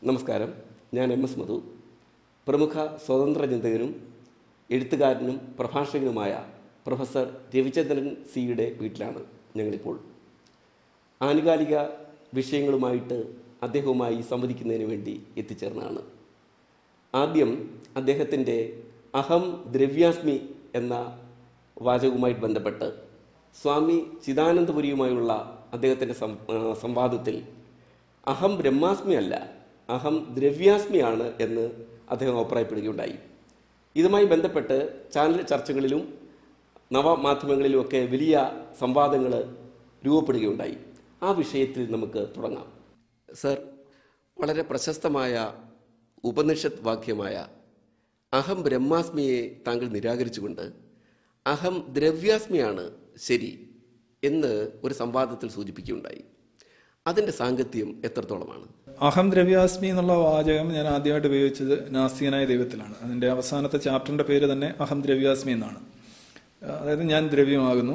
നമസ്കാരം ഞാൻ M S മധു പ്രമുഖ സ്വതന്ത്ര ചിന്തകനും എഴുത്തുകാരനും പ്രഭാഷകനുമായ പ്രൊഫസർ രവിചന്ദ്രൻ സിയുടെ വീട്ടിലാണ് ഞങ്ങളിപ്പോൾ ആനുകാലിക വിഷയങ്ങളുമായിട്ട് അദ്ദേഹവുമായി സംവദിക്കുന്നതിന് വേണ്ടി എത്തിച്ചേർന്നതാണ് ആദ്യം അദ്ദേഹത്തിൻ്റെ അഹം ദ്രവ്യാസ്മി എന്ന വാചകവുമായിട്ട് ബന്ധപ്പെട്ട് സ്വാമി ചിദാനന്ദപുരിയുമായുള്ള അദ്ദേഹത്തിൻ്റെ സം ആ, സംവാദത്തിൽ അഹം ബ്രഹ്മാസ്മി അല്ല അഹം ദ്രവ്യാസ്മിയാണ് എന്ന് അദ്ദേഹം അഭിപ്രായപ്പെടുകയുണ്ടായി ഇതുമായി ബന്ധപ്പെട്ട് ചാനൽ ചർച്ചകളിലും നവമാധ്യമങ്ങളിലുമൊക്കെ വലിയ സംവാദങ്ങൾ രൂപപ്പെടുകയുണ്ടായി ആ വിഷയത്തിൽ നമുക്ക് തുടങ്ങാം സർ വളരെ പ്രശസ്തമായ ഉപനിഷത്ത് വാക്യമായ അഹം ബ്രഹ്മാസ്മിയെ താങ്കൾ നിരാകരിച്ചുകൊണ്ട് അഹം ദ്രവ്യാസ്മിയാണ് ശരി എന്ന് ഒരു സംവാദത്തിൽ സൂചിപ്പിക്കുകയുണ്ടായി അതിൻ്റെ സാങ്കത്യം എത്രത്തോളമാണ് അഹം ദ്രവ്യാസ്മി എന്നുള്ള വാചകം ഞാൻ ആദ്യമായിട്ട് ഉപയോഗിച്ചത് നാസ്തികനായ ദൈവത്തിലാണ് അതിന്റെ അവസാനത്തെ ചാപ്റ്ററിന്റെ പേര് തന്നെ അഹം ദ്രവ്യാസ്മി എന്നാണ് അതായത് ഞാൻ ദ്രവ്യമാകുന്നു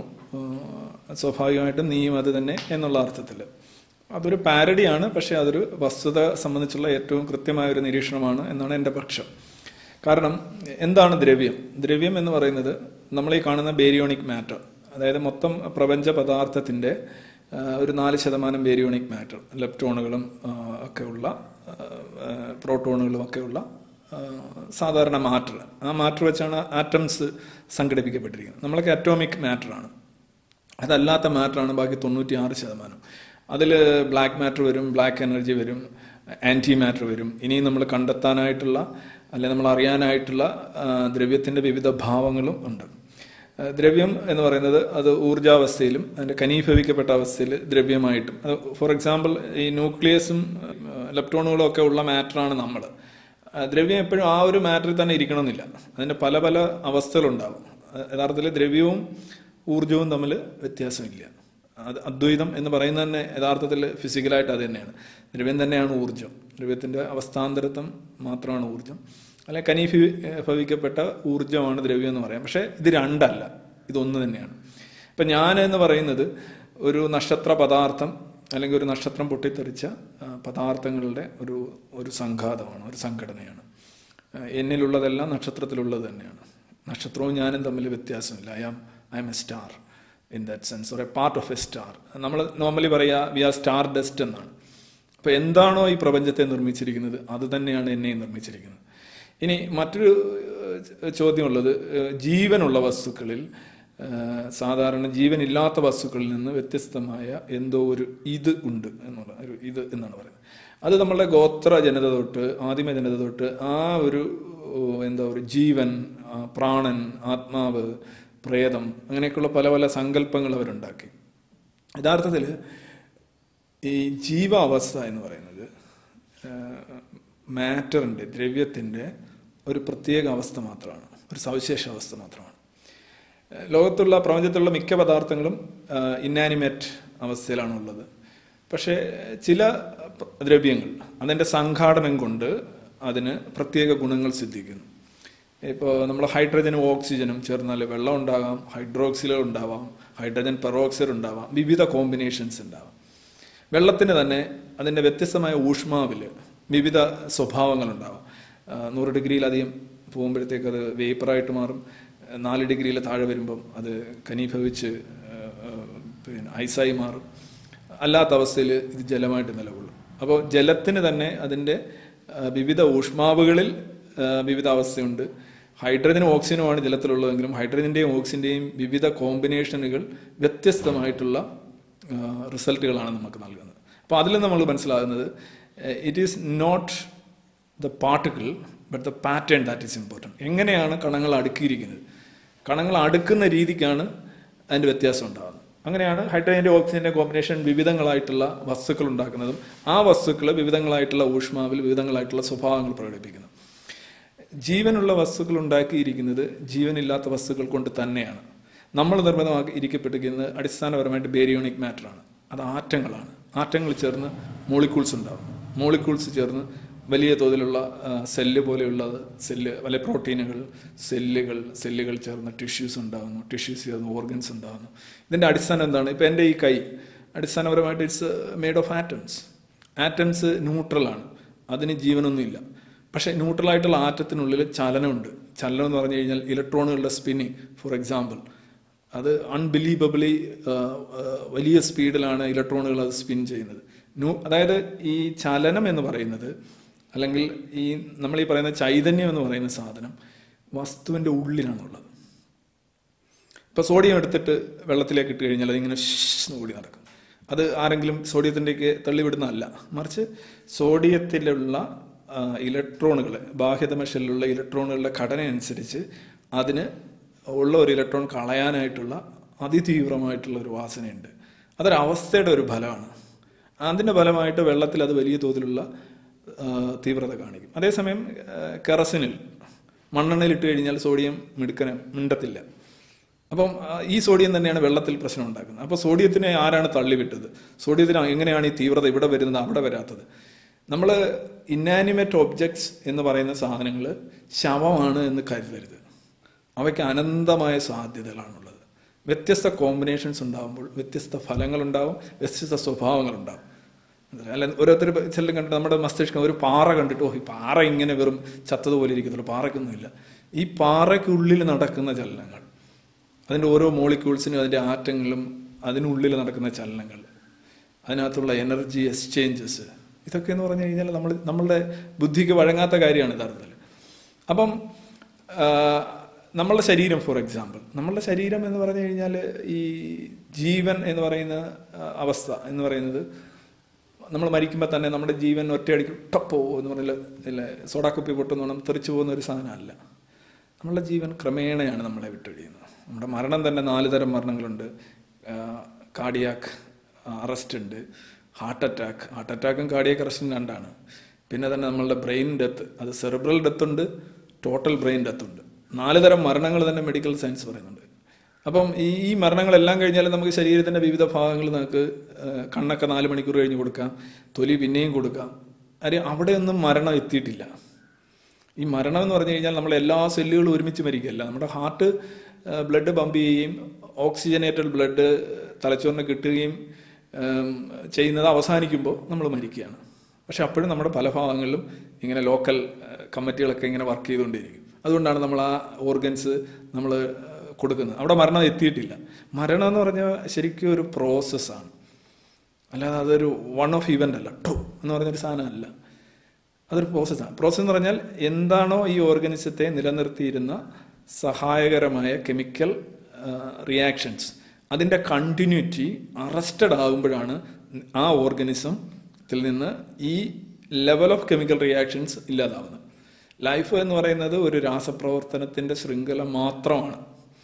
ആ, സ്വാഭാവികമായിട്ടും നീയും അത് തന്നെ എന്നുള്ള അർത്ഥത്തിൽ അതൊരു പാരഡിയാണ് പക്ഷേ അതൊരു വസ്തുത സംബന്ധിച്ചുള്ള ഏറ്റവും കൃത്യമായ ഒരു നിരീക്ഷണമാണ് എന്നാണ് എൻ്റെ പക്ഷം കാരണം എന്താണ് ദ്രവ്യം ദ്രവ്യം എന്ന് പറയുന്നത് നമ്മൾ ഈ കാണുന്ന ബേരിയോണിക് മാറ്റർ അതായത് മൊത്തം പ്രപഞ്ച പദാർത്ഥത്തിൻ്റെ ആ, ഒരു നാല് ശതമാനം ബേരിയോണിക് മാറ്റർ ലെപ്റ്റോണുകളും ആ, ഒക്കെ ഉള്ള ആ, ആ, പ്രോട്ടോണുകളും ഒക്കെ ഉള്ള ആ, സാധാരണ മാറ്റർ ആ മാറ്റർ വെച്ചാണ് ആറ്റംസ് സംഘടിപ്പിക്കപ്പെട്ടിരിക്കുന്നത് നമ്മളൊക്കെ അറ്റോമിക് മാറ്ററാണ് അതല്ലാത്ത മാറ്ററാണ് ബാക്കി തൊണ്ണൂറ്റി ആറ് ശതമാനം അതിൽ ബ്ലാക്ക് മാറ്റർ വരും ബ്ലാക്ക് എനർജി വരും ആൻറ്റി മാറ്റർ വരും ഇനിയും നമ്മൾ കണ്ടെത്താനായിട്ടുള്ള അല്ലെ നമ്മൾ അറിയാനായിട്ടുള്ള ആ, ദ്രവ്യത്തിൻ്റെ വിവിധ ഭാവങ്ങളും ഉണ്ട് ആ, ദ്രവ്യം എന്ന് പറയുന്നത് അത് ഊർജാവസ്ഥയിലും അതിൻ്റെ കനീഭവിക്കപ്പെട്ട അവസ്ഥയിൽ ദ്രവ്യമായിട്ടും അത് ഫോർ എക്സാമ്പിൾ ഈ ന്യൂക്ലിയസും ഇലക്ട്രോണുകളും ഒക്കെ ഉള്ള മാറ്ററാണ് നമ്മൾ ആ, ദ്രവ്യം എപ്പോഴും ആ ഒരു മാറ്ററിൽ തന്നെ ഇരിക്കണമെന്നില്ല അതിൻ്റെ പല പല അവസ്ഥകളുണ്ടാവും ആ, യഥാർത്ഥത്തിൽ ദ്രവ്യവും ഊർജവും തമ്മിൽ വ്യത്യാസമില്ല അത് അദ്വൈതം എന്ന് പറയുന്നത് തന്നെ യഥാർത്ഥത്തിൽ ഫിസിക്കലായിട്ട് അത് തന്നെയാണ് ദ്രവ്യം തന്നെയാണ് ഊർജം ദ്രവ്യത്തിൻ്റെ അവസ്ഥാന്തരത്വം മാത്രമാണ് ഊർജം അല്ലെ കനീഫി ഭവിക്കപ്പെട്ട ഊർജമാണ് ദ്രവ്യം എന്ന് പറയാം പക്ഷേ ഇത് രണ്ടല്ല ഇതൊന്ന് തന്നെയാണ് ഇപ്പം ഞാൻ എന്ന് പറയുന്നത് ഒരു നക്ഷത്ര പദാർത്ഥം അല്ലെങ്കിൽ ഒരു നക്ഷത്രം പൊട്ടിത്തെറിച്ച ആ, പദാർത്ഥങ്ങളുടെ ഒരു ഒരു സംഘാതമാണ് ഒരു സംഘടനയാണ് ആ, എന്നിലുള്ളതെല്ലാം നക്ഷത്രത്തിലുള്ളത് തന്നെയാണ് നക്ഷത്രവും ഞാനും തമ്മിൽ വ്യത്യാസമില്ല I am I'm a star in that sense or a part of a star നമ്മൾ നോർമലി പറയുക വി ആർ സ്റ്റാർ ഡസ്റ്റ് എന്നാണ് അപ്പോൾ എന്താണോ ഈ പ്രപഞ്ചത്തെ നിർമ്മിച്ചിരിക്കുന്നത് അത് തന്നെയാണ് എന്നെയും നിർമ്മിച്ചിരിക്കുന്നത് ഇനി മറ്റൊരു ഏഹ്, ചോദ്യമുള്ളത് ഏഹ്, ജീവനുള്ള വസ്തുക്കളിൽ ഏഹ്, സാധാരണ ജീവനില്ലാത്ത വസ്തുക്കളിൽ നിന്ന് വ്യത്യസ്തമായ എന്തോ ഒരു ഇത് ഉണ്ട് എന്നുള്ള ഒരു ഇത് എന്നാണ് പറയുന്നത് അത് നമ്മളുടെ ഗോത്ര ജനത തൊട്ട് ആദിമ ജനത തൊട്ട് ആ ഒരു ഓ, എന്താ ഒരു ജീവൻ ആ, പ്രാണൻ ആത്മാവ് പ്രേതം അങ്ങനെയൊക്കെയുള്ള പല പല സങ്കല്പങ്ങൾ അവരുണ്ടാക്കി യഥാർത്ഥത്തിൽ ഈ ജീവാവസ്ഥ എന്ന് പറയുന്നത് മാറ്ററിൻ്റെ ദ്രവ്യത്തിൻ്റെ ഒരു പ്രത്യേക അവസ്ഥ മാത്രമാണ് ഒരു സവിശേഷ അവസ്ഥ മാത്രമാണ് ഏഹ് ലോകത്തുള്ള പ്രപഞ്ചത്തിലുള്ള മിക്ക പദാർത്ഥങ്ങളും ഇന്നാനിമേറ്റ് അവസ്ഥയിലാണുള്ളത് പക്ഷേ ചില പ- ദ്രവ്യങ്ങൾ അതിൻ്റെ സംഘാടനം കൊണ്ട് അതിന് പ്രത്യേക ഗുണങ്ങൾ സിദ്ധിക്കുന്നു ഇപ്പോൾ നമ്മൾ ഹൈഡ്രജനും ഓക്സിജനും ചേർന്നാൽ വെള്ളം ഉണ്ടാകാം ഹൈഡ്രോക്സിലുകൾ ഉണ്ടാവാം ഹൈഡ്രജൻ പെറോക്സൈഡ് ഉണ്ടാവാം വിവിധ കോമ്പിനേഷൻസ് ഉണ്ടാവാം വെള്ളത്തിന് തന്നെ അതിൻ്റെ വ്യത്യസ്തമായ ഊഷ്മാവിൽ വിവിധ സ്വഭാവങ്ങളുണ്ടാവാം ആ, നൂറ് ഡിഗ്രിയിലധികം പോകുമ്പോഴത്തേക്ക് അത് വേപ്പറായിട്ട് മാറും ആ, നാല് ഡിഗ്രിയിൽ താഴെ വരുമ്പം അത് കനീഭവിച്ച് ആ, ആ, പിന്നെ ഐസായി മാറും അല്ലാത്ത അവസ്ഥയിൽ ഇത് ജലമായിട്ട് നിലകൊള്ളും അപ്പോൾ ജലത്തിന് തന്നെ അതിൻ്റെ ആ, വിവിധ ഊഷ്മാവുകളിൽ ആ, വിവിധ അവസ്ഥയുണ്ട് ഹൈഡ്രജനും ഓക്സിജനുമാണ് ജലത്തിലുള്ളതെങ്കിലും ഹൈഡ്രജൻ്റെയും ഓക്സിജൻ്റെയും വിവിധ കോമ്പിനേഷനുകൾ വ്യത്യസ്തമായിട്ടുള്ള റിസൾട്ടുകളാണ് നമുക്ക് നൽകുന്നത് അപ്പോൾ അതിൽ നമ്മൾ മനസ്സിലാകുന്നത് it is not the particle but the pattern that is important എങ്ങനെയാണ് കണങ്ങൾ അടുക്കിയിരിക്കുന്നത് കണങ്ങൾ അടുക്കുന്ന രീതിക്കാണ് അതിൻ്റെ വ്യത്യാസം ഉണ്ടാകുന്നത് അങ്ങനെയാണ് ഹൈഡ്രജൻ്റെ ഓക്സിജൻ്റെ കോമ്പിനേഷൻ വിവിധങ്ങളായിട്ടുള്ള വസ്തുക്കൾ ഉണ്ടാക്കുന്നതും ആ വസ്തുക്കൾ വിവിധങ്ങളായിട്ടുള്ള ഊഷ്മാവിൽ വിവിധങ്ങളായിട്ടുള്ള സ്വഭാവങ്ങൾ പ്രകടിപ്പിക്കുന്നു ജീവനുള്ള വസ്തുക്കൾ ഉണ്ടാക്കിയിരിക്കുന്നത് ജീവനില്ലാത്ത വസ്തുക്കൾ കൊണ്ട് തന്നെയാണ് നമ്മൾ നിർമ്മിതമാക്കി ഇരിക്കപ്പെട്ടിരിക്കുന്നത് അടിസ്ഥാനപരമായിട്ട് ബേരിയോണിക് മാറ്ററാണ് അത് ആറ്റങ്ങളാണ് ആറ്റങ്ങൾ ചേർന്ന് മോളിക്യൂൾസ് ഉണ്ടാവും മോളിക്യൂൾസ് ചേർന്ന് വലിയ തോതിലുള്ള ആ, സെല്ല് പോലെയുള്ളത് സെല്ല് വല്ല പ്രോട്ടീനുകൾ സെല്ലുകൾ സെല്ലുകൾ ചേർന്ന് ടിഷ്യൂസ് ഉണ്ടാകുന്നു ടിഷ്യൂസ് ചേർന്ന് ഓർഗൻസ് ഉണ്ടാകുന്നു ഇതിൻ്റെ അടിസ്ഥാനം എന്താണ് ഇപ്പം എൻ്റെ ഈ കൈ അടിസ്ഥാനപരമായിട്ട് it's made of atoms atoms ന്യൂട്രലാണ് അതിന് ജീവനൊന്നുമില്ല പക്ഷേ ന്യൂട്രലായിട്ടുള്ള ആറ്റത്തിനുള്ളിൽ ചലനമുണ്ട് ചലനം എന്ന് പറഞ്ഞു കഴിഞ്ഞാൽ ഇലക്ട്രോണുകളുടെ സ്പിന്നിങ് ഫോർ എക്സാമ്പിൾ അത് അൺബിലീവബിളി വലിയ സ്പീഡിലാണ് ഇലക്ട്രോണുകൾ അത് സ്പിൻ ചെയ്യുന്നത് ന്യൂ അതായത് ഈ ചലനം എന്ന് പറയുന്നത് അല്ലെങ്കിൽ ഈ നമ്മൾ ഈ പറയുന്ന ചൈതന്യം എന്ന് പറയുന്ന സാധനം വസ്തുവിൻ്റെ ഉള്ളിലാണുള്ളത് ഇപ്പോൾ സോഡിയം എടുത്തിട്ട് വെള്ളത്തിലേക്ക് ഇട്ട് കഴിഞ്ഞാൽ അതിങ്ങനെ ഷ് ഓടി നടക്കും അത് ആരെങ്കിലും സോഡിയത്തിൻ്റെക്ക് തള്ളിവിടുന്നതല്ല മറിച്ച് സോഡിയത്തിലുള്ള ഇലക്ട്രോണുകൾ ബാഹ്യതമ ഷെല്ലുള്ള ഇലക്ട്രോണുകളുടെ ഘടന അനുസരിച്ച് അതിന് ഉള്ള ഒരു ഇലക്ട്രോൺ കളയാനായിട്ടുള്ള അതിതീവ്രമായിട്ടുള്ള ഒരു വാസനയുണ്ട് അതൊരു അവസ്ഥയുടെ ഒരു ഫലമാണ് അതിൻ്റെ ഫലമായിട്ട് വെള്ളത്തിൽ അത് വലിയ തോതിലുള്ള ആ, തീവ്രത കാണിക്കും അതേസമയം ആ, കെറസിനിൽ മണ്ണെണ്ണയിൽ ഇട്ട് കഴിഞ്ഞാൽ സോഡിയം മിടുക്കന മിണ്ടത്തില്ല അപ്പം ആ, ഈ സോഡിയം തന്നെയാണ് വെള്ളത്തിൽ പ്രശ്നം ഉണ്ടാക്കുന്നത് അപ്പോൾ സോഡിയത്തിനെ ആരാണ് തള്ളിവിട്ടത് സോഡിയത്തിന് എങ്ങനെയാണ് ഈ തീവ്രത ഇവിടെ വരുന്നത് അവിടെ വരാത്തത് നമ്മൾ ഇന്നാനിമേറ്റ് ഒബ്ജക്ട്സ് എന്ന് പറയുന്ന സാധനങ്ങൾ ശവമാണ് എന്ന് കരുതരുത് അവയ്ക്ക് അനന്തമായ സാധ്യതകളാണുള്ളത് വ്യത്യസ്ത കോമ്പിനേഷൻസ് ഉണ്ടാകുമ്പോൾ വ്യത്യസ്ത ഫലങ്ങളുണ്ടാവും വ്യത്യസ്ത സ്വഭാവങ്ങളുണ്ടാവും അല്ല ഓരോരുത്തർ ചെല്ലും കണ്ടിട്ട് നമ്മുടെ മസ്തിഷ്കം ഒരു പാറ കണ്ടിട്ട് ഓ ഈ പാറ ഇങ്ങനെ വെറും ചത്തതുപോലെ ഇരിക്കത്തുള്ളൂ പാറയ്ക്കൊന്നുമില്ല ഈ പാറയ്ക്കുള്ളിൽ നടക്കുന്ന ചലനങ്ങൾ അതിൻ്റെ ഓരോ മോളിക്യൂൾസിനും അതിൻ്റെ ആറ്റങ്ങളും അതിനുള്ളിൽ നടക്കുന്ന ചലനങ്ങൾ അതിനകത്തുള്ള എനർജി എക്സ്ചേഞ്ചസ് ഇതൊക്കെ എന്ന് പറഞ്ഞു കഴിഞ്ഞാൽ നമ്മൾ നമ്മളുടെ ബുദ്ധിക്ക് വഴങ്ങാത്ത കാര്യമാണ് യഥാർത്ഥത്തിൽ അപ്പം ആ, നമ്മളുടെ ശരീരം ഫോർ എക്സാമ്പിൾ നമ്മളുടെ ശരീരം എന്ന് പറഞ്ഞു കഴിഞ്ഞാൽ ഈ ജീവൻ എന്ന് പറയുന്ന ആ, അവസ്ഥ എന്ന് പറയുന്നത് നമ്മൾ മരിക്കുമ്പോൾ തന്നെ നമ്മുടെ ജീവൻ ഒറ്റയടിക്ക് ടപ്പോ എന്ന് പറഞ്ഞാൽ ഇല്ല സോഡാക്കുപ്പി പൊട്ടുന്നോണം തെറിച്ചു പോകുന്ന ഒരു സാധനമല്ല നമ്മളുടെ ജീവൻ ക്രമേണയാണ് നമ്മളെ വിട്ടൊഴിയുന്നത് നമ്മുടെ മരണം തന്നെ നാല് തരം മരണങ്ങളുണ്ട് കാർഡിയാക്ക് അറസ്റ്റ് ഉണ്ട് ഹാർട്ട് അറ്റാക്ക് ഹാർട്ട് അറ്റാക്കും കാർഡിയാക്ക് അറസ്റ്റും രണ്ടാണ് പിന്നെ തന്നെ നമ്മളുടെ ബ്രെയിൻ ഡെത്ത് അത് സെറിബ്രൽ ഡെത്ത് ഉണ്ട് ടോട്ടൽ ബ്രെയിൻ ഡെത്ത് ഉണ്ട് നാല് തരം മരണങ്ങൾ തന്നെ മെഡിക്കൽ സയൻസ് പറയുന്നുണ്ട് അപ്പം ഈ ഈ മരണങ്ങളെല്ലാം കഴിഞ്ഞാൽ നമുക്ക് ശരീരത്തിൻ്റെ വിവിധ ഭാഗങ്ങൾ നമുക്ക് ആ, കണ്ണൊക്കെ നാല് മണിക്കൂർ കഴിഞ്ഞ് കൊടുക്കാം തൊലി പിന്നെയും കൊടുക്കാം കാര്യം അവിടെയൊന്നും മരണം എത്തിയിട്ടില്ല ഈ മരണം എന്ന് പറഞ്ഞു കഴിഞ്ഞാൽ നമ്മൾ എല്ലാ സെല്ലുകളും ഒരുമിച്ച് മരിക്കുകയല്ല നമ്മുടെ ഹാർട്ട് ബ്ലഡ് പമ്പ് ചെയ്യുകയും ഓക്സിജനേറ്റഡ് ബ്ലഡ് തലച്ചോറിന് കിട്ടുകയും ഉം, ചെയ്യുന്നത് അവസാനിക്കുമ്പോൾ നമ്മൾ മരിക്കുകയാണ് പക്ഷെ അപ്പോഴും നമ്മുടെ പല ഭാഗങ്ങളിലും ഇങ്ങനെ ലോക്കൽ കമ്മിറ്റികളൊക്കെ ഇങ്ങനെ വർക്ക് ചെയ്തുകൊണ്ടിരിക്കും അതുകൊണ്ടാണ് നമ്മൾ ആ ഓർഗൻസ് നമ്മൾ കൊടുക്കുന്നത് അവിടെ മരണം എത്തിയിട്ടില്ല മരണം എന്ന് പറഞ്ഞാൽ ശരിക്കും ഒരു പ്രോസസ്സാണ് അല്ലാതെ അതൊരു വൺ ഓഫ് ഇവൻ്റ് അല്ല ടു എന്ന് പറഞ്ഞൊരു സാധനമല്ല അതൊരു പ്രോസസ്സാണ് പ്രോസസ്സ് എന്ന് പറഞ്ഞാൽ എന്താണോ ഈ ഓർഗനിസത്തെ നിലനിർത്തിയിരുന്ന സഹായകരമായ കെമിക്കൽ റിയാക്ഷൻസ് അതിൻ്റെ കണ്ടിന്യൂറ്റി അറസ്റ്റഡ് ആകുമ്പോഴാണ് ആ ഓർഗനിസത്തിൽ നിന്ന് ഈ ലെവൽ ഓഫ് കെമിക്കൽ റിയാക്ഷൻസ് ഇല്ലാതാവുന്നത് ലൈഫ് എന്ന് പറയുന്നത് ഒരു രാസപ്രവർത്തനത്തിൻ്റെ ശൃംഖല മാത്രമാണ്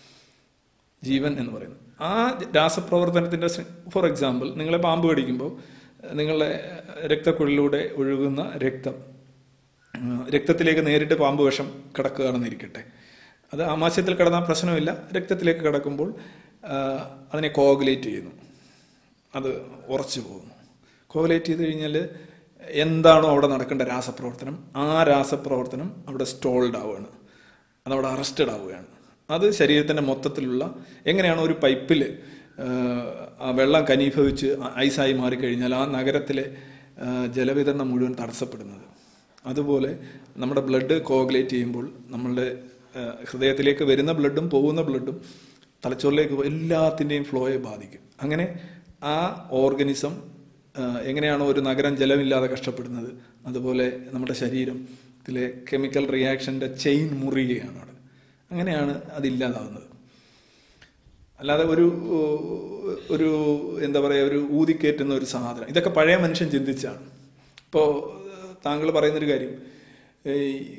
ജീവൻ എന്ന് പറയുന്നത് ആ രാസപ്രവർത്തനത്തിൻ്റെ ഫോർ എക്സാമ്പിൾ നിങ്ങളെ പാമ്പ് കടിക്കുമ്പോൾ നിങ്ങളുടെ രക്തക്കുഴലിലൂടെ ഒഴുകുന്ന രക്തം ആ, രക്തത്തിലേക്ക് നേരിട്ട് പാമ്പ് വിഷം കിടക്കുകയാണെന്ന് ഇരിക്കട്ടെ അത് ആമാശയത്തിൽ കിടന്നാൽ പ്രശ്നമില്ല രക്തത്തിലേക്ക് കിടക്കുമ്പോൾ ആ, അതിനെ കോഗുലേറ്റ് ചെയ്യുന്നു അത് ഉറച്ചു പോകുന്നു കോഗുലേറ്റ് ചെയ്ത് കഴിഞ്ഞാൽ എന്താണോ അവിടെ നടക്കേണ്ട രാസപ്രവർത്തനം ആ രാസപ്രവർത്തനം അവിടെ സ്റ്റോൾഡ് ആവുകയാണ് അതവിടെ അറസ്റ്റഡ് ആവുകയാണ് അത് ശരീരത്തിൻ്റെ മൊത്തത്തിലുള്ള എങ്ങനെയാണ് ഒരു പൈപ്പിൽ ആ വെള്ളം കനീഭവിച്ച് ഐസായി മാറിക്കഴിഞ്ഞാൽ ആ നഗരത്തിലെ ആ, ജലവിതരണം മുഴുവൻ തടസ്സപ്പെടുന്നത് അതുപോലെ നമ്മുടെ ബ്ലഡ് കോഗുലേറ്റ് ചെയ്യുമ്പോൾ നമ്മളുടെ ആ, ഹൃദയത്തിലേക്ക് വരുന്ന ബ്ലഡും പോകുന്ന ബ്ലഡും തലച്ചോറിലേക്ക് പോ- എല്ലാത്തിൻ്റെയും ഫ്ലോയെ ബാധിക്കും അങ്ങനെ ആ ഓർഗനിസം ആ, എങ്ങനെയാണോ ഒരു നഗരം ജലമില്ലാതെ കഷ്ടപ്പെടുന്നത് അതുപോലെ നമ്മുടെ ശരീരത്തിലെ കെമിക്കൽ റിയാക്ഷൻ്റെ ചെയിൻ മുറിയുകയാണ് അവിടെ അങ്ങനെയാണ് അതില്ലാതാവുന്നത് അല്ലാതെ ഒരു ഏഹ്, ഒരു എന്താ പറയുക ഒരു ഊതിക്കേറ്റുന്ന ഒരു സാധനം ഇതൊക്കെ പഴയ മനുഷ്യൻ ചിന്തിച്ചാണ് ഇപ്പോൾ താങ്കൾ പറയുന്നൊരു കാര്യം ഈ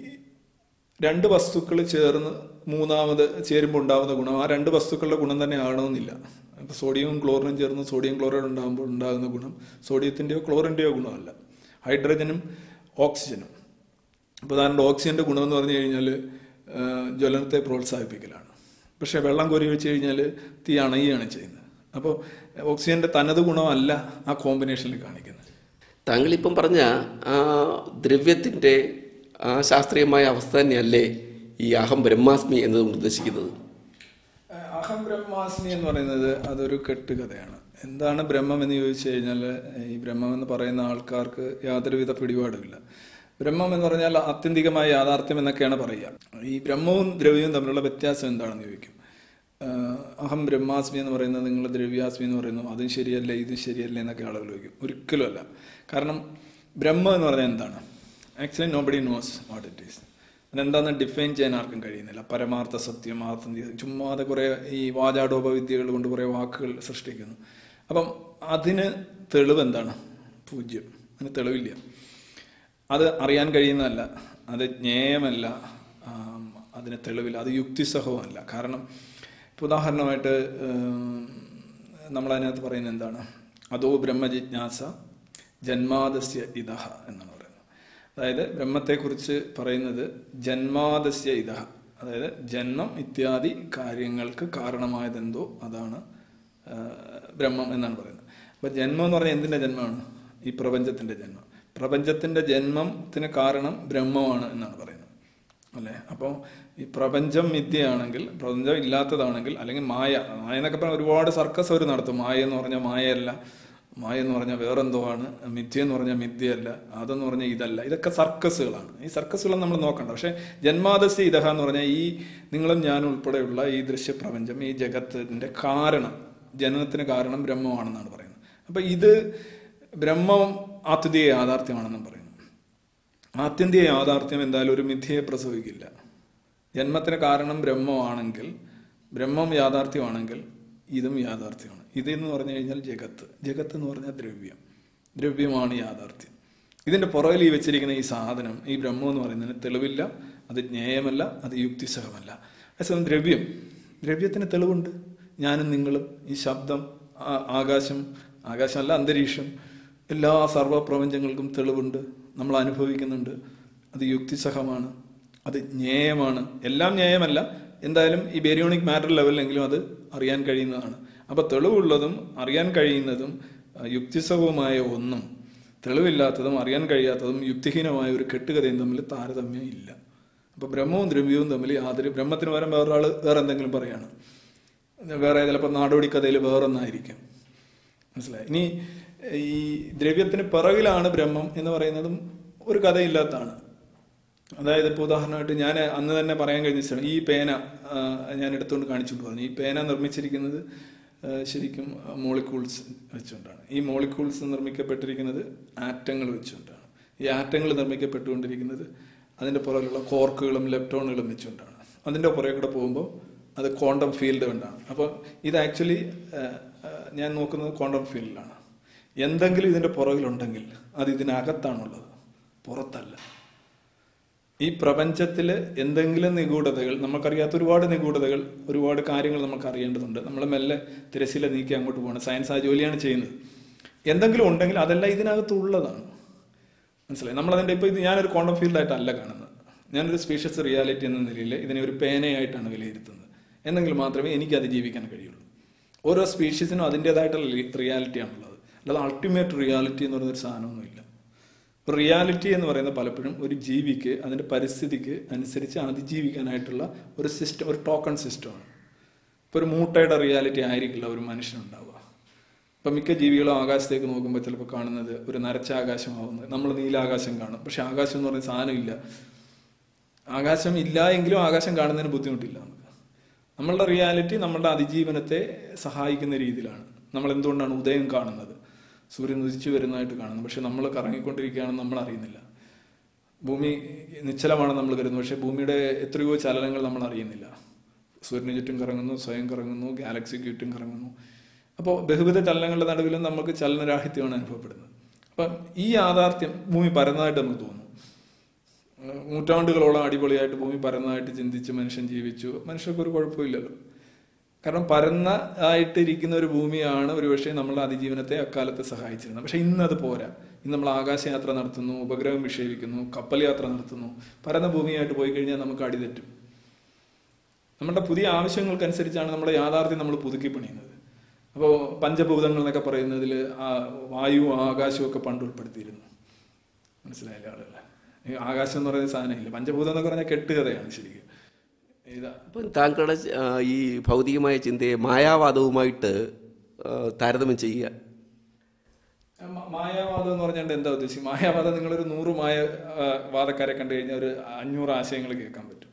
രണ്ട് വസ്തുക്കൾ ചേർന്ന് മൂന്നാമത് ചേരുമ്പോൾ ഉണ്ടാകുന്ന ഗുണം ആ രണ്ട് വസ്തുക്കളുടെ ഗുണം തന്നെ ആകണമെന്നില്ല ഇപ്പോൾ സോഡിയവും ക്ലോറിനും ചേർന്ന് സോഡിയം ക്ലോറൈഡ് ഉണ്ടാകുമ്പോൾ ഉണ്ടാകുന്ന ഗുണം സോഡിയത്തിൻ്റെയോ ക്ലോറിൻ്റെയോ ഗുണമല്ല ഹൈഡ്രജനും ഓക്സിജനും അപ്പോൾ ഉദാഹരണം ഓക്സിജൻ്റെ ഗുണമെന്ന് പറഞ്ഞു കഴിഞ്ഞാൽ ജ്വലനത്തെ പ്രോത്സാഹിപ്പിക്കലാണ് പക്ഷേ വെള്ളം കോരി വെച്ച് കഴിഞ്ഞാൽ തീ അണയുകയാണ് ചെയ്യുന്നത് അപ്പോൾ ഓക്സിജൻ്റെ തനത് ഗുണമല്ല ആ കോമ്പിനേഷനിൽ കാണിക്കുന്നത് താങ്കളിപ്പം പറഞ്ഞ ആ ദ്രവ്യത്തിൻ്റെ ആ ശാസ്ത്രീയമായ അവസ്ഥ തന്നെയല്ലേ ഈ അഹം ബ്രഹ്മാസ്മി എന്നതുകൊണ്ട് ഉദ്ദേശിക്കുന്നത് അഹം ബ്രഹ്മാസ്മി എന്ന് പറയുന്നത് അതൊരു കെട്ടുകഥയാണ് എന്താണ് ബ്രഹ്മം എന്ന് ചോദിച്ചു കഴിഞ്ഞാൽ ഈ ബ്രഹ്മം എന്ന് പറയുന്ന ആൾക്കാർക്ക് യാതൊരുവിധ പിടിപാടുമില്ല ബ്രഹ്മം എന്ന് പറഞ്ഞാൽ ആത്യന്തികമായ യാഥാർത്ഥ്യം എന്നൊക്കെയാണ് പറയുക ഈ ബ്രഹ്മവും ദ്രവ്യവും തമ്മിലുള്ള വ്യത്യാസം എന്താണെന്ന് ചോദിക്കും ആഹ് അഹം ബ്രഹ്മാസ്മി എന്ന് പറയുന്നത് നിങ്ങൾ ദ്രവ്യാസ്മി എന്ന് പറയുന്നു അതും ശരിയല്ല ഇതും ശരിയല്ല എന്നൊക്കെ ആളുകൾ ചോദിക്കും ഒരിക്കലും അല്ല കാരണം ബ്രഹ്മം എന്ന് പറഞ്ഞാൽ എന്താണ് actually nobody knows what it is അതെന്താണെന്ന് ഡിഫൈൻ ചെയ്യാൻ ആർക്കും കഴിയുന്നില്ല പരമാർത്ഥ സത്യം ആത്യന്തിക ചുമ്മാതെ കുറേ ഈ വാചാടോപവിദ്യകൾ കൊണ്ട് കുറേ വാക്കുകൾ സൃഷ്ടിക്കുന്നു അപ്പം അതിന് തെളിവ് എന്താണ് പൂജ്യം അതിന് തെളിവില്ല അത് അറിയാൻ കഴിയുന്നതല്ല അത് ജ്ഞേയമല്ല ആം, അതിന് തെളിവില്ല അത് യുക്തിസഹവുമല്ല കാരണം ഇപ്പോൾ ഉദാഹരണമായിട്ട് നമ്മൾ അതിനകത്ത് പറയുന്നത് എന്താണ് അതോ ബ്രഹ്മജിജ്ഞാസ ജന്മാദസ്യ ഇതഹ എന്നാണ് പറയുന്നത് അതായത് ബ്രഹ്മത്തെക്കുറിച്ച് പറയുന്നത് ജന്മാദസ്യ ഇതഹ അതായത് ജന്മം ഇത്യാദി കാര്യങ്ങൾക്ക് കാരണമായതെന്തോ അതാണ് ആ, ബ്രഹ്മം എന്നാണ് പറയുന്നത് അപ്പൊ ജന്മം എന്ന് പറഞ്ഞാൽ എന്തിന്റെ ജന്മമാണ് ഈ പ്രപഞ്ചത്തിന്റെ ജന്മം പ്രപഞ്ചത്തിന്റെ ജന്മത്തിന് കാരണം ബ്രഹ്മമാണ് എന്നാണ് പറയുന്നത് അല്ലേ അപ്പോൾ ഈ പ്രപഞ്ചം മിഥ്യയാണെങ്കിൽ പ്രപഞ്ചം ഇല്ലാത്തതാണെങ്കിൽ അല്ലെങ്കിൽ മായ മായ എന്നൊക്കെ പറഞ്ഞാൽ ഒരുപാട് സർക്കസ് അവർ നടത്തും മായ എന്ന് പറഞ്ഞാൽ മായയല്ല മായ എന്ന് പറഞ്ഞാൽ വേറെന്തോ ആണ് മിഥ്യ എന്ന് പറഞ്ഞാൽ മിഥ്യയല്ല അതെന്ന് പറഞ്ഞാൽ ഇതല്ല ഇതൊക്കെ സർക്കസുകളാണ് ഈ സർക്കസുകൾ നമ്മൾ നോക്കണ്ട പക്ഷേ ജന്മാദസ്യ ഇതഹ എന്ന് പറഞ്ഞാൽ ഈ നിങ്ങളും ഞാനും ഉൾപ്പെടെയുള്ള ഈ ദൃശ്യപ്രപഞ്ചം ഈ ജഗത്തിന്റെ കാരണം ജനനത്തിന് കാരണം ബ്രഹ്മമാണെന്നാണ് പറയുന്നത് അപ്പൊ ഇത് ബ്രഹ്മം ആത്യന്തിക യാഥാർത്ഥ്യമാണെന്നും പറയുന്നു ആത്യന്തിക യാഥാർത്ഥ്യം എന്തായാലും ഒരു മിഥ്യയെ പ്രസവിക്കില്ല ജന്മത്തിന് കാരണം ബ്രഹ്മമാണെങ്കിൽ ബ്രഹ്മം യാഥാർത്ഥ്യമാണെങ്കിൽ ഇതും യാഥാർത്ഥ്യമാണ് ഇതെന്ന് പറഞ്ഞു കഴിഞ്ഞാൽ ജഗത്ത് ജഗത്ത് എന്ന് പറഞ്ഞാൽ ദ്രവ്യം ദ്രവ്യമാണ് യാഥാർത്ഥ്യം ഇതിന്റെ പുറകിൽ ഈ വെച്ചിരിക്കുന്ന ഈ സാധനം ഈ ബ്രഹ്മം എന്ന് പറയുന്നതിന് തെളിവില്ല അത് ജ്ഞേയമല്ല അത് യുക്തിസഹമല്ല അതേസമയം ദ്രവ്യം ദ്രവ്യത്തിന് തെളിവുണ്ട് ഞാനും നിങ്ങളും ഈ ശബ്ദം ആ- ആകാശം ആകാശമല്ല അന്തരീക്ഷം എല്ലാ സർവ്വപ്രപഞ്ചങ്ങൾക്കും തെളിവുണ്ട് നമ്മൾ അനുഭവിക്കുന്നുണ്ട് അത് യുക്തിസഹമാണ് അത് ജ്ഞേയമാണ് എല്ലാം ജ്ഞേയമല്ല എന്തായാലും ഈ ബേരിയോണിക് മാറ്റർ ലെവലിലെങ്കിലും അത് അറിയാൻ കഴിയുന്നതാണ് അപ്പൊ തെളിവുള്ളതും അറിയാൻ കഴിയുന്നതും ആ, യുക്തിസഹവുമായ ഒന്നും തെളിവില്ലാത്തതും അറിയാൻ കഴിയാത്തതും യുക്തിഹീനമായ ഒരു കെട്ടുകഥയും തമ്മിൽ താരതമ്യം ഇല്ല അപ്പൊ ബ്രഹ്മവും ദ്രവ്യവും തമ്മിൽ യാതൊരു ബ്രഹ്മത്തിന് പകരം വേറൊരാൾ വേറെ എന്തെങ്കിലും പറയാണ് വേറെ ചിലപ്പോൾ നാടോടി കഥയിൽ വേറൊന്നായിരിക്കും മനസ്സിലായി ഇനി ഈ ദ്രവ്യത്തിന് പിറകിലാണ് ബ്രഹ്മം എന്ന് പറയുന്നതും ഒരു കഥയില്ലാത്തതാണ് അതായത് ഇപ്പോൾ ഉദാഹരണമായിട്ട് ഞാൻ അന്ന് തന്നെ പറയാൻ കഴിഞ്ഞ സ്ഥലം ഈ പേന ആ, ഞാൻ എടുത്തുകൊണ്ട് കാണിച്ചുകൊണ്ട് പറഞ്ഞു ഈ പേന നിർമ്മിച്ചിരിക്കുന്നത് ആ, ശരിക്കും മോളിക്യൂൾസ് വെച്ചുകൊണ്ടാണ് ഈ മോളിക്യൂൾസ് നിർമ്മിക്കപ്പെട്ടിരിക്കുന്നത് ആറ്റങ്ങൾ വെച്ചുകൊണ്ടാണ് ഈ ആറ്റങ്ങൾ നിർമ്മിക്കപ്പെട്ടുകൊണ്ടിരിക്കുന്നത് അതിൻ്റെ പുറകിലുള്ള കോർക്കുകളും ലെപ്റ്റോണുകളും വെച്ചുകൊണ്ടാണ് അതിൻ്റെ പുറകെ കൂടെ പോകുമ്പോൾ അത് ക്വാണ്ടം ഫീൽഡ് കൊണ്ടാണ് അപ്പോൾ ഇത് ആക്ച്വലി ഞാൻ നോക്കുന്നത് ക്വാണ്ടം ഫീൽഡിലാണ് എന്തെങ്കിലും ഇതിൻ്റെ പുറകിലുണ്ടെങ്കിൽ അത് ഇതിനകത്താണുള്ളത് പുറത്തല്ല ഈ പ്രപഞ്ചത്തിൽ എന്തെങ്കിലും നിഗൂഢതകൾ നമുക്കറിയാത്ത ഒരുപാട് നിഗൂഢതകൾ ഒരുപാട് കാര്യങ്ങൾ നമുക്ക് അറിയേണ്ടതുണ്ട് നമ്മൾ മെല്ലെ തിരശ്ശീല നീക്കി അങ്ങോട്ട് പോകണം സയൻസ് ആ ജോലിയാണ് ചെയ്യുന്നത് എന്തെങ്കിലും ഉണ്ടെങ്കിൽ അതെല്ലാം ഇതിനകത്ത് ഉള്ളതാണ് മനസ്സിലായി നമ്മളതിൻ്റെ ഇപ്പോൾ ഇത് ഞാനൊരു ക്വാണ്ടം ഫീൽഡായിട്ടല്ല കാണുന്നത് ഞാനൊരു സ്പീഷ്യസ് റിയാലിറ്റി എന്ന നിലയിൽ ഇതിനെ ഒരു പേനയായിട്ടാണ് വിലയിരുത്തുന്നത് എന്നെങ്കിൽ മാത്രമേ എനിക്ക് അതിജീവിക്കാൻ കഴിയുള്ളൂ ഓരോ സ്പീഷീസിനും അതിൻ്റെതായിട്ടുള്ള റിയാലിറ്റിയാണുള്ളത് അല്ലാതെ അൾട്ടിമേറ്റ് റിയാലിറ്റി എന്ന് പറയുന്നൊരു സാധനമൊന്നുമില്ല റിയാലിറ്റി എന്ന് പറയുന്നത് പലപ്പോഴും ഒരു ജീവിക്ക് അതിന്റെ പരിസ്ഥിതിക്ക് അനുസരിച്ച് അതിജീവിക്കാനായിട്ടുള്ള ഒരു സിസ്റ്റം ഒരു ടോക്കൺ സിസ്റ്റമാണ് ഇപ്പൊ ഒരു മൂട്ടയുടെ റിയാലിറ്റി ആയിരിക്കില്ല ഒരു മനുഷ്യനുണ്ടാവുക ഇപ്പൊ മിക്ക ജീവികളും ആകാശത്തേക്ക് നോക്കുമ്പോൾ ചിലപ്പോൾ കാണുന്നത് ഒരു നരച്ച ആകാശമാവുന്നത് നമ്മൾ നീലാകാശം കാണും പക്ഷെ ആകാശം എന്ന് പറയുന്ന സാധനം ഇല്ല ആകാശം ഇല്ല എങ്കിലും ആകാശം കാണുന്നതിന് ബുദ്ധിമുട്ടില്ല നമുക്ക് നമ്മളുടെ റിയാലിറ്റി നമ്മളുടെ അതിജീവനത്തെ സഹായിക്കുന്ന രീതിയിലാണ് നമ്മൾ എന്തുകൊണ്ടാണ് ഉദയം കാണുന്നത് സൂര്യൻ ഉദിച്ചു വരുന്നതായിട്ട് കാണുന്നത് പക്ഷെ നമ്മൾ കറങ്ങിക്കൊണ്ടിരിക്കുകയാണെന്ന് നമ്മൾ അറിയുന്നില്ല ഭൂമി നിശ്ചലമാണെന്ന് നമ്മൾ കരുതുന്നു പക്ഷെ ഭൂമിയുടെ എത്രയോ ചലനങ്ങൾ നമ്മൾ അറിയുന്നില്ല സൂര്യന് ചുറ്റും കറങ്ങുന്നു സ്വയം കറങ്ങുന്നു ഗാലക്സിക്ക് ചുറ്റും കറങ്ങുന്നു അപ്പോൾ ബഹുവിധ ചലനങ്ങളുടെ നടുവിലും നമുക്ക് ചലനരാഹിത്യമാണ് അനുഭവപ്പെടുന്നത് അപ്പം ഈ യാഥാർത്ഥ്യം ഭൂമി പരന്നതായിട്ട് നമുക്ക് തോന്നുന്നു ഏഹ് നൂറ്റാണ്ടുകളോളം അടിപൊളിയായിട്ട് ഭൂമി പരന്നതായിട്ട് ചിന്തിച്ച് മനുഷ്യൻ ജീവിച്ചു മനുഷ്യർക്ക് ഒരു കുഴപ്പമില്ലല്ലോ കാരണം പരന്ന ആയിട്ടിരിക്കുന്ന ഒരു ഭൂമിയാണ് ഒരുപക്ഷെ നമ്മളുടെ അതിജീവനത്തെ അക്കാലത്ത് സഹായിച്ചിരുന്നത് പക്ഷെ ഇന്ന് അത് പോരാ ഇന്ന് നമ്മൾ ആകാശയാത്ര നടത്തുന്നു ഉപഗ്രഹം വിക്ഷേപിക്കുന്നു കപ്പൽ യാത്ര നടത്തുന്നു പരന്ന ഭൂമിയായിട്ട് പോയി കഴിഞ്ഞാൽ നമുക്ക് അടിതെറ്റും നമ്മുടെ പുതിയ ആവശ്യങ്ങൾക്കനുസരിച്ചാണ് നമ്മുടെ യാഥാർത്ഥ്യം നമ്മൾ പുതുക്കി പണിയുന്നത് അപ്പോൾ പഞ്ചഭൂതങ്ങൾ എന്നൊക്കെ പറയുന്നതിൽ ആ വായു ആകാശവും ഒക്കെ പണ്ട് ഉൾപ്പെടുത്തിയിരുന്നു മനസ്സിലായില്ല ആളല്ല ഈ ആകാശം എന്ന് പറയുന്ന സാധനമില്ല പഞ്ചഭൂതം എന്നൊക്കെ പറഞ്ഞാൽ കെട്ടുകഥയാണ് ശരിക്കും ഇതാ അപ്പം താങ്കളുടെ ആ, ഈ ഭൗതികമായ ചിന്തയെ മായാവാദവുമായിട്ട് ആ, താരതമ്യം ചെയ്യുക മ- മായാവാദം എന്ന് പറഞ്ഞാൽ എന്താ ഉദ്ദേശിക്കും മായാവാദം നിങ്ങളൊരു നൂറ് മായ ആ, വാദക്കാരെ കണ്ടു കഴിഞ്ഞാൽ ഒരു അഞ്ഞൂറ് ആശയങ്ങൾ കേൾക്കാൻ പറ്റും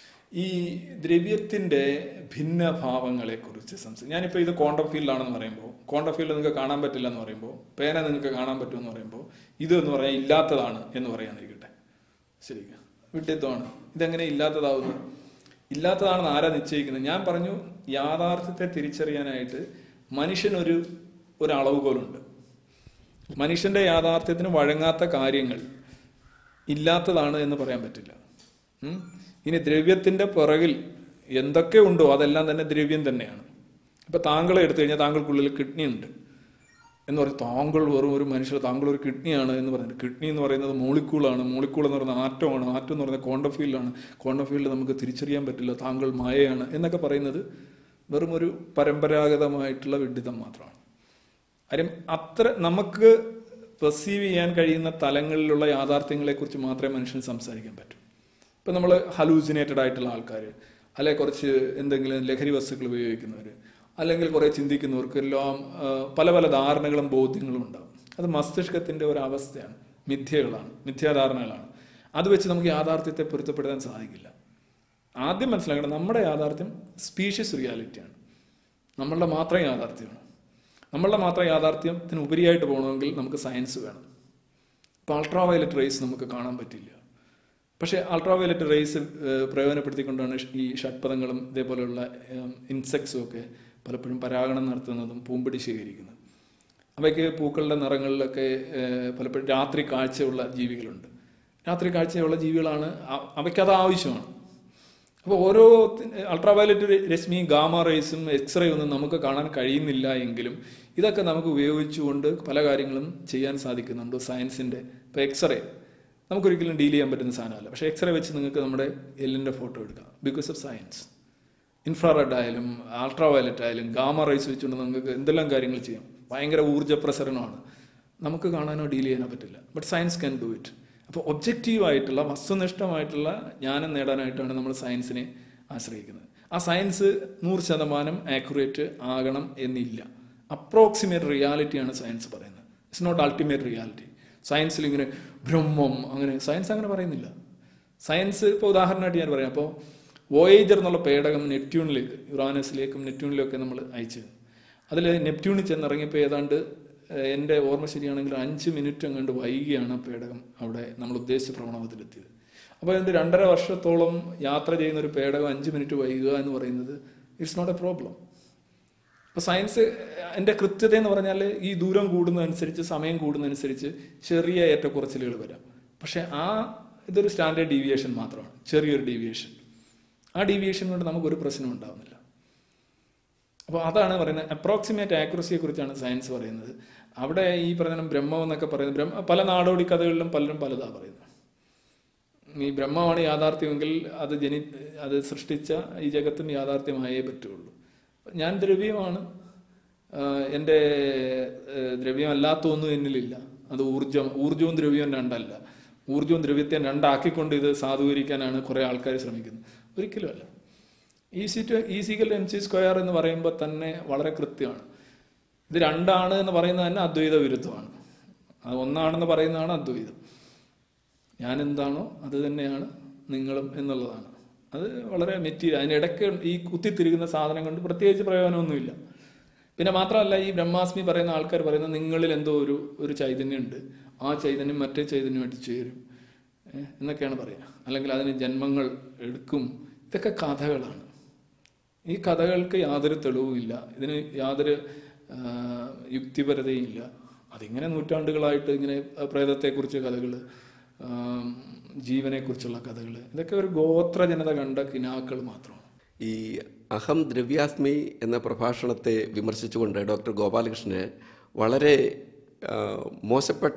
ഈ ദ്രവ്യത്തിന്റെ ഭിന്ന ഭാവങ്ങളെ കുറിച്ച് സംസാരിക്കും ഞാനിപ്പോൾ ഇത് ക്വാണ്ടം ഫീൽഡാണെന്ന് പറയുമ്പോൾ ക്വാണ്ടം ഫീൽഡ് നിങ്ങൾക്ക് കാണാൻ പറ്റില്ല എന്ന് പറയുമ്പോൾ പേന നിങ്ങൾക്ക് കാണാൻ പറ്റുമെന്ന് പറയുമ്പോൾ ഇത് എന്ന് പറയാൻ ഇല്ലാത്തതാണ് എന്ന് പറയാന്നിരിക്കട്ടെ ശരി വിഡ്ഢിത്വമാണ് ഇതെങ്ങനെ ഇല്ലാത്തതാവുന്നു ഇല്ലാത്തതാണെന്ന് ആരാ നിശ്ചയിക്കുന്നത് ഞാൻ പറഞ്ഞു യാഥാർത്ഥ്യത്തെ തിരിച്ചറിയാനായിട്ട് മനുഷ്യനൊരു ഒരു അളവുകോലുണ്ട് മനുഷ്യന്റെ യാഥാർത്ഥ്യത്തിന് വഴങ്ങാത്ത കാര്യങ്ങൾ ഇല്ലാത്തതാണ് എന്ന് പറയാൻ പറ്റില്ല ഉം. ഇനി ദ്രവ്യത്തിന്റെ പുറകിൽ എന്തൊക്കെ ഉണ്ടോ അതെല്ലാം തന്നെ ദ്രവ്യം തന്നെയാണ് ഇപ്പൊ താങ്കളെ എടുത്തു കഴിഞ്ഞാൽ താങ്കൾക്കുള്ളിൽ കിഡ്നി ഉണ്ട് എന്ന് പറയും താങ്കൾ വെറും ഒരു മനുഷ്യർ താങ്കൾ ഒരു കിഡ്നിയാണ് എന്ന് പറയുന്നത് കിഡ്നി എന്ന് പറയുന്നത് മോളിക്കൂളാണ് മോളിക്കൂൾ എന്ന് പറയുന്നത് ആറ്റമാണ് ആറ്റം എന്ന് പറയുന്നത് ക്വാണ്ടം ഫീൽഡാണ് ക്വാണ്ടം ഫീൽഡ് നമുക്ക് തിരിച്ചറിയാൻ പറ്റില്ല താങ്കൾ മായയാണ് എന്നൊക്കെ പറയുന്നത് വെറും ഒരു പരമ്പരാഗതമായിട്ടുള്ള വിഡിതം മാത്രമാണ് കാര്യം അത്ര നമുക്ക് പെർസീവ് ചെയ്യാൻ കഴിയുന്ന തലങ്ങളിലുള്ള യാഥാർത്ഥ്യങ്ങളെക്കുറിച്ച് മാത്രമേ മനുഷ്യന് സംസാരിക്കാൻ പറ്റൂ ഇപ്പം നമ്മൾ ഹലൂസിനേറ്റഡ് ആയിട്ടുള്ള ആൾക്കാർ അല്ലെ കുറച്ച് എന്തെങ്കിലും ലഹരി വസ്തുക്കൾ ഉപയോഗിക്കുന്നവർ അല്ലെങ്കിൽ കുറേ ചിന്തിക്കുന്നവർക്ക് എല്ലാം ആ, പല പല ധാരണകളും ബോധ്യങ്ങളും ഉണ്ടാവും അത് മസ്തിഷ്കത്തിന്റെ ഒരു അവസ്ഥയാണ് മിഥ്യകളാണ് മിഥ്യാധാരണകളാണ് അത് വെച്ച് നമുക്ക് യാഥാർത്ഥ്യത്തെ പൊരുത്തപ്പെടുത്താൻ സാധിക്കില്ല ആദ്യം മനസ്സിലാക്കണം നമ്മുടെ യാഥാർത്ഥ്യം സ്പീഷ്യസ് റിയാലിറ്റിയാണ് നമ്മളുടെ മാത്രം യാഥാർത്ഥ്യമാണ് നമ്മളുടെ മാത്രം യാഥാർത്ഥ്യത്തിന് ഉപരിയായിട്ട് പോകണമെങ്കിൽ നമുക്ക് സയൻസ് വേണം ഇപ്പോൾ അൾട്രാ വയലറ്റ് റേസ് നമുക്ക് കാണാൻ പറ്റില്ല പക്ഷേ അൾട്രാ വയലറ്റ് റേസ് പ്രയോജനപ്പെടുത്തിക്കൊണ്ടാണ് ഈ ഷഡ്പദങ്ങളും ഇതേപോലെയുള്ള ഇൻസെക്ട്സും ഒക്കെ പലപ്പോഴും പരാഗണം നടത്തുന്നതും പൂമ്പടി ശേഖരിക്കുന്നത് അവയ്ക്ക് പൂക്കളുടെ നിറങ്ങളിലൊക്കെ ഏഹ്, പലപ്പോഴും രാത്രി കാഴ്ചയുള്ള ജീവികളുണ്ട് രാത്രി കാഴ്ചയുള്ള ജീവികളാണ് അ- അവയ്ക്കത് ആവശ്യമാണ് അപ്പോൾ ഓരോ അൾട്രാവയലറ്റ് രശ്മി ഗാമ റേസും എക്സ്റേ ഒന്നും നമുക്ക് കാണാൻ കഴിയുന്നില്ല എങ്കിലും ഇതൊക്കെ നമുക്ക് ഉപയോഗിച്ചുകൊണ്ട് പല കാര്യങ്ങളും ചെയ്യാൻ സാധിക്കുന്നുണ്ട് സയൻസിന്റെ ഇപ്പോൾ എക്സ്റേ നമുക്കൊരിക്കലും ഡീൽ ചെയ്യാൻ പറ്റുന്ന സാധനമല്ല പക്ഷേ എക്സ്റേ വെച്ച് നിങ്ങൾക്ക് നമ്മുടെ എല്ലിന്റെ ഫോട്ടോ എടുക്കാം ബിക്കോസ് ഓഫ് സയൻസ് ഇൻഫ്രാറെഡ് ആയാലും അൾട്രാ വയലറ്റ് ആയാലും ഗാമ റൈസ് വെച്ചുകൊണ്ട് നമുക്ക് എന്തെല്ലാം കാര്യങ്ങൾ ചെയ്യാം ഭയങ്കര ഊർജ്ജ പ്രസരണമാണ് നമുക്ക് കാണാനോ ഡീൽ ചെയ്യാനോ പറ്റില്ല but science can do it അപ്പോൾ ഒബ്ജക്റ്റീവായിട്ടുള്ള വസ്തുനിഷ്ഠമായിട്ടുള്ള ജ്ഞാനം നേടാനായിട്ടാണ് നമ്മൾ സയൻസിനെ ആശ്രയിക്കുന്നത് ആ സയൻസ് നൂറ് ശതമാനം ആക്യുറേറ്റ് ആകണം എന്നില്ല അപ്രോക്സിമേറ്റ് റിയാലിറ്റിയാണ് സയൻസ് പറയുന്നത് ഇറ്റ്സ് നോട്ട് അൾട്ടിമേറ്റ് റിയാലിറ്റി സയൻസിൽ ഇങ്ങനെ ബ്രഹ്മം അങ്ങനെ സയൻസ് അങ്ങനെ പറയുന്നില്ല സയൻസ് ഇപ്പോൾ ഉദാഹരണമായിട്ട് ഞാൻ പറയാം അപ്പോൾ വോയേജർ എന്നുള്ള പേടകം നെപ്റ്റ്യൂണിലേക്ക് യുറാനസിലേക്കും നെപ്റ്റ്യൂണിലേക്കും നമ്മൾ അയച്ചിരുന്നു അതിൽ നെപ്റ്റ്യൂണിൽ ചെന്നിറങ്ങിയപ്പോൾ ഏതാണ്ട് ഏഹ്, എൻ്റെ ഓർമ്മ ശരിയാണെങ്കിൽ അഞ്ച് മിനിറ്റ് അങ്ങോട്ട് വൈകിയാണ് ആ പേടകം അവിടെ നമ്മൾ ഉദ്ദേശിച്ച ഭ്രമണപഥത്തിലെത്തിയത് അപ്പോൾ അതിൻ്റെ രണ്ടര വർഷത്തോളം യാത്ര ചെയ്യുന്ന ഒരു പേടകം അഞ്ച് മിനിറ്റ് വൈകുക എന്ന് പറയുന്നത് ഇറ്റ്സ് നോട്ട് എ പ്രോബ്ലം അപ്പോൾ സയൻസ് എൻ്റെ കൃത്യത എന്ന് പറഞ്ഞാൽ ഈ ദൂരം കൂടുന്നതനുസരിച്ച് സമയം കൂടുന്നതനുസരിച്ച് ചെറിയ ഏറ്റക്കുറച്ചിലുകൾ വരാം പക്ഷേ ആ ഇതൊരു സ്റ്റാൻഡേർഡ് ഡീവിയേഷൻ മാത്രമാണ് ചെറിയൊരു ഡീവിയേഷൻ ആ ഡീവിയേഷൻ കൊണ്ട് നമുക്കൊരു പ്രശ്നം ഉണ്ടാവുന്നില്ല അപ്പോൾ അതാണ് പറയുന്നത് അപ്രോക്സിമേറ്റ് ആക്യുറസിയെ കുറിച്ചാണ് സയൻസ് പറയുന്നത് അവിടെ ഈ പറഞ്ഞ ബ്രഹ്മം എന്നൊക്കെ പറയുന്നത് ബ്രഹ്മ പല നാടോടി കഥകളിലും പലരും പലതാ പറയുന്നത് ഈ ബ്രഹ്മമാണ് യാഥാർത്ഥ്യമെങ്കിൽ അത് ജനി അത് സൃഷ്ടിച്ച ഈ ജഗത്തും യാഥാർത്ഥ്യമായേ പറ്റുള്ളൂ ഞാൻ ദ്രവ്യമാണ് ആഹ് എൻ്റെ ഏഹ് ദ്രവ്യമല്ലാത്ത ഒന്നും എന്നിലില്ല അത് ഊർജം ഊർജവും ദ്രവ്യവും രണ്ടല്ല ഊർജവും ദ്രവ്യത്തെ രണ്ടാക്കിക്കൊണ്ട് ഇത് സാധൂകരിക്കാനാണ് കുറെ ആൾക്കാർ ശ്രമിക്കുന്നത് ഒരിക്കലുമല്ല ഈ സി ടു ഈ സിക്കൽ എം സി സ്ക്വയർ എന്ന് പറയുമ്പോൾ തന്നെ വളരെ കൃത്യമാണ് ഇത് രണ്ടാണ് എന്ന് പറയുന്നത് തന്നെ അദ്വൈത വിരുദ്ധമാണ് അത് ഒന്നാണെന്ന് പറയുന്നതാണ് അദ്വൈതം ഞാൻ എന്താണോ അത് തന്നെയാണ് നിങ്ങളും എന്നുള്ളതാണ് അത് വളരെ മെറ്റീരിയൽ അതിനിടയ്ക്ക് ഈ കുത്തിത്തിരിക്കുന്ന സാധനം കൊണ്ട് പ്രത്യേകിച്ച് പ്രയോജനമൊന്നുമില്ല പിന്നെ മാത്രമല്ല ഈ ബ്രഹ്മാസ്മി പറയുന്ന ആൾക്കാർ പറയുന്നത് നിങ്ങളിൽ എന്തോ ഒരു ഒരു ചൈതന്യമുണ്ട് ആ ചൈതന്യം മറ്റേ ചൈതന്യമായിട്ട് ചേരും ഏ, എന്നൊക്കെയാണ് പറയുക അല്ലെങ്കിൽ അതിന് ജന്മങ്ങൾ എടുക്കും ഇതൊക്കെ കഥകളാണ് ഈ കഥകൾക്ക് യാതൊരു തെളിവുമില്ല ഇതിന് യാതൊരു ആ, യുക്തിപരതയും ഇല്ല അതിങ്ങനെ നൂറ്റാണ്ടുകളായിട്ട് ഇങ്ങനെ പ്രേതത്തെക്കുറിച്ച് കഥകൾ ജീവനെക്കുറിച്ചുള്ള കഥകൾ ഇതൊക്കെ ഒരു ഗോത്ര ജനത കണ്ട കിനാക്കൾ മാത്രമാണ് ഈ അഹം ദ്രവ്യാസ്മി എന്ന പ്രഭാഷണത്തെ വിമർശിച്ചുകൊണ്ട് ഡോക്ടർ ഗോപാലകൃഷ്ണന് വളരെ ആ, മോശപ്പെട്ട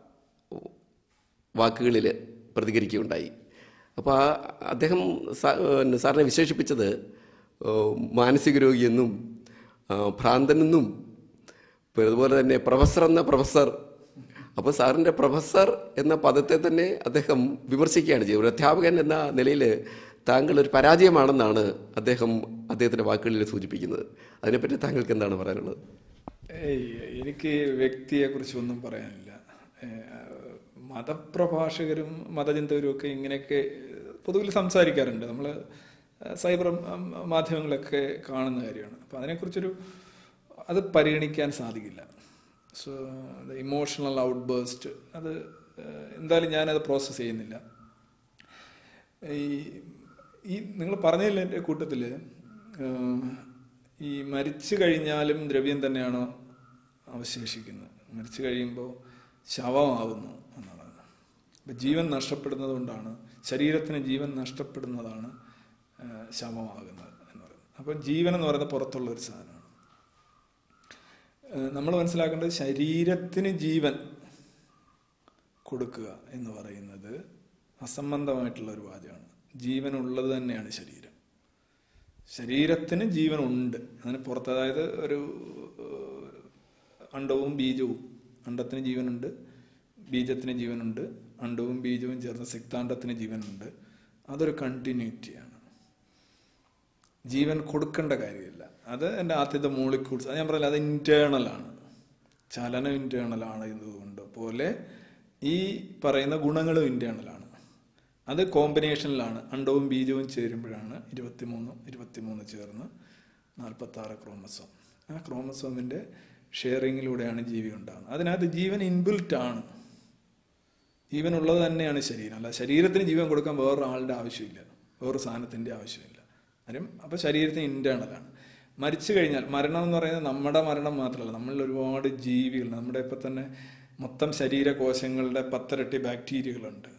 വാക്കുകളിൽ പ്രതികരിക്കുകയുണ്ടായി അപ്പോൾ ആ അദ്ദേഹം സാ- പിന്നെ സാറിനെ വിശേഷിപ്പിച്ചത് ആ, മാനസിക രോഗിയെന്നും ആ, ഭ്രാന്തനെന്നും പിന്നെ അതുപോലെ തന്നെ പ്രൊഫസർ എന്ന പ്രൊഫസർ അപ്പോൾ സാറിൻ്റെ പ്രൊഫസർ എന്ന പദത്തെ തന്നെ അദ്ദേഹം വിമർശിക്കുകയാണ് ചെയ്യുന്നത് ഒരു അധ്യാപകൻ എന്ന നിലയിൽ താങ്കൾ ഒരു പരാജയമാണെന്നാണ് അദ്ദേഹം അദ്ദേഹത്തിൻ്റെ വാക്കുകളിൽ സൂചിപ്പിക്കുന്നത് അതിനെപ്പറ്റി താങ്കൾക്ക് എന്താണ് പറയാനുള്ളത് ഏയ് എനിക്ക് വ്യക്തിയെ കുറിച്ചൊന്നും പറയാനില്ല ഏഹ് മതപ്രഭാഷകരും മതചിന്തകരും ഒക്കെ ഇങ്ങനെയൊക്കെ പൊതുവിൽ സംസാരിക്കാറുണ്ട് നമ്മൾ സൈബർ മാധ്യമങ്ങളൊക്കെ കാണുന്ന കാര്യമാണ് അപ്പം അതിനെക്കുറിച്ചൊരു അത് പരിഗണിക്കാൻ സാധിക്കില്ല സോ ഇമോഷണൽ ഔട്ട് ബേസ്റ്റ് അത് ഏഹ് എന്തായാലും ഞാനത് പ്രോസസ്സ് ചെയ്യുന്നില്ല ഈ ഈ നിങ്ങൾ പറഞ്ഞതിൽ എൻ്റെ കൂട്ടത്തിൽ ഈ മരിച്ചു കഴിഞ്ഞാലും ദ്രവ്യം തന്നെയാണോ അവശേഷിക്കുന്നത് മരിച്ചു കഴിയുമ്പോൾ ശവമാകുന്നു എന്നുള്ളത് അപ്പം ജീവൻ നഷ്ടപ്പെടുന്നത് കൊണ്ടാണ് ശരീരത്തിന് ജീവൻ നഷ്ടപ്പെടുന്നതാണ് ആ, ശവമാകുന്നത് എന്ന് പറയുന്നത് അപ്പം ജീവൻ എന്ന് പറയുന്നത് പുറത്തുള്ള ഒരു സാധനമാണ് നമ്മൾ മനസ്സിലാക്കേണ്ടത് ശരീരത്തിന് ജീവൻ കൊടുക്കുക എന്ന് പറയുന്നത് അസംബന്ധമായിട്ടുള്ള ഒരു വാചകമാണ് ജീവനുള്ളത് തന്നെയാണ് ശരീരം ശരീരത്തിന് ജീവനുണ്ട് അതിന് പുറത്ത് അതായത് ഒരു ഏഹ്, അണ്ടവും ബീജവും അണ്ടത്തിന് ജീവനുണ്ട് ബീജത്തിന് ജീവനുണ്ട് അണ്ടവും ബീജവും ചേർന്ന സിക്താണ്ടത്തിന് ജീവനുണ്ട് അതൊരു കണ്ടിന്യൂറ്റിയാണ് ജീവൻ കൊടുക്കേണ്ട കാര്യമില്ല അത് എൻ്റെ ആദ്യത്തെ മോളിക്യൂൾസ് അത് ഞാൻ പറയില്ല അത് ഇന്റേണലാണ് ചലനം ഇന്റേണൽ ആണ് എന്നതുകൊണ്ട് പോലെ ഈ പറയുന്ന ഗുണങ്ങളും ഇന്റേണലാണ് അത് കോമ്പിനേഷനിലാണ് അണ്ടവും ബീജവും ചേരുമ്പോഴാണ് ഇരുപത്തിമൂന്നും ഇരുപത്തിമൂന്ന് ചേർന്ന് നാൽപ്പത്തി ആറ് ക്രോമസോം ആ ക്രോമസോമിൻ്റെ ഷെയറിങ്ങിലൂടെയാണ് ജീവി ഉണ്ടാകുന്നത് അതിനകത്ത് ജീവൻ ഇൻബിൽറ്റ് ആണ് ജീവൻ ഉള്ളത് തന്നെയാണ് ശരീരം അല്ല ശരീരത്തിന് ജീവൻ കൊടുക്കാൻ വേറൊരാളുടെ ആവശ്യമില്ല വേറൊരു സാധനത്തിൻ്റെ ആവശ്യമില്ല കാര്യം അപ്പോൾ ശരീരത്തിന് ഇൻറ്റേണലാണ് മരിച്ചു കഴിഞ്ഞാൽ മരണം എന്ന് പറയുന്നത് നമ്മുടെ മരണം മാത്രമല്ല നമ്മളിൽ ഒരുപാട് ജീവികൾ നമ്മുടെ ഇപ്പം തന്നെ മൊത്തം ശരീരകോശങ്ങളുടെ പത്തരട്ടി ബാക്ടീരിയകളുണ്ട്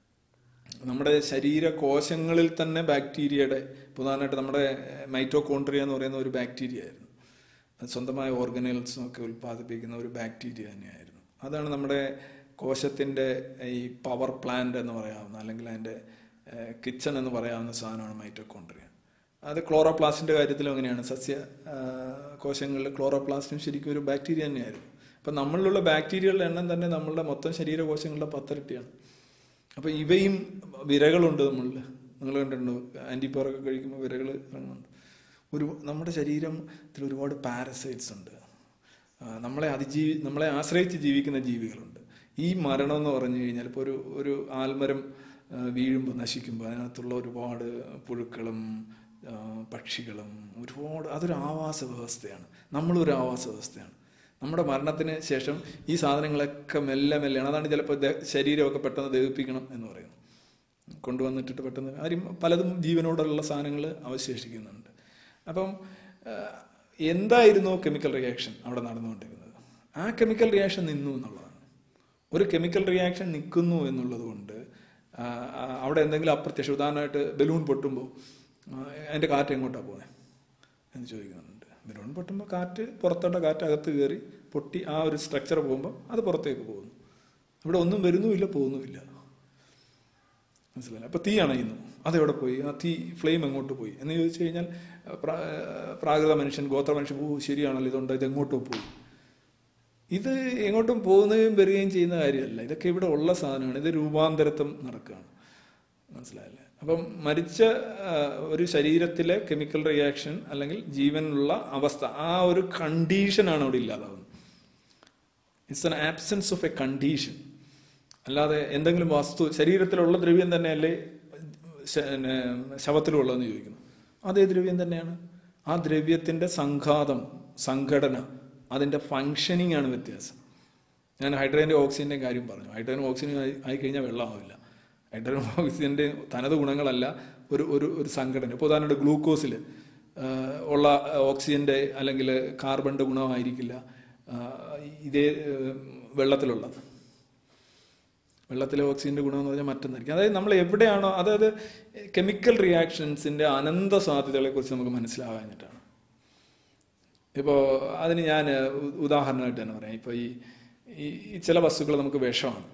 നമ്മുടെ ശരീരകോശങ്ങളിൽ തന്നെ ബാക്ടീരിയയുടെ പ്രധാനമായിട്ട് നമ്മുടെ മൈറ്റോകോൺട്രിയ എന്ന് പറയുന്ന ഒരു ബാക്ടീരിയ ആയിരുന്നു അത് സ്വന്തമായ ഓർഗനൽസും ഒക്കെ ഉൽപ്പാദിപ്പിക്കുന്ന ഒരു ബാക്ടീരിയ തന്നെയായിരുന്നു അതാണ് നമ്മുടെ കോശത്തിൻ്റെ ഈ പവർ പ്ലാന്റ് എന്ന് പറയാവുന്ന അല്ലെങ്കിൽ അതിൻ്റെ കിച്ചൺ എന്ന് പറയാവുന്ന സാധനമാണ് മൈറ്റോകോൺട്രിയ അത് ക്ലോറോപ്ലാസ്റ്റിൻ്റെ കാര്യത്തിലും അങ്ങനെയാണ് സസ്യ ആ, കോശങ്ങളിൽ ക്ലോറോപ്ലാസ്റ്റും ശരിക്കും ഒരു ബാക്ടീരിയ തന്നെയായിരുന്നു അപ്പം നമ്മളിലുള്ള ബാക്ടീരിയകളുടെ എണ്ണം തന്നെ നമ്മളുടെ മൊത്തം ശരീരകോശങ്ങളുടെ പത്തിരട്ടിയാണ് അപ്പോൾ ഇവയും വിരകളുണ്ട് നമ്മളിൽ നിങ്ങൾ കണ്ടിട്ടുണ്ടോ ആൻറ്റിപ്പോറൊക്കെ കഴിക്കുമ്പോൾ വിരകൾ ഇറങ്ങുന്നുണ്ട് ഒരു നമ്മുടെ ശരീരത്തിൽ ഒരുപാട് പാരസൈറ്റ്സ് ഉണ്ട് ആ, നമ്മളെ അതിജീവി നമ്മളെ ആശ്രയിച്ച് ജീവിക്കുന്ന ജീവികളുണ്ട് ഈ മരണം എന്ന് പറഞ്ഞു കഴിഞ്ഞാൽ ഇപ്പോൾ ഒരു ഒരു ആൽമരം ആ, വീഴുമ്പോൾ നശിക്കുമ്പോൾ അതിനകത്തുള്ള ഒരുപാട് പുഴുക്കളും ആ, പക്ഷികളും ഒരുപാട് അതൊരു ആവാസ വ്യവസ്ഥയാണ് നമ്മളൊരു ആവാസ വ്യവസ്ഥയാണ് നമ്മുടെ മരണത്തിന് ശേഷം ഈ സാധനങ്ങളൊക്കെ മെല്ലെ മെല്ലെയാണ് അതാണ് ചിലപ്പോൾ ദേ- ശരീരമൊക്കെ പെട്ടെന്ന് ദഹിപ്പിക്കണം എന്ന് പറയുന്നു കൊണ്ടുവന്നിട്ടിട്ട് പെട്ടെന്ന് ആരും പലതും ജീവനോടുള്ള സാധനങ്ങൾ അവശേഷിക്കുന്നുണ്ട് അപ്പം ആ, എന്തായിരുന്നു കെമിക്കൽ റിയാക്ഷൻ അവിടെ നടന്നുകൊണ്ടിരുന്നത് ആ കെമിക്കൽ റിയാക്ഷൻ നിന്നു എന്നുള്ളതാണ് ഒരു കെമിക്കൽ റിയാക്ഷൻ നിൽക്കുന്നു എന്നുള്ളത് കൊണ്ട് ആ, ആ, അവിടെ എന്തെങ്കിലും അപ്രത്യക്ഷം ഉദാഹരണമായിട്ട് ബലൂൺ പൊട്ടുമ്പോൾ ആ, അതിൻ്റെ കാറ്റ് എങ്ങോട്ടാണ് പോകുന്നത് എന്ന് ചോദിക്കുന്നുണ്ട് ബലൂൺ പൊട്ടുമ്പോൾ കാറ്റ് പുറത്തോട്ട് കാറ്റ് അകത്ത് കയറി പൊട്ടി ആ ഒരു സ്ട്രക്ചർ പോകുമ്പോൾ അത് പുറത്തേക്ക് പോകുന്നു ഇവിടെ ഒന്നും വരുന്നുമില്ല പോകുന്നുമില്ല മനസ്സിലായില്ല അപ്പോൾ തീ അണയുന്നു അതെവിടെ പോയി ആ തീ ഫ്ലെയിം എങ്ങോട്ട് പോയി എന്ന് ചോദിച്ചു കഴിഞ്ഞാൽ പ്രാ- പ്രാകൃത മനുഷ്യൻ ഗോത്ര മനുഷ്യൻ ഓ ശരിയാണല്ലോ ഇതുണ്ട് ഇത് എങ്ങോട്ടോ പോയി ഇത് എങ്ങോട്ടും പോകുകയും വരികയും ചെയ്യുന്ന കാര്യമല്ല ഇതൊക്കെ ഇവിടെ ഉള്ള സാധനമാണ് ഇത് രൂപാന്തരത്വം നടക്കുകയാണ് മനസ്സിലായല്ലേ അപ്പം മരിച്ച ആ, ഒരു ശരീരത്തിലെ കെമിക്കൽ റിയാക്ഷൻ അല്ലെങ്കിൽ ജീവനുള്ള അവസ്ഥ ആ ഒരു കണ്ടീഷനാണ് അവിടെ ഇല്ലാതാവുന്നത് it's an absence of a condition അല്ലാതെ എന്തെങ്കിലും വസ്തു ശരീരത്തിലുള്ള ദ്രവ്യം തന്നെയല്ലേ ശ- പിന്നെ ശവത്തിലുള്ളതെന്ന് ചോദിക്കുന്നു അതേ ദ്രവ്യം തന്നെയാണ് ആ ദ്രവ്യത്തിന്റെ സംഘാതം സംഘടന അതിന്റെ ഫങ്ഷനിങ് ആണ് വ്യത്യാസം ഞാൻ ഹൈഡ്രജൻ്റെ ഓക്സിജൻ്റെ കാര്യം പറഞ്ഞു ഹൈഡ്രജൻ ഓക്സിജൻ ആയി ആയിക്കഴിഞ്ഞാൽ വെള്ളമാവില്ല ഹൈഡ്രജൻ ഓക്സിജൻ്റെ തനത് ഗുണങ്ങളല്ല ഒരു ഒരു ഒരു സംഘടന ഇപ്പോൾ ഉദാഹരണമായിട്ട് ഗ്ലൂക്കോസിൽ ഉള്ള ഓക്സിജൻ്റെ അല്ലെങ്കിൽ കാർബണിൻ്റെ ഗുണമായിരിക്കില്ല ആ, ഇതേ ഏഹ്, വെള്ളത്തിലുള്ളത് വെള്ളത്തിലെ ഓക്സിജന്റെ ഗുണം എന്ന് പറഞ്ഞാൽ മറ്റൊന്നായിരിക്കും അതായത് നമ്മൾ എവിടെയാണോ അതായത് കെമിക്കൽ റിയാക്ഷൻസിന്റെ അനന്ത സാധ്യതകളെ കുറിച്ച് നമുക്ക് മനസ്സിലാകാഞ്ഞിട്ടാണ് ഇപ്പോൾ അതിന് ഞാൻ ഉ- ഉദാഹരണമായിട്ട് തന്നെ പറയാം ഇപ്പോൾ ഈ ഈ- ഈ ചില വസ്തുക്കൾ നമുക്ക് വിഷമാണ്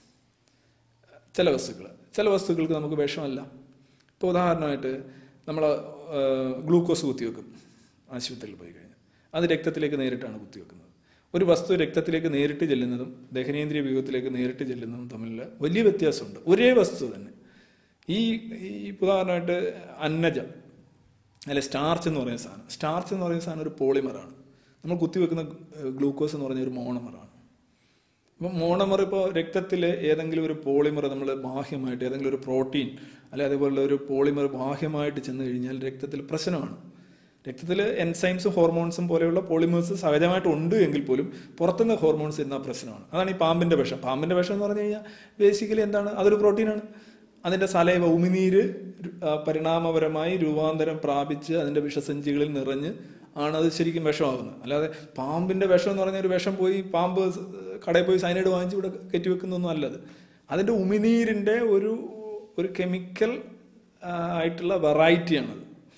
ചില വസ്തുക്കൾ ചില വസ്തുക്കൾക്ക് നമുക്ക് വിഷമല്ല ഇപ്പോൾ ഉദാഹരണമായിട്ട് നമ്മൾ ഗ്ലൂക്കോസ് കുത്തിവെക്കും ആശുപത്രിയിൽ പോയി കഴിഞ്ഞാൽ അത് രക്തത്തിലേക്ക് നേരിട്ടാണ് കുത്തിവെക്കുന്നത് ഒരു വസ്തു രക്തത്തിലേക്ക് നേരിട്ട് ചെല്ലുന്നതും ദഹനേന്ദ്രിയ വ്യൂഹത്തിലേക്ക് നേരിട്ട് ചെല്ലുന്നതും തമ്മിലുള്ള വലിയ വ്യത്യാസമുണ്ട് ഒരേ വസ്തു തന്നെ ഈ ഈ ഉദാഹരണമായിട്ട് അന്നജം അല്ലെ സ്റ്റാർച്ച് എന്ന് പറയുന്ന സാധനം സ്റ്റാർച്ച് എന്ന് പറയുന്ന സാധനം ഒരു പോളിമറാണ് നമ്മൾ കുത്തിവെക്കുന്ന ഗ്ലൂക്കോസ് എന്ന് പറഞ്ഞ ഒരു മോണമറാണ് അപ്പം മോണമർ ഇപ്പോൾ രക്തത്തിൽ ഏതെങ്കിലും ഒരു പോളിമർ നമ്മൾ ബാഹ്യമായിട്ട് ഏതെങ്കിലും ഒരു പ്രോട്ടീൻ അല്ലെ അതേപോലെ ഒരു പോളിമർ ബാഹ്യമായിട്ട് ചെന്ന് കഴിഞ്ഞാൽ രക്തത്തിൽ പ്രശ്നമാണ് രക്തത്തിൽ എൻസൈംസും ഹോർമോൺസും പോലെയുള്ള പോളിമേഴ്സ് സഹജമായിട്ട് ഉണ്ട് എങ്കിൽ പോലും പുറത്തുനിന്ന് ഹോർമോൺസ് എന്ന പ്രശ്നമാണ് അതാണ് ഈ പാമ്പിന്റെ വിഷം പാമ്പിന്റെ വിഷം എന്ന് പറഞ്ഞു കഴിഞ്ഞാൽ ബേസിക്കലി എന്താണ് അതൊരു പ്രോട്ടീനാണ് അതിന്റെ സലൈവ ഉമിനീര് രു- ആ, പരിണാമപരമായി രൂപാന്തരം പ്രാപിച്ച് അതിന്റെ വിഷസഞ്ചികളിൽ നിറഞ്ഞ് ആണ് അത് ശരിക്കും വിഷമാകുന്നത് അല്ലാതെ പാമ്പിന്റെ വിഷം എന്ന് പറഞ്ഞ ഒരു വിഷം പോയി പാമ്പ് സ് കടയിൽ പോയി സൈനൈഡ് വാങ്ങിച്ച് ഇവിടെ കെട്ടിവെക്കുന്നൊന്നും അല്ലത് അതിന്റെ ഉമിനീരിന്റെ ഒരു ഒരു കെമിക്കൽ ആയിട്ടുള്ള വെറൈറ്റിയാണത്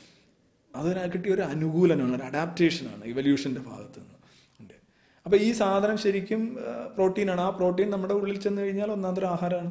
അതിന് കിട്ടിയ ഒരു അനുകൂലനമാണ് ഒരു അഡാപ്റ്റേഷനാണ് ഇവല്യൂഷന്റെ ഭാഗത്ത് നിന്ന് ഉണ്ട് അപ്പൊ ഈ സാധനം ശരിക്കും പ്രോട്ടീനാണ് ആ പ്രോട്ടീൻ നമ്മുടെ ഉള്ളിൽ ചെന്ന് കഴിഞ്ഞാൽ ഒന്നാന്തരം ആഹാരമാണ്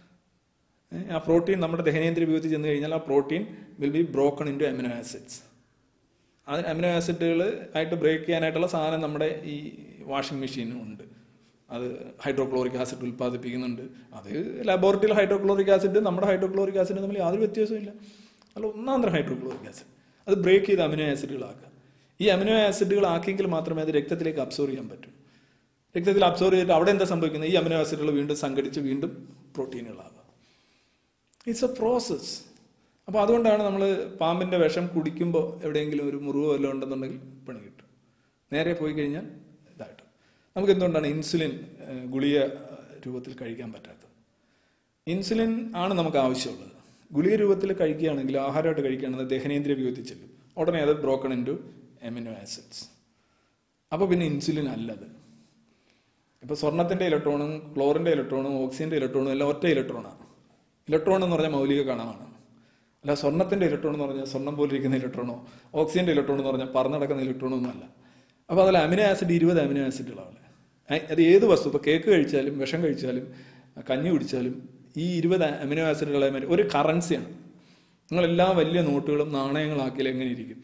ഏ, ആ പ്രോട്ടീൻ നമ്മുടെ ദഹനേന്ദ്രിയ വ്യൂഹത്തിൽ ചെന്ന് കഴിഞ്ഞാൽ ആ protein will be broken into amino acids അതിന് അമിനോ ആസിഡുകൾ ആയിട്ട് ബ്രേക്ക് ചെയ്യാനായിട്ടുള്ള സാധനം നമ്മുടെ ഈ വാഷിംഗ് മെഷീനും ഉണ്ട് അത് ഹൈഡ്രോക്ലോറിക് ആസിഡ് ഉൽപ്പാദിപ്പിക്കുന്നുണ്ട് അത് ലബോറട്ടറിയിൽ ഹൈഡ്രോക്ലോറിക് ആസിഡ് നമ്മുടെ ഹൈഡ്രോക്ലോറിക് ആസിഡ് തമ്മിൽ യാതൊരു വ്യത്യാസവും ഇല്ല അല്ല ഒന്നാന്തരം ഹൈഡ്രോക്ലോറിക് ആസിഡ് അത് ബ്രേക്ക് ചെയ്ത് അമിനോ ആസിഡുകളാക്കുക ഈ അമിനോ ആസിഡുകൾ ആക്കിയെങ്കിൽ മാത്രമേ അത് രക്തത്തിലേക്ക് അബ്സോർവ് ചെയ്യാൻ പറ്റൂ രക്തത്തിൽ അബ്സോർവ് ചെയ്തിട്ട് അവിടെ എന്താ സംഭവിക്കുന്നത് ഈ അമിനോ ആസിഡുകൾ വീണ്ടും സംഘടിച്ച് വീണ്ടും പ്രോട്ടീനുകളാകുക ഇറ്റ്സ് എ പ്രോസസ് അപ്പോൾ അതുകൊണ്ടാണ് നമ്മൾ പാമ്പിന്റെ വിഷം കുടിക്കുമ്പോൾ എവിടെയെങ്കിലും ഒരു മുറിവ് വല്ലതും ഉണ്ടെന്നുണ്ടെങ്കിൽ പണി കിട്ടും നേരെ പോയി കഴിഞ്ഞാൽ ഇതായിട്ട് നമുക്ക് എന്തുകൊണ്ടാണ് ഇൻസുലിൻ ഏഹ്, ഗുളിക ഏഹ്, രൂപത്തിൽ കഴിക്കാൻ പറ്റാത്തത് ഇൻസുലിൻ ആണ് നമുക്ക് ആവശ്യമുള്ളത് ഗുളിക രൂപത്തിൽ കഴിക്കുകയാണെങ്കിൽ ആഹാരമായിട്ട് കഴിക്കുകയാണെങ്കിൽ ദഹനേന്ദ്രിയ വ്യൂഹത്തിൽ ചെല്ലും ഉടനെ അത് broken into amino acids അപ്പോൾ പിന്നെ ഇൻസുലിൻ അല്ലത് ഇപ്പോൾ സ്വർണത്തിന്റെ ഇലക്ട്രോണും ക്ലോറിന്റെ ഇലക്ട്രോണും ഓക്സിജന്റെ ഇലക്ട്രോണും എല്ലാം ഒറ്റ ഇലക്ട്രോണാണ് ഇലക്ട്രോൺ എന്ന് പറഞ്ഞാൽ മൗലിക കണമാണ് അല്ല സ്വർണത്തിന്റെ ഇലക്ട്രോൺ എന്ന് പറഞ്ഞാൽ സ്വർണം പോലെ ഇരിക്കുന്ന ഇലക്ട്രോണോ ഓക്സിജന്റെ ഇലക്ട്രോൺ എന്ന് പറഞ്ഞാൽ പറന്ന് നടക്കുന്ന ഇലക്ട്രോണോ ഒന്നും അല്ല അപ്പോൾ അതിൽ അമിനോ ആസിഡ് ഇരുപത് അമിനോ ആസിഡുകളാണ് അത് ഏത് വസ്തു ഇപ്പോൾ കേക്ക് കഴിച്ചാലും വിഷം കഴിച്ചാലും കഞ്ഞി കുടിച്ചാലും ഈ ഇരുപത് അമിനോ ആസിഡുകളെ മാതിരി ഒരു കറൻസിയാണ് നിങ്ങളെല്ലാ വലിയ നോട്ടുകളും നാണയങ്ങളാക്കിയാൽ എങ്ങനെ ഇരിക്കും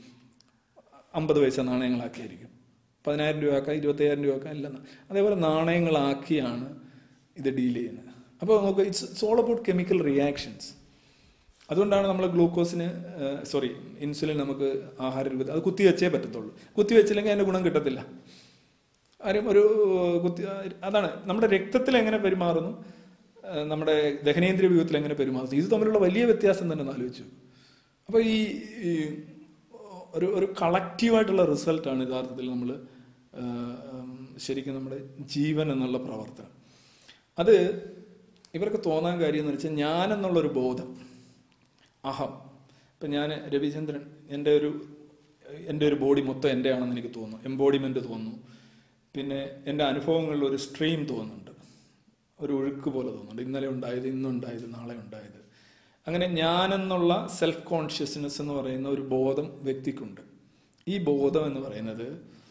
അമ്പത് പൈസ നാണയങ്ങളാക്കിയായിരിക്കും പതിനായിരം രൂപ ആക്കാം ഇരുപത്തയ്യായിരം രൂപ ആക്കാം എല്ലാം അതേപോലെ നാണയങ്ങളാക്കിയാണ് ഇത് ഡീൽ ചെയ്യുന്നത് അപ്പോൾ നമുക്ക് it's it's all about chemical reactions അതുകൊണ്ടാണ് നമ്മൾ ഗ്ലൂക്കോസിന് സോറി ഇൻസുലിൻ നമുക്ക് ആഹാര രൂപത്തിൽ അത് കുത്തിവെച്ചേ പറ്റത്തുള്ളൂ കുത്തിവെച്ചില്ലെങ്കിൽ അതിൻ്റെ ഗുണം കിട്ടത്തില്ല കാര്യം ഒരു കുത്തി അതാണ് നമ്മുടെ രക്തത്തിൽ എങ്ങനെ പെരുമാറുന്നു ആ, നമ്മുടെ ദഹനേന്ദ്രിയ വ്യൂഹത്തിൽ എങ്ങനെ പെരുമാറുന്നു ഇത് തമ്മിലുള്ള വലിയ വ്യത്യാസം തന്നെ ഒന്ന് ആലോചിച്ചു അപ്പോൾ ഈ ഈ ഒരു ഒരു കളക്റ്റീവായിട്ടുള്ള റിസൾട്ടാണ് യഥാർത്ഥത്തിൽ നമ്മൾ ശരിക്കും നമ്മുടെ ജീവൻ എന്നുള്ള പ്രവർത്തനം അത് ഇവർക്ക് തോന്നാൻ കാര്യം എന്ന് വെച്ചാൽ ഞാൻ എന്നുള്ളൊരു ബോധം അഹം ഇപ്പം ഞാൻ രവിചന്ദ്രൻ എൻ്റെ ഒരു എൻ്റെ ഒരു ബോഡി മൊത്തം എൻ്റെ ആണെന്ന് എനിക്ക് തോന്നുന്നു എംബോഡിമെൻ്റ് തോന്നുന്നു പിന്നെ എൻ്റെ അനുഭവങ്ങളിൽ ഒരു സ്ട്രീം തോന്നുന്നുണ്ട് ഒരു ഒഴുക്ക് പോലെ തോന്നുന്നുണ്ട് ഇന്നലെ ഉണ്ടായത് ഇന്നുണ്ടായത് നാളെ ഉണ്ടായത് അങ്ങനെ ഞാനെന്നുള്ള സെൽഫ് കോൺഷ്യസ്നെസ് എന്ന് പറയുന്ന ഒരു ബോധം വ്യക്തിക്കുണ്ട് ഈ ബോധം എന്ന് പറയുന്നത്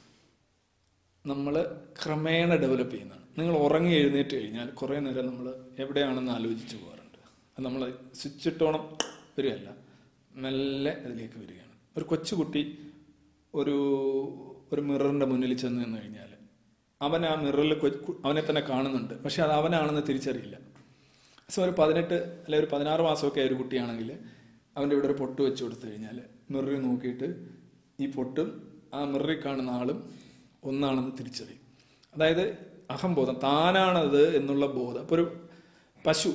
നമ്മൾ ക്രമേണ ഡെവലപ്പ് ചെയ്യുന്നതാണ് നിങ്ങൾ ഉറങ്ങി എഴുന്നേറ്റ് കഴിഞ്ഞാൽ കുറേ നേരം നമ്മൾ എവിടെയാണെന്ന് ആലോചിച്ച് പോകാറുണ്ട് അത് നമ്മൾ സ്വിച്ച് ഇട്ടോണം വരികയല്ല മെല്ലെ അതിലേക്ക് വരികയാണ് ഒരു കൊച്ചുകുട്ടി ഒരു ഒരു മിററിന്റെ മുന്നിൽ ചെന്ന് നിന്ന് കഴിഞ്ഞാൽ അവൻ ആ മിററിൽ അവനെ തന്നെ കാണുന്നുണ്ട് പക്ഷെ അത് അവനാണെന്ന് തിരിച്ചറിയില്ല സോ ഒരു പതിനെട്ട് അല്ലെ ഒരു പതിനാറ് മാസമൊക്കെ ആയ ഒരു കുട്ടിയാണെങ്കിൽ അവൻ്റെ ഇവിടെ ഒരു പൊട്ട് വെച്ച് കൊടുത്തു കഴിഞ്ഞാൽ മിററിൽ നോക്കിയിട്ട് ഈ പൊട്ടും ആ മിററിൽ കാണുന്ന ആളും ഒന്നാണെന്ന് തിരിച്ചറിയും അതായത് അഹംബോധം താനാണത് എന്നുള്ള ബോധം ഇപ്പോൾ ഒരു പശു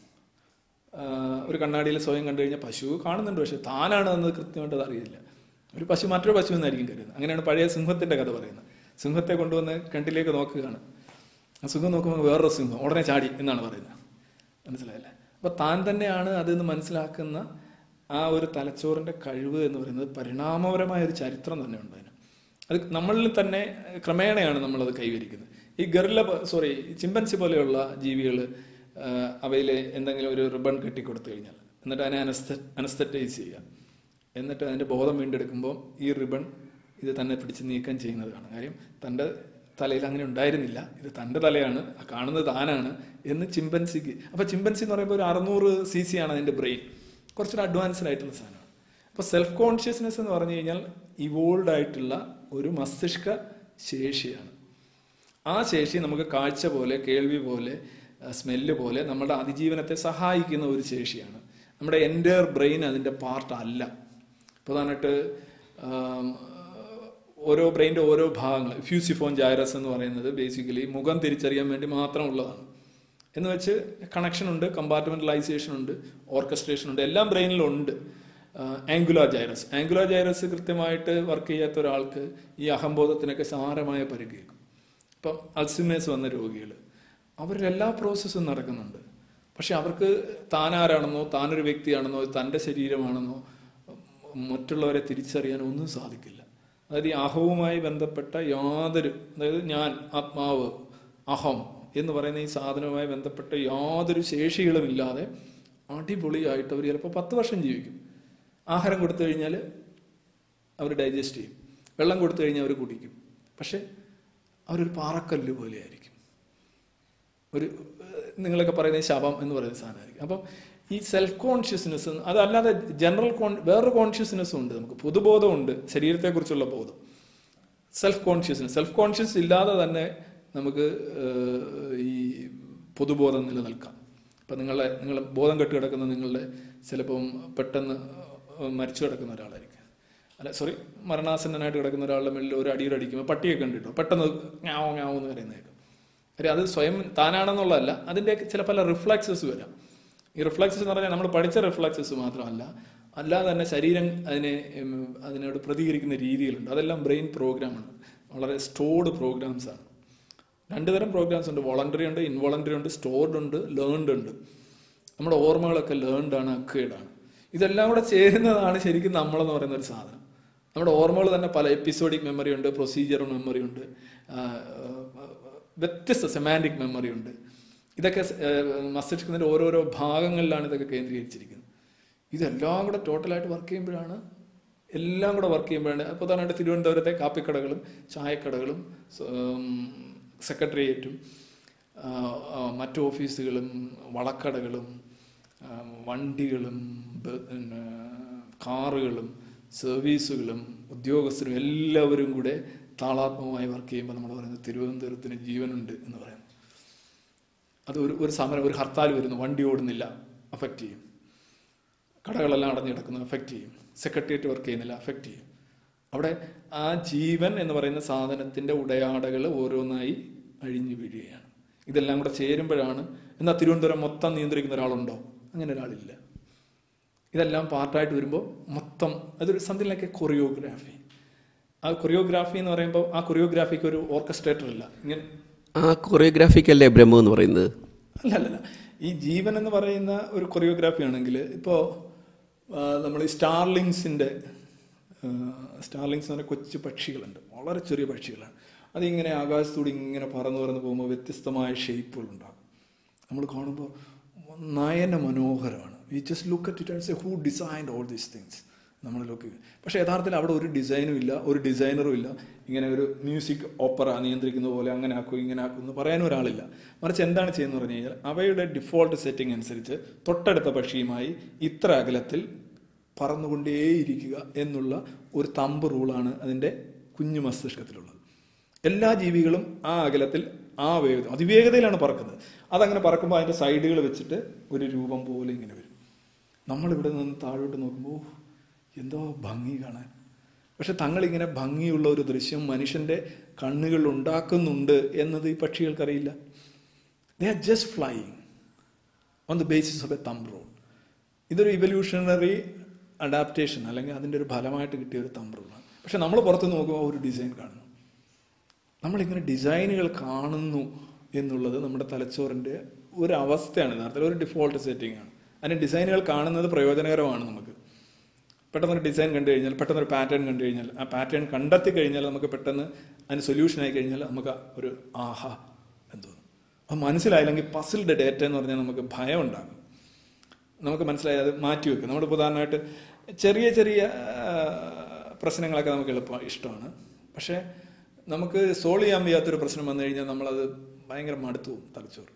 ആ, ഒരു കണ്ണാടിയിൽ സ്വയം കണ്ടു കഴിഞ്ഞാൽ പശു കാണുന്നുണ്ട് പക്ഷെ താനാണ് എന്ന് കൃത്യമായിട്ട് അത് അറിയില്ല ഒരു പശു മറ്റൊരു പശു എന്നായിരിക്കും കരുതുന്നത് അങ്ങനെയാണ് പഴയ സിംഹത്തിന്റെ കഥ പറയുന്നത് സിംഹത്തെ കൊണ്ടുവന്ന് കണ്ടിലേക്ക് നോക്കുകയാണ് ആ സിംഹം നോക്കുമ്പോൾ വേറൊരു സിംഹം ഉടനെ ചാടി എന്നാണ് പറയുന്നത് മനസ്സിലായല്ലേ അപ്പൊ താൻ തന്നെയാണ് അതെന്ന് മനസ്സിലാക്കുന്ന ആ ഒരു തലച്ചോറിന്റെ കഴിവ് എന്ന് പറയുന്നത് പരിണാമപരമായ ഒരു ചരിത്രം തന്നെ ഉണ്ട് അതിന് അത് നമ്മളിൽ തന്നെ ക്രമേണയാണ് നമ്മളത് കൈവരിക്കുന്നത് ഈ ഗറില്ല സോറി ചിമ്പൻസി പോലെയുള്ള ജീവികൾ അവയിൽ എന്തെങ്കിലും ഒരു റിബൺ കെട്ടിക്കൊടുത്തു കഴിഞ്ഞാൽ എന്നിട്ട് അതിനെ അനസ്ത അനസ്തറ്റൈസ് ചെയ്യുക എന്നിട്ട് അതിൻ്റെ ബോധം വീണ്ടെടുക്കുമ്പോൾ ഈ റിബൺ ഇത് തന്നെ പിടിച്ച് നീക്കം ചെയ്യുന്നത് കാണാം കാര്യം തൻ്റെ തലയിൽ അങ്ങനെ ഉണ്ടായിരുന്നില്ല ഇത് തൻ്റെ തലയാണ് ആ കാണുന്നത് താനാണ് എന്ന് ചിമ്പൻസിക്ക് അപ്പോൾ ചിമ്പൻസി എന്ന് പറയുമ്പോൾ ഒരു അറുന്നൂറ് സി സി ആണ് അതിൻ്റെ ബ്രെയിൻ കുറച്ചൊരു അഡ്വാൻസ്ഡ് ആയിട്ടുള്ള സാധനമാണ് അപ്പോൾ സെൽഫ് കോൺഷ്യസ്നെസ് എന്ന് പറഞ്ഞു കഴിഞ്ഞാൽ ഇവോൾവ് ആയിട്ടുള്ള ഒരു മസ്തിഷ്ക ശേഷിയാണ് ആ ശേഷി നമുക്ക് കാഴ്ച പോലെ കേൾവി പോലെ സ്മെല്ല് പോലെ നമ്മുടെ അതിജീവനത്തെ സഹായിക്കുന്ന ഒരു ശേഷിയാണ് നമ്മുടെ എൻ്റെ ബ്രെയിൻ അതിൻ്റെ പാർട്ട് അല്ല പ്രധാനമായിട്ട് ആം, ഓരോ ബ്രെയിൻ്റെ ഓരോ ഭാഗങ്ങൾ ഫ്യൂസിഫോൺ ജൈറസ് എന്ന് പറയുന്നത് ബേസിക്കലി മുഖം തിരിച്ചറിയാൻ വേണ്ടി മാത്രമുള്ളതാണ് എന്ന് വെച്ച് കണക്ഷൻ ഉണ്ട് കമ്പാർട്ട്മെന്റലൈസേഷൻ ഉണ്ട് ഓർക്കസ്ട്രേഷൻ ഉണ്ട് എല്ലാം ബ്രെയിനിലുണ്ട് ആംഗുലാർ ജൈറസ് ആംഗുലാർ ജൈറസ് കൃത്യമായിട്ട് വർക്ക് ചെയ്യാത്ത ഒരാൾക്ക് ഈ അഹംബോധത്തിനൊക്കെ സാരമായ പരിക്കേക്കും ഇപ്പം അൾസിമേഴ്സ് വന്ന രോഗികൾ അവരിൽ എല്ലാ പ്രോസസ്സും നടക്കുന്നുണ്ട് പക്ഷെ അവർക്ക് താനാരാണെന്നോ താനൊരു വ്യക്തിയാണെന്നോ തൻ്റെ ശരീരമാണെന്നോ മറ്റുള്ളവരെ തിരിച്ചറിയാൻ ഒന്നും സാധിക്കില്ല അതായത് ഈ അഹവുമായി ബന്ധപ്പെട്ട യാതൊരു അതായത് ഞാൻ ആത്മാവ് അഹം എന്ന് പറയുന്ന ഈ സാധനവുമായി ബന്ധപ്പെട്ട യാതൊരു ശേഷികളും ഇല്ലാതെ അടിപൊളിയായിട്ട് അവർ ചിലപ്പോൾ പത്ത് വർഷം ജീവിക്കും ആഹാരം കൊടുത്തു കഴിഞ്ഞാൽ അവർ ഡൈജസ്റ്റ് ചെയ്യും വെള്ളം കൊടുത്തു കഴിഞ്ഞാൽ അവർ കുടിക്കും പക്ഷെ അവരൊരു പാറക്കല്ല് പോലെയായിരിക്കും ഒരു ഏഹ്, നിങ്ങളൊക്കെ പറയുന്ന ഈ ശവം എന്ന് പറയുന്ന സാധനമായിരിക്കും അപ്പം ഈ സെൽഫ് കോൺഷ്യസ്നെസ് അതല്ലാതെ ജനറൽ കോൺ വേറൊരു കോൺഷ്യസ്നെസ്സും ഉണ്ട് നമുക്ക് പൊതുബോധമുണ്ട് ശരീരത്തെക്കുറിച്ചുള്ള ബോധം സെൽഫ് കോൺഷ്യസ്നെസ് സെൽഫ് കോൺഷ്യസ് ഇല്ലാതെ തന്നെ നമുക്ക് ഏഹ്, ഈ പൊതുബോധം നിലനിൽക്കാം ഇപ്പം നിങ്ങളെ നിങ്ങൾ ബോധം കെട്ട് കിടക്കുന്ന നിങ്ങളുടെ ചിലപ്പം പെട്ടെന്ന് മരിച്ചു കിടക്കുന്ന ഒരാളായിരിക്കും അല്ല സോറി മരണാസന്നനായിട്ട് കിടക്കുന്ന ഒരാളുടെ മേളിൽ ഒരു അടിയുടെ അടിക്കുമ്പോൾ പട്ടിയൊക്കെ ഉണ്ട് കേട്ടോ പെട്ടെന്ന് ഞാവോ ഞാവോ എന്ന് പറയുന്നേക്കും കാര്യം അത് സ്വയം താനാണെന്നുള്ളതല്ല അതിൻ്റെ ചില പല റിഫ്ലക്സസ് വരാം ഈ റിഫ്ലക്സസ് എന്ന് പറഞ്ഞാൽ നമ്മൾ പഠിച്ച റിഫ്ലക്സസ് മാത്രമല്ല അല്ലാതെ തന്നെ ശരീരം അതിനെ ഉം, അതിനോട് പ്രതികരിക്കുന്ന രീതികളുണ്ട് അതെല്ലാം ബ്രെയിൻ പ്രോഗ്രാമാണ് വളരെ സ്റ്റോർഡ് പ്രോഗ്രാംസ് ആണ് രണ്ട് തരം പ്രോഗ്രാംസ് ഉണ്ട് വോളണ്ടറി ഉണ്ട് ഇൻവോളണ്ടറി ഉണ്ട് സ്റ്റോർഡ് ഉണ്ട് ലേൺഡ് ഉണ്ട് നമ്മുടെ ഓർമ്മകളൊക്കെ ലേൺഡ് ആണ് അക്വേഡ് ആണ് ഇതെല്ലാം കൂടെ ചേരുന്നതാണ് ശരിക്കും നമ്മളെന്ന് പറയുന്ന ഒരു സാധനം നമ്മുടെ ഓർമ്മകൾ തന്നെ പല എപ്പിസോഡിക് മെമ്മറി ഉണ്ട് പ്രൊസീജിയർ മെമ്മറി ഉണ്ട് ആ, ആ, വ്യത്യസ്ത സെമാൻറ്റിക് മെമ്മറി ഉണ്ട് ഇതൊക്കെ സ്- ഏഹ് മസ്തിഷ്കത്തിന്റെ ഓരോരോ ഭാഗങ്ങളിലാണ് ഇതൊക്കെ കേന്ദ്രീകരിച്ചിരിക്കുന്നത് ഇതെല്ലാം കൂടെ ടോട്ടലായിട്ട് വർക്ക് ചെയ്യുമ്പോഴാണ് എല്ലാം കൂടെ വർക്ക് ചെയ്യുമ്പോഴാണ് പ്രധാനമായിട്ട് തിരുവനന്തപുരത്തെ കാപ്പിക്കടകളും ചായക്കടകളും സ- ഉം, സെക്രട്ടേറിയറ്റും ആ, ആ, മറ്റു ഓഫീസുകളും വളക്കടകളും ആ, വണ്ടികളും ബ- പിന്നെ കാറുകളും സർവീസുകളും ഉദ്യോഗസ്ഥരും എല്ലാവരും കൂടെ താളാത്മകമായി വർക്ക് ചെയ്യുമ്പോൾ നമ്മൾ പറയുന്നത് തിരുവനന്തപുരത്തിന് ജീവനുണ്ട് എന്ന് പറയുന്നത് അത് ഒരു ഒരു സമരം ഒരു ഹർത്താൽ വരുന്നു വണ്ടി ഓടുന്നില്ല അഫക്റ്റ് ചെയ്യും കടകളെല്ലാം അടഞ്ഞു കിടക്കുന്നു അഫക്റ്റ് ചെയ്യും സെക്രട്ടേറിയറ്റ് വർക്ക് ചെയ്യുന്നില്ല അഫക്റ്റ് ചെയ്യും അവിടെ ആ ജീവൻ എന്ന് പറയുന്ന സാധനത്തിന്റെ ഉടയാടകൾ ഓരോന്നായി അഴിഞ്ഞു വീഴുകയാണ് ഇതെല്ലാം കൂടെ ചേരുമ്പോഴാണ് എന്നാൽ തിരുവനന്തപുരം മൊത്തം നിയന്ത്രിക്കുന്ന ഒരാളുണ്ടോ അങ്ങനെ ഒരാളില്ല ഇതെല്ലാം പാർട്ടായിട്ട് വരുമ്പോൾ മൊത്തം അതൊരു സംതിങ് ലൈക്ക് എ കൊറിയോഗ്രാഫി ആ കൊറിയോഗ്രാഫി എന്ന് പറയുമ്പോൾ ആ കൊറിയോഗ്രാഫിക്ക് ഒരു ഓർക്കസ്ട്രേറ്റർ ഇല്ല ഇങ്ങനെ ആ കൊറിയോഗ്രാഫിക്കല്ലേ ബ്രഹ്മം എന്ന് പറയുന്നത് അല്ല അല്ല അല്ല ഈ ജീവൻ എന്ന് പറയുന്ന ഒരു കൊറിയോഗ്രാഫി ആണെങ്കിൽ ഇപ്പോൾ നമ്മൾ ഈ സ്റ്റാർലിങ്സിൻ്റെ സ്റ്റാർലിങ്സ് എന്ന് പറഞ്ഞ കൊച്ചു പക്ഷികളുണ്ട് വളരെ ചെറിയ പക്ഷികളാണ് അതിങ്ങനെ ആകാശത്തൂടെ ഇങ്ങനെ പറന്ന് പറന്ന് പോകുമ്പോൾ വ്യത്യസ്തമായ ഷേപ്പുകൾ ഉണ്ടാകും നമ്മൾ കാണുമ്പോൾ നയന മനോഹരമാണ് we just look at it and say who designed all these things നമ്മൾ ലുക്ക് പക്ഷേ യഥാർത്ഥത്തിൽ അവിടെ ഒരു ഡിസൈനും ഇല്ല ഒരു ഡിസൈനറും ഇല്ല ഇങ്ങനെ ഒരു മ്യൂസിക് ഓപ്പറ നിയന്ത്രിക്കുന്ന പോലെ അങ്ങനെ ആക്കും ഇങ്ങനെ ആക്കും എന്ന് പറയാനും ഒരാളില്ല മറിച്ച് എന്താണ് ചെയ്യുന്നത് പറഞ്ഞു കഴിഞ്ഞാൽ അവയുടെ ഡിഫോൾട്ട് സെറ്റിംഗ് അനുസരിച്ച് തൊട്ടടുത്ത പക്ഷിയുമായി ഇത്ര അകലത്തിൽ പറന്നുകൊണ്ടേയിരിക്കുക എന്നുള്ള ഒരു തമ്പ് റൂളാണ് അതിൻ്റെ കുഞ്ഞു മസ്തിഷ്കത്തിലുള്ളത് എല്ലാ ജീവികളും ആ അകലത്തിൽ ആ വേഗത അതിവേഗതയിലാണ് പറക്കുന്നത് അതങ്ങനെ പറക്കുമ്പോൾ അതിൻ്റെ സൈഡുകൾ വെച്ചിട്ട് ഒരു രൂപം പോലെ ഇങ്ങനെ വരും നമ്മളിവിടെ നിന്ന് താഴോട്ട് നോക്കുമ്പോൾ "ഓ, എന്തോ ഭംഗി കാണാൻ പക്ഷെ തങ്ങളിങ്ങനെ ഭംഗിയുള്ള ഒരു ദൃശ്യം മനുഷ്യൻ്റെ കണ്ണുകളിൽ ഉണ്ടാക്കുന്നുണ്ട് എന്നത് ഈ പക്ഷികൾക്കറിയില്ല they are just flying on the basis of a thumb rule ഇതൊരു ഇവല്യൂഷണറി അഡാപ്റ്റേഷൻ അല്ലെങ്കിൽ അതിൻ്റെ ഒരു ഫലമായിട്ട് കിട്ടിയ ഒരു തമ്പ് റൂളാണ് പക്ഷെ നമ്മൾ പുറത്ത് നോക്കുമ്പോൾ ഒരു ഡിസൈൻ കാണുന്നു നമ്മളിങ്ങനെ ഡിസൈനുകൾ കാണുന്നു എന്നുള്ളത് നമ്മുടെ തലച്ചോറിൻ്റെ ഒരു അവസ്ഥയാണ് യഥാർത്ഥത്തിൽ ഒരു ഡിഫോൾട്ട് സെറ്റിംഗ് ആണ് അതിന് ഡിസൈനുകൾ കാണുന്നത് പ്രയോജനകരമാണ് നമുക്ക് പെട്ടെന്നൊരു ഡിസൈൻ കണ്ടു കഴിഞ്ഞാൽ പെട്ടെന്നൊരു പാറ്റേൺ കണ്ടു കഴിഞ്ഞാൽ ആ പാറ്റേൺ കണ്ടെത്തി കഴിഞ്ഞാൽ നമുക്ക് പെട്ടെന്ന് അതിന് സൊല്യൂഷൻ ആയി കഴിഞ്ഞാൽ നമുക്ക് ഒരു ആഹാ എന്ന് തോന്നും അത് മനസ്സിലായില്ലെങ്കിൽ പസിൽഡ് ഡേറ്റ എന്ന് പറഞ്ഞാൽ നമുക്ക് ഭയം ഉണ്ടാകും നമുക്ക് മനസ്സിലായി അത് മാറ്റി വെക്കും നമ്മൾ ഉദാഹരണമായിട്ട് ചെറിയ ചെറിയ ആ, പ്രശ്നങ്ങളൊക്കെ നമുക്ക് എളുപ്പം ഇഷ്ടമാണ് പക്ഷേ നമുക്ക് സോൾവ് ചെയ്യാൻ വയ്യാത്തൊരു പ്രശ്നം വന്നു കഴിഞ്ഞാൽ നമ്മളത് ഭയങ്കര മടുത്തു പോകും തലച്ചോറ്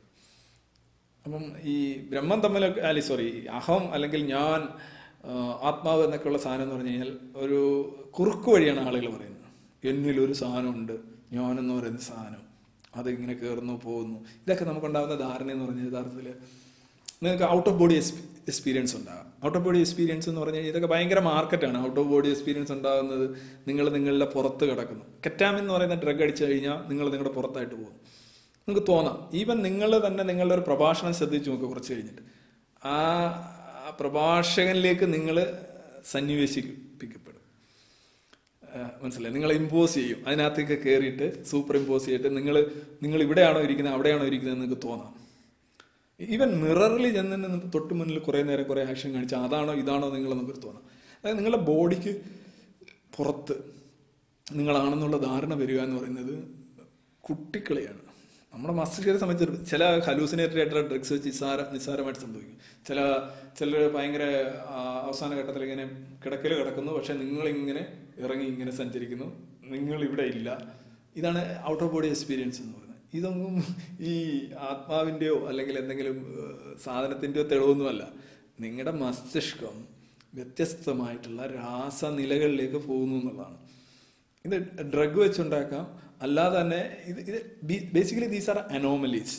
അപ്പം ഈ ബ്രഹ്മം തമ്മിലൊക്കെ അല്ലെ സോറി അഹം അല്ലെങ്കിൽ ഞാൻ ആ, ആത്മാവ് എന്നൊക്കെയുള്ള സാധനം എന്ന് പറഞ്ഞു കഴിഞ്ഞാൽ ഒരു കുറുക്ക് വഴിയാണ് ആളുകൾ പറയുന്നത് എന്നിലൊരു സാധനമുണ്ട് ഞാനെന്ന് പറയുന്ന സാധനം അതിങ്ങനെ കയറുന്നു പോകുന്നു ഇതൊക്കെ നമുക്കുണ്ടാകുന്ന ധാരണ എന്ന് പറഞ്ഞാൽ യഥാർത്ഥത്തിൽ നിങ്ങൾക്ക് ഔട്ട് ഓഫ് ബോഡി എക്സ്പീരിയൻസ് ഉണ്ടാകാം ഔട്ട് ഓഫ് ബോഡി എക്സ്പീരിയൻസ് എന്ന് പറഞ്ഞാൽ ഇതൊക്കെ ഭയങ്കര മാർക്കറ്റാണ് ഔട്ട് ഓഫ് ബോഡി എക്സ്പീരിയൻസ് ഉണ്ടാകുന്നത് നിങ്ങൾ നിങ്ങളുടെ പുറത്ത് കിടക്കുന്നു കെറ്റാമിൻ എന്ന് പറയുന്ന ഡ്രഗ് അടിച്ചു കഴിഞ്ഞാൽ നിങ്ങൾ നിങ്ങളുടെ പുറത്തായിട്ട് പോകും നിങ്ങൾക്ക് തോന്നാം ഈവൻ നിങ്ങൾ തന്നെ നിങ്ങളുടെ ഒരു പ്രഭാഷണം ശ്രദ്ധിച്ചു നോക്കുക കുറച്ച് കഴിഞ്ഞിട്ട് ആ ആ പ്രഭാഷകനിലേക്ക് നിങ്ങൾ സന്നിവേശിപ്പിക്കപ്പെടും ആ, മനസ്സിലായി നിങ്ങൾ ഇമ്പോസ് ചെയ്യും അതിനകത്തേക്ക് കയറിയിട്ട് സൂപ്പർ ഇമ്പോസ് ചെയ്തിട്ട് നിങ്ങൾ നിങ്ങൾ ഇവിടെയാണോ ഇരിക്കുന്നത് അവിടെയാണോ ഇരിക്കുന്നത് നിങ്ങൾക്ക് തോന്നാം ഈവൻ മിററിൽ ചെന്ന് നിന്ന് തൊട്ട് മുന്നിൽ കുറേ നേരം കുറേ ആക്ഷൻ കാണിച്ചാൽ അതാണോ ഇതാണോ നിങ്ങൾ നമുക്ക് തോന്നാം അതായത് നിങ്ങളുടെ ബോഡിക്ക് പുറത്ത് നിങ്ങളാണെന്നുള്ള ധാരണ വരിക എന്ന് പറയുന്നത് കുട്ടിക്കളിയാണ് നമ്മുടെ മസ്തിഷ്കത്തെ സംബന്ധിച്ച് ചില ഹലൂസിനേറ്ററി ആയിട്ടുള്ള ഡ്രഗ്സ് വെച്ച് നിസ്സാര നിസ്സാരമായിട്ട് സംഭവിക്കും ചില ചിലർ ഭയങ്കര ആ, അവസാന ഘട്ടത്തിൽ ഇങ്ങനെ കിടക്കൽ കിടക്കുന്നു പക്ഷെ നിങ്ങളിങ്ങനെ ഇറങ്ങി ഇങ്ങനെ സഞ്ചരിക്കുന്നു നിങ്ങൾ ഇവിടെ ഇല്ല ഇതാണ് ഔട്ട് ഓഫ് ബോഡി എക്സ്പീരിയൻസ് എന്ന് പറയുന്നത് ഇതൊന്നും ഈ ആത്മാവിൻ്റെയോ അല്ലെങ്കിൽ എന്തെങ്കിലും ഏഹ്, സാധനത്തിൻ്റെയോ തെളിവൊന്നുമല്ല നിങ്ങളുടെ മസ്തിഷ്കം വ്യത്യസ്തമായിട്ടുള്ള രാസനിലകളിലേക്ക് പോകുന്നു എന്നുള്ളതാണ് ഇത് ഡ്രഗ് വെച്ചുണ്ടാക്കാം അല്ലാതെ തന്നെ ഇത് ഇത് ബേസിക്കലി ദീസ് ആർ അനോമലീസ്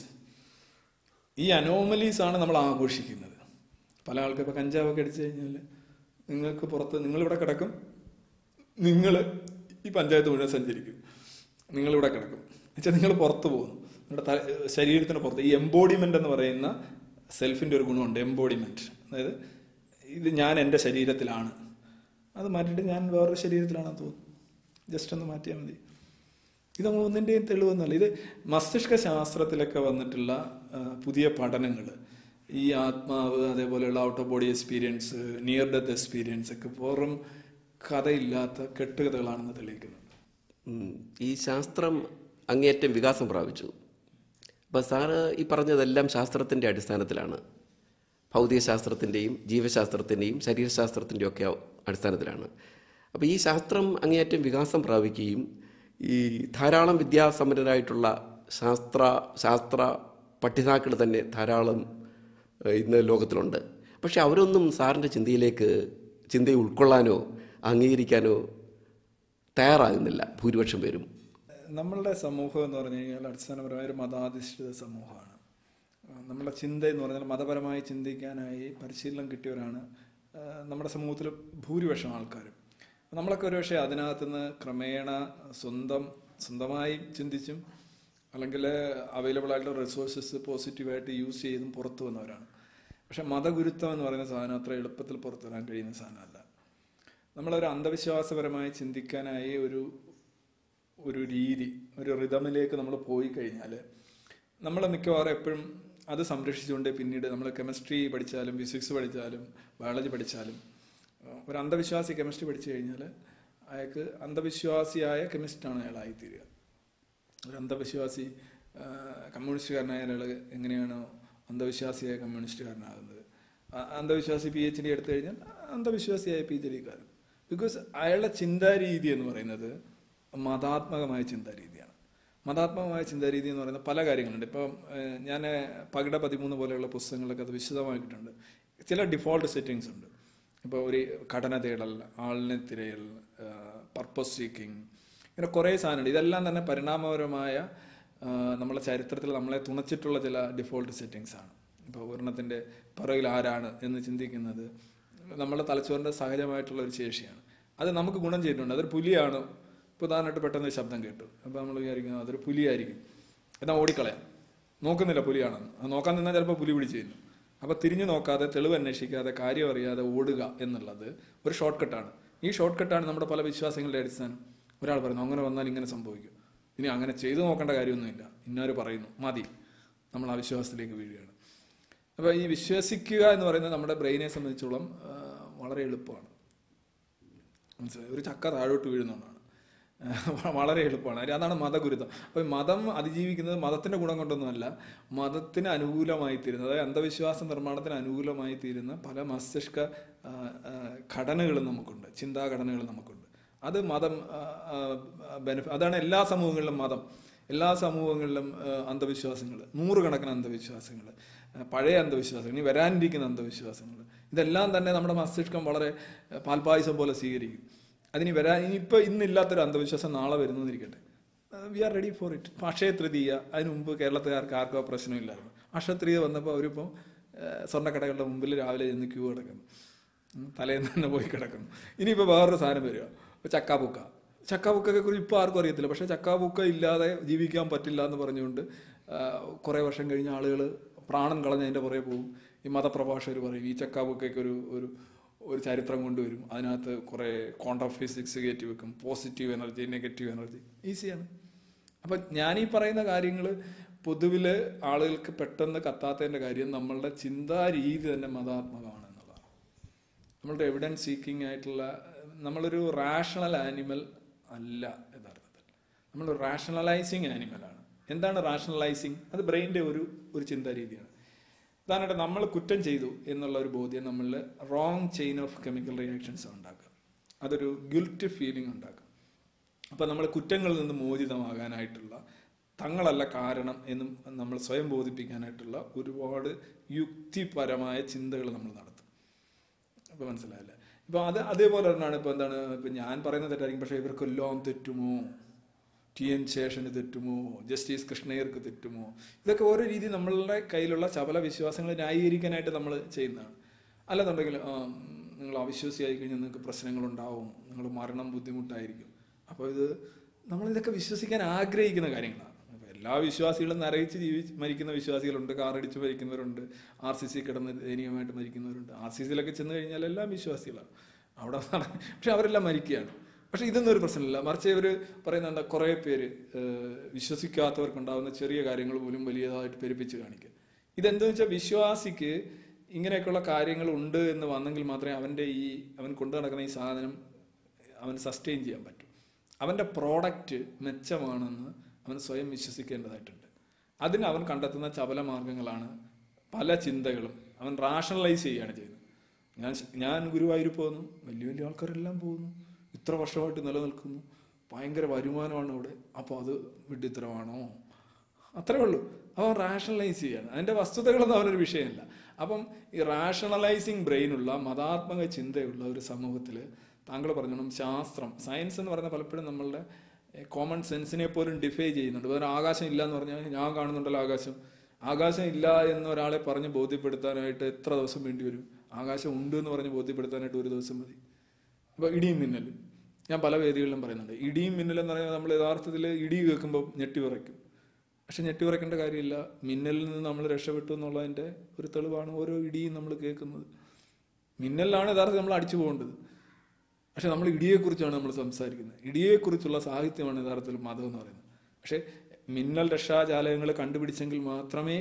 ഈ അനോമലീസ് ആണ് നമ്മൾ ആഘോഷിക്കുന്നത് പല ആൾക്ക് ഇപ്പോൾ കഞ്ചാവൊക്കെ അടിച്ചു കഴിഞ്ഞാൽ നിങ്ങൾക്ക് പുറത്ത് നിങ്ങളിവിടെ കിടക്കും നിങ്ങൾ ഈ പഞ്ചായത്ത് മുഴുവൻ സഞ്ചരിക്കും നിങ്ങളിവിടെ കിടക്കും എന്നുവെച്ചാൽ നിങ്ങൾ പുറത്ത് പോകുന്നു നിങ്ങളുടെ ത ശരീരത്തിന് പുറത്ത് ഈ എംബോഡിമെന്റ് എന്ന് പറയുന്ന സെൽഫിന്റെ ഒരു ഗുണമുണ്ട് എംബോഡിമെന്റ് അതായത് ഇത് ഞാൻ എൻ്റെ ശരീരത്തിലാണ് അത് മാറ്റിയിട്ട് ഞാൻ വേറൊരു ശരീരത്തിലാണെന്ന് തോന്നുന്നു ജസ്റ്റ് ഒന്ന് മാറ്റിയാൽ മതി ഇതൊന്നും ഒന്നിൻ്റെയും തെളിവൊന്നുമല്ല ഇത് മസ്തിഷ്ക ശാസ്ത്രത്തിലൊക്കെ വന്നിട്ടുള്ള ആ, പുതിയ പഠനങ്ങൾ ഈ ആത്മാവ് അതേപോലെയുള്ള out of body experience near death experience ഒക്കെ വെറും കഥയില്ലാത്ത കെട്ടുകഥകളാണെന്ന് തെളിയിക്കുന്നുണ്ട് ഉം. ഈ ശാസ്ത്രം അങ്ങേയറ്റം വികാസം പ്രാപിച്ചു അപ്പോൾ സാറ് ഈ പറഞ്ഞതെല്ലാം ശാസ്ത്രത്തിൻ്റെ അടിസ്ഥാനത്തിലാണ് ഭൗതികശാസ്ത്രത്തിൻ്റെയും ജീവശാസ്ത്രത്തിൻ്റെയും ശരീരശാസ്ത്രത്തിൻ്റെയും ഒക്കെ അടിസ്ഥാനത്തിലാണ് അപ്പോൾ ഈ ശാസ്ത്രം അങ്ങേയറ്റം വികാസം പ്രാപിക്കുകയും ഈ ധാരാളം വിദ്യാസമ്പന്നരായിട്ടുള്ള ശാസ്ത്ര ശാസ്ത്ര പഠിതാക്കൾ തന്നെ ധാരാളം ഏഹ്, ഇന്ന് ലോകത്തിലുണ്ട് പക്ഷെ അവരൊന്നും സാറിൻ്റെ ചിന്തയിലേക്ക് ചിന്തയെ ഉൾക്കൊള്ളാനോ അംഗീകരിക്കാനോ തയ്യാറാകുന്നില്ല ഭൂരിപക്ഷം പേരും നമ്മളുടെ സമൂഹം എന്ന് പറഞ്ഞു കഴിഞ്ഞാൽ അടിസ്ഥാനപരമായ ഒരു മതാധിഷ്ഠിത സമൂഹമാണ് ആ, നമ്മുടെ ചിന്ത എന്ന് പറഞ്ഞാൽ മതപരമായി ചിന്തിക്കാനായി പരിശീലനം കിട്ടിയവരാണ് ആ, നമ്മുടെ സമൂഹത്തിൽ ഭൂരിപക്ഷം ആൾക്കാരും നമ്മളൊക്കെ ഒരുപക്ഷെ അതിനകത്തുനിന്ന് ക്രമേണ സ്വന്തം സ്വന്തമായി ചിന്തിച്ചും അല്ലെങ്കിൽ അവൈലബിൾ ആയിട്ടുള്ള റിസോഴ്സസ് പോസിറ്റീവായിട്ട് യൂസ് ചെയ്തും പുറത്തു വന്നവരാണ് പക്ഷെ മതഗുരുത്വം എന്ന് പറയുന്ന സാധനം അത്ര എളുപ്പത്തിൽ പുറത്തു വരാൻ കഴിയുന്ന സാധനമല്ല നമ്മളൊരു അന്ധവിശ്വാസപരമായി ചിന്തിക്കാനായി ഒരു ഒരു രീതി ഒരു റിതമിലേക്ക് നമ്മൾ പോയി കഴിഞ്ഞാൽ നമ്മൾ മിക്കവാറും എപ്പോഴും അത് സംരക്ഷിച്ചുകൊണ്ട് പിന്നീട് നമ്മൾ കെമിസ്ട്രി പഠിച്ചാലും ഫിസിക്സ് പഠിച്ചാലും ബയോളജി പഠിച്ചാലും ഏഹ് ഒരു അന്ധവിശ്വാസി കെമിസ്ട്രി പഠിച്ചു കഴിഞ്ഞാൽ അയാൾക്ക് അന്ധവിശ്വാസിയായ കെമിസ്റ്റാണ് അയാളായിത്തീരുക ഒരു അന്ധവിശ്വാസി ആഹ് കമ്മ്യൂണിസ്റ്റുകാരനായ ഒരാൾ എങ്ങനെയാണോ അന്ധവിശ്വാസിയായ കമ്മ്യൂണിസ്റ്റുകാരനാകുന്നത് അ- അന്ധവിശ്വാസി പി എച്ച് ഡി എടുത്തു കഴിഞ്ഞാൽ അന്ധവിശ്വാസിയായ പി എച്ച് ഡിക്കാരൻ ബിക്കോസ് അയാളുടെ ചിന്താരീതി എന്ന് പറയുന്നത് മതാത്മകമായ ചിന്താരീതിയാണ് മതാത്മകമായ ചിന്താരീതി എന്ന് പറയുന്ന പല കാര്യങ്ങളുണ്ട് ഇപ്പം ഏഹ്, ഞാൻ പകിട പതിമൂന്ന് പോലെയുള്ള പുസ്തകങ്ങളിലൊക്കെ അത് വിശദമാക്കിയിട്ടുണ്ട് ചില ഡിഫോൾട്ട് സെറ്റിങ്സ് ഉണ്ട് ഇപ്പോൾ ഒരു ഘടന തേടൽ ആളിനെ തിരയൽ പർപ്പസ് സീക്കിംഗ് ഇങ്ങനെ കുറേ സാധനമുണ്ട് ഇതെല്ലാം തന്നെ പരിണാമപരമായ ആ, നമ്മളെ ചരിത്രത്തിൽ നമ്മളെ തുണച്ചിട്ടുള്ള ചില ഡിഫോൾട്ട് സെറ്റിങ്സ് ആണ് ഇപ്പോൾ ഒരെണ്ണത്തിൻ്റെ പിറകിൽ ആരാണ് എന്ന് ചിന്തിക്കുന്നത് നമ്മുടെ തലച്ചോറിൻ്റെ സഹജമായിട്ടുള്ള ഒരു ശേഷിയാണ് അത് നമുക്ക് ഗുണം ചെയ്തിട്ടുണ്ട് അതൊരു പുലിയാണ് ഇപ്പോൾ ഉദാഹരണമായിട്ട് പെട്ടെന്ന് ഒരു ശബ്ദം കേട്ടു അപ്പോൾ നമ്മൾ വിചാരിക്കുന്നത് അതൊരു പുലിയായിരിക്കും എന്നാൽ ഓടിക്കളയാം നോക്കുന്നില്ല പുലിയാണെന്ന് അത് നോക്കാൻ നിന്നാൽ ചിലപ്പോൾ പുലി പിടിച്ച് തരുന്നു അപ്പോൾ തിരിഞ്ഞു നോക്കാതെ തെളിവ് അന്വേഷിക്കാതെ കാര്യം അറിയാതെ ഓടുക എന്നുള്ളത് ഒരു ഷോർട്ട് കട്ടാണ് ഈ ഷോർട്ട് കട്ടാണ് നമ്മുടെ പല വിശ്വാസങ്ങളുടെ അടിസ്ഥാനം ഒരാൾ പറയുന്നു അങ്ങനെ വന്നാൽ ഇങ്ങനെ സംഭവിക്കും ഇനി അങ്ങനെ ചെയ്തു നോക്കേണ്ട കാര്യമൊന്നുമില്ല ഇന്നവർ പറയുന്നു മതി നമ്മൾ ആ വിശ്വാസത്തിലേക്ക് വീഴുകയാണ് അപ്പോൾ ഈ വിശ്വസിക്കുക എന്ന് പറയുന്നത് നമ്മുടെ ബ്രെയിനെ സംബന്ധിച്ചോളം ആ, വളരെ എളുപ്പമാണ് മനസ്സിലായി ഒരു ചക്ക താഴോട്ട് വീഴുന്നതാണ് വളരെ എളുപ്പമാണ് കാര്യം അതാണ് മതഗുരുത്വം അപ്പോൾ ഈ മതം അതിജീവിക്കുന്നത് മതത്തിന്റെ ഗുണം കൊണ്ടൊന്നുമല്ല മതത്തിന് അനുകൂലമായി തീരുന്ന അതായത് അന്ധവിശ്വാസ നിർമ്മാണത്തിന് അനുകൂലമായി തീരുന്ന പല മസ്തിഷ്ക ആ, ആ, ഘടനകളും നമുക്കുണ്ട് ചിന്താഘടനകളും നമുക്കുണ്ട് അത് മതം ബെനിഫി അതാണ് എല്ലാ സമൂഹങ്ങളിലും മതം എല്ലാ സമൂഹങ്ങളിലും ആ, അന്ധവിശ്വാസങ്ങൾ നൂറുകണക്കിന് അന്ധവിശ്വാസങ്ങൾ ആ, പഴയ അന്ധവിശ്വാസങ്ങൾ ഇനി വരാനിരിക്കുന്ന അന്ധവിശ്വാസങ്ങൾ ഇതെല്ലാം തന്നെ നമ്മുടെ മസ്തിഷ്കം വളരെ ആ, പാൽപ്പായസം പോലെ സ്വീകരിക്കും അതിന് വരാൻ ഇനിയിപ്പോൾ ഇന്നില്ലാത്തൊരു അന്ധവിശ്വാസം നാളെ വരുന്നതിരിക്കട്ടെ we are ready for it Akshaya Tritiya അതിന് മുമ്പ് കേരളത്തുകാർക്ക് ആർക്കോ പ്രശ്നമില്ലായിരുന്നു അക്ഷയ തൃതീയ വന്നപ്പോൾ അവരിപ്പോൾ ഏഹ്, സ്വർണ്ണക്കടകളുടെ മുമ്പിൽ രാവിലെ ചെന്ന് ക്യൂ കിടക്കുന്നു ഉം, തലേന്ന് തന്നെ പോയി കിടക്കുന്നു ഇനിയിപ്പോൾ വേറൊരു സാധനം വരിക ചക്കാപുക്ക ചക്കാപുക്കൊക്കെ കുറിച്ച് ഇപ്പോൾ ആർക്കും അറിയത്തില്ല പക്ഷേ ചക്കാപുക്ക ഇല്ലാതെ ജീവിക്കാൻ പറ്റില്ല എന്ന് പറഞ്ഞുകൊണ്ട് കുറേ വർഷം കഴിഞ്ഞ ആളുകൾ പ്രാണൻ കളഞ്ഞതിൻ്റെ പുറകെ പോകും ഈ മതപ്രഭാഷകർ പറയും ഈ ചക്കാപുക്കൊക്കെ ഒരു ഒരു ഒരു ചരിത്രം കൊണ്ടുവരും അതിനകത്ത് കുറേ ക്വാണ്ടം ഫിസിക്സ് കയറ്റി വെക്കും പോസിറ്റീവ് എനർജി നെഗറ്റീവ് എനർജി ഈസിയാണ് അപ്പം ഞാനീ പറയുന്ന കാര്യങ്ങൾ പൊതുവിൽ ആളുകൾക്ക് പെട്ടെന്ന് കത്താത്തതിൻ്റെ കാര്യം നമ്മളുടെ ചിന്താ രീതി തന്നെ മതാത്മകമാണ് എന്നുള്ളതാണ് നമ്മളുടെ എവിഡൻസ് സീക്കിംഗ് ആയിട്ടുള്ള നമ്മളൊരു റാഷണൽ ആനിമൽ അല്ല യഥാർത്ഥത്തിൽ നമ്മൾ റാഷണലൈസിങ് ആനിമലാണ് എന്താണ് റാഷണലൈസിങ് അത് ബ്രെയിൻ്റെ ഒരു ഒരു ചിന്താ രീതിയാണ് ഉദാഹരണമായിട്ട് നമ്മൾ കുറ്റം ചെയ്തു എന്നുള്ള ഒരു ബോധ്യം നമ്മളിൽ wrong chain of chemical reactions ഉണ്ടാക്കുക അതൊരു ഗിൽറ്റ് ഫീലിംഗ് ഉണ്ടാക്കും അപ്പം നമ്മൾ കുറ്റങ്ങളിൽ നിന്ന് മോചിതമാകാനായിട്ടുള്ള തങ്ങളല്ല കാരണം എന്നും നമ്മൾ സ്വയം ബോധിപ്പിക്കാനായിട്ടുള്ള ഒരുപാട് യുക്തിപരമായ ചിന്തകൾ നമ്മൾ നടത്തും അപ്പോൾ മനസ്സിലായില്ലേ ഇപ്പൊ അത് അതേപോലെ തന്നെയാണ് ഇപ്പൊ എന്താണ് ഇപ്പൊ ഞാൻ പറയുന്നത് തെറ്റായിരിക്കും പക്ഷെ ഇവർക്കെല്ലാം തെറ്റുമോ ടി എൻ ശേഷന് തെറ്റുമോ ജസ്റ്റിസ് കൃഷ്ണയ്യർക്ക് തെറ്റുമോ ഇതൊക്കെ ഓരോ രീതി നമ്മളുടെ കയ്യിലുള്ള ചപല വിശ്വാസങ്ങൾ ന്യായീകരിക്കാനായിട്ട് നമ്മൾ ചെയ്യുന്നതാണ് അല്ലെന്നുണ്ടെങ്കിൽ ആ, നിങ്ങൾ അവിശ്വാസിയായി കഴിഞ്ഞാൽ നിങ്ങൾക്ക് പ്രശ്നങ്ങളുണ്ടാവും നിങ്ങൾ മരണം ബുദ്ധിമുട്ടായിരിക്കും അപ്പോൾ ഇത് നമ്മൾ ഇതൊക്കെ വിശ്വസിക്കാൻ ആഗ്രഹിക്കുന്ന കാര്യങ്ങളാണ് അപ്പോൾ എല്ലാ വിശ്വാസികളും നരയിച്ച് ജീവി മരിക്കുന്ന വിശ്വാസികളുണ്ട് കാറടിച്ച് മരിക്കുന്നവരുണ്ട് ആർ സി സി കിടന്ന് ദയനീയമായിട്ട് മരിക്കുന്നവരുണ്ട് ആർ സി സിയിലൊക്കെ ചെന്ന് കഴിഞ്ഞാൽ എല്ലാം വിശ്വാസികളാണ് അവിടെ നട- പക്ഷെ അവരെല്ലാം മരിക്കുകയാണ് പക്ഷെ ഇതൊന്നും ഒരു പ്രശ്നമില്ല മറിച്ച് ഇവർ പറയുന്ന എന്താ കുറേ പേര് ഏഹ്, വിശ്വസിക്കാത്തവർക്കുണ്ടാകുന്ന ചെറിയ കാര്യങ്ങൾ പോലും വലിയതായിട്ട് പെരുപ്പിച്ച് കാണിക്കുക ഇതെന്താണെന്ന് വെച്ചാൽ വിശ്വാസിക്ക് ഇങ്ങനെയൊക്കെയുള്ള കാര്യങ്ങൾ ഉണ്ട് എന്ന് വന്നെങ്കിൽ മാത്രമേ അവൻ്റെ ഈ അവൻ കൊണ്ടു നടക്കുന്ന ഈ സാധനം അവൻ സസ്റ്റെയിൻ ചെയ്യാൻ പറ്റും അവൻ്റെ പ്രോഡക്റ്റ് മെച്ചമാണെന്ന് അവൻ സ്വയം വിശ്വസിക്കേണ്ടതായിട്ടുണ്ട് അതിന് അവൻ കണ്ടെത്തുന്ന ചപല മാർഗങ്ങളാണ് പല ചിന്തകളും അവൻ റാഷണലൈസ് ചെയ്യുകയാണ് ചെയ്യുന്നത് ഞാൻ ഞാൻ ഗുരുവായൂർ പോകുന്നു വലിയ വലിയ ആൾക്കാരെല്ലാം പോകുന്നു ഇത്ര വർഷമായിട്ട് നിലനിൽക്കുന്നു ഭയങ്കര വരുമാനമാണ് അവിടെ അപ്പോൾ അത് വിഡ്ഢിത്തരമാണോ അത്രേ ഉള്ളൂ അവൻ റാഷണലൈസ് ചെയ്യാണ് അതിൻ്റെ വസ്തുതകളൊന്നും അവനൊരു വിഷയമല്ല അപ്പം ഈ റാഷണലൈസിങ് ബ്രെയിനുള്ള മതാത്മക ചിന്തയുള്ള ഒരു സമൂഹത്തിൽ താങ്കൾ പറഞ്ഞോണം ശാസ്ത്രം സയൻസ് എന്ന് പറയുന്ന പലപ്പോഴും നമ്മളുടെ കോമൺ സെൻസിനെ പോലും ഡിഫൈ ചെയ്യുന്നുണ്ട് വേറെ ആകാശം ഇല്ല എന്ന് പറഞ്ഞാൽ ഞാൻ കാണുന്നുണ്ടല്ലോ ആകാശം ആകാശം ഇല്ല എന്ന് ഒരാളെ പറഞ്ഞ് ബോധ്യപ്പെടുത്താനായിട്ട് എത്ര ദിവസം വേണ്ടി വരും ആകാശം ഉണ്ട് എന്ന് പറഞ്ഞ് ബോധ്യപ്പെടുത്താനായിട്ട് ഒരു ദിവസം മതി അപ്പോൾ ഇടിയും മിന്നലും ഞാൻ പല വേദികളിലും പറയുന്നുണ്ട് ഇടിയും മിന്നലും എന്ന് പറയുന്നത് നമ്മൾ യഥാർത്ഥത്തിൽ ഇടി കേൾക്കുമ്പോൾ ഞെട്ടി വിറയ്ക്കും പക്ഷെ ഞെട്ടി വിറയ്ക്കേണ്ട കാര്യമില്ല മിന്നലിൽ നിന്ന് നമ്മൾ രക്ഷപ്പെട്ടു എന്നുള്ളതിൻ്റെ ഒരു തെളിവാണ് ഓരോ ഇടിയും നമ്മൾ കേൾക്കുന്നത് മിന്നലിലാണ് യഥാർത്ഥത്തിൽ നമ്മൾ അടിച്ചു പോകേണ്ടത് പക്ഷെ നമ്മൾ ഇടിയെക്കുറിച്ചാണ് നമ്മൾ സംസാരിക്കുന്നത് ഇടിയെക്കുറിച്ചുള്ള സാഹിത്യമാണ് യഥാർത്ഥത്തിൽ മതം എന്ന് പറയുന്നത് പക്ഷേ മിന്നൽ രക്ഷാജാലകങ്ങൾ കണ്ടുപിടിച്ചെങ്കിൽ മാത്രമേ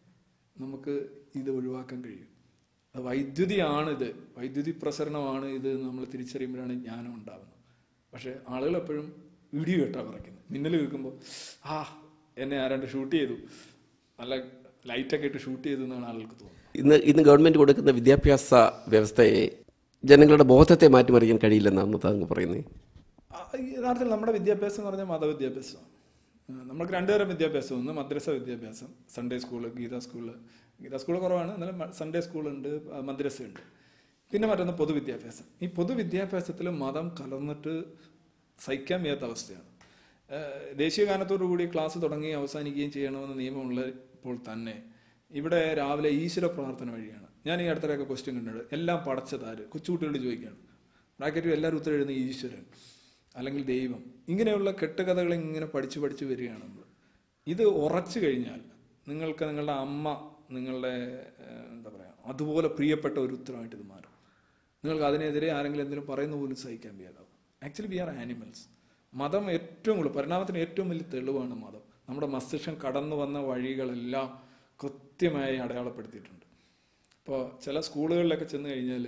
നമുക്ക് ഇത് ഒഴിവാക്കാൻ കഴിയൂ അത് വൈദ്യുതിയാണിത് വൈദ്യുതി പ്രസരണമാണ് ഇത് എന്ന് നമ്മൾ തിരിച്ചറിയുമ്പോഴാണ് ജ്ഞാനം ഉണ്ടാകുന്നത് പക്ഷേ ആളുകൾ എപ്പോഴും ഇടി കേട്ടാ പറയുന്നത് മിന്നൽ കേൾക്കുമ്പോൾ ആ എന്നെ ആരാണ്ട് ഷൂട്ട് ചെയ്തു നല്ല ലൈറ്റൊക്കെ ഇട്ട് ഷൂട്ട് ചെയ്തു എന്നാണ് ആളുകൾക്ക് തോന്നുന്നത് ഇന്ന് ഇന്ന് ഗവൺമെൻറ് കൊടുക്കുന്ന വിദ്യാഭ്യാസ വ്യവസ്ഥയെ ജനങ്ങളുടെ ബോധത്തെ മാറ്റിമറിക്കാൻ കഴിയില്ലെന്നാണ് താങ്കൾ പറയുന്നത് ആ, ഈ യഥാർത്ഥത്തിൽ നമ്മുടെ വിദ്യാഭ്യാസം എന്ന് പറഞ്ഞാൽ മതവിദ്യാഭ്യാസമാണ് ആ, നമുക്ക് രണ്ടുതരം വിദ്യാഭ്യാസം ഒന്ന് മദ്രസ വിദ്യാഭ്യാസം Sunday school Gita school Gita school കുറവാണ് എന്നാലും മ- സൺഡേ സ്കൂളുണ്ട് ആ, മദ്രസയുണ്ട് പിന്നെ മറ്റൊന്ന് പൊതുവിദ്യാഭ്യാസം ഈ പൊതുവിദ്യാഭ്യാസത്തിൽ മതം കലർന്നിട്ട് സഹിക്കാൻ വയ്യാത്ത അവസ്ഥയാണ് ആ, ദേശീയ ഗാനത്തോടു കൂടി ക്ലാസ് തുടങ്ങി അവസാനിക്കുകയും ചെയ്യണമെന്ന് നിയമമുള്ളപ്പോൾ തന്നെ ഇവിടെ രാവിലെ ഈശ്വര പ്രാർത്ഥന വഴിയാണ് ഞാൻ ഈ അടുത്തിടെയൊക്കെ ക്വസ്റ്റ്യൻ കണ്ടിട്ടുണ്ട് എല്ലാം പടച്ചതാര് കൊച്ചുകുട്ടികളോട് ചോദിക്കുകയാണ് ബ്രാക്കറ്റിൽ എല്ലാവരും ഉത്തരം എഴുതുന്ന ഈശ്വരൻ അല്ലെങ്കിൽ ദൈവം ഇങ്ങനെയുള്ള കെട്ടുകഥകൾ ഇങ്ങനെ പഠിച്ചു പഠിച്ചു വരികയാണ് നമ്മൾ ഇത് ഉറച്ചു കഴിഞ്ഞാൽ നിങ്ങൾക്ക് നിങ്ങളുടെ അമ്മ നിങ്ങളുടെ ഏഹ്, എന്താ പറയുക അതുപോലെ പ്രിയപ്പെട്ട ഒരു ഉത്തരമായിട്ട് ഇത് മാറും നിങ്ങൾക്ക് അതിനെതിരെ ആരെങ്കിലും എന്തെങ്കിലും പറയുന്ന പോലും സഹിക്കാൻ വയ്യാതാവും ആക്ച്വലി വി ആർ ആനിമൽസ് മതം ഏറ്റവും കൂടുതൽ പരിണാമത്തിന് ഏറ്റവും വലിയ തെളിവാണ് മതം നമ്മുടെ മസ്തിഷ്കം കടന്നു വന്ന വഴികളെല്ലാം കൃത്യമായി അടയാളപ്പെടുത്തിയിട്ടുണ്ട് ഇപ്പോൾ ചില സ്കൂളുകളിലൊക്കെ ചെന്ന് കഴിഞ്ഞാൽ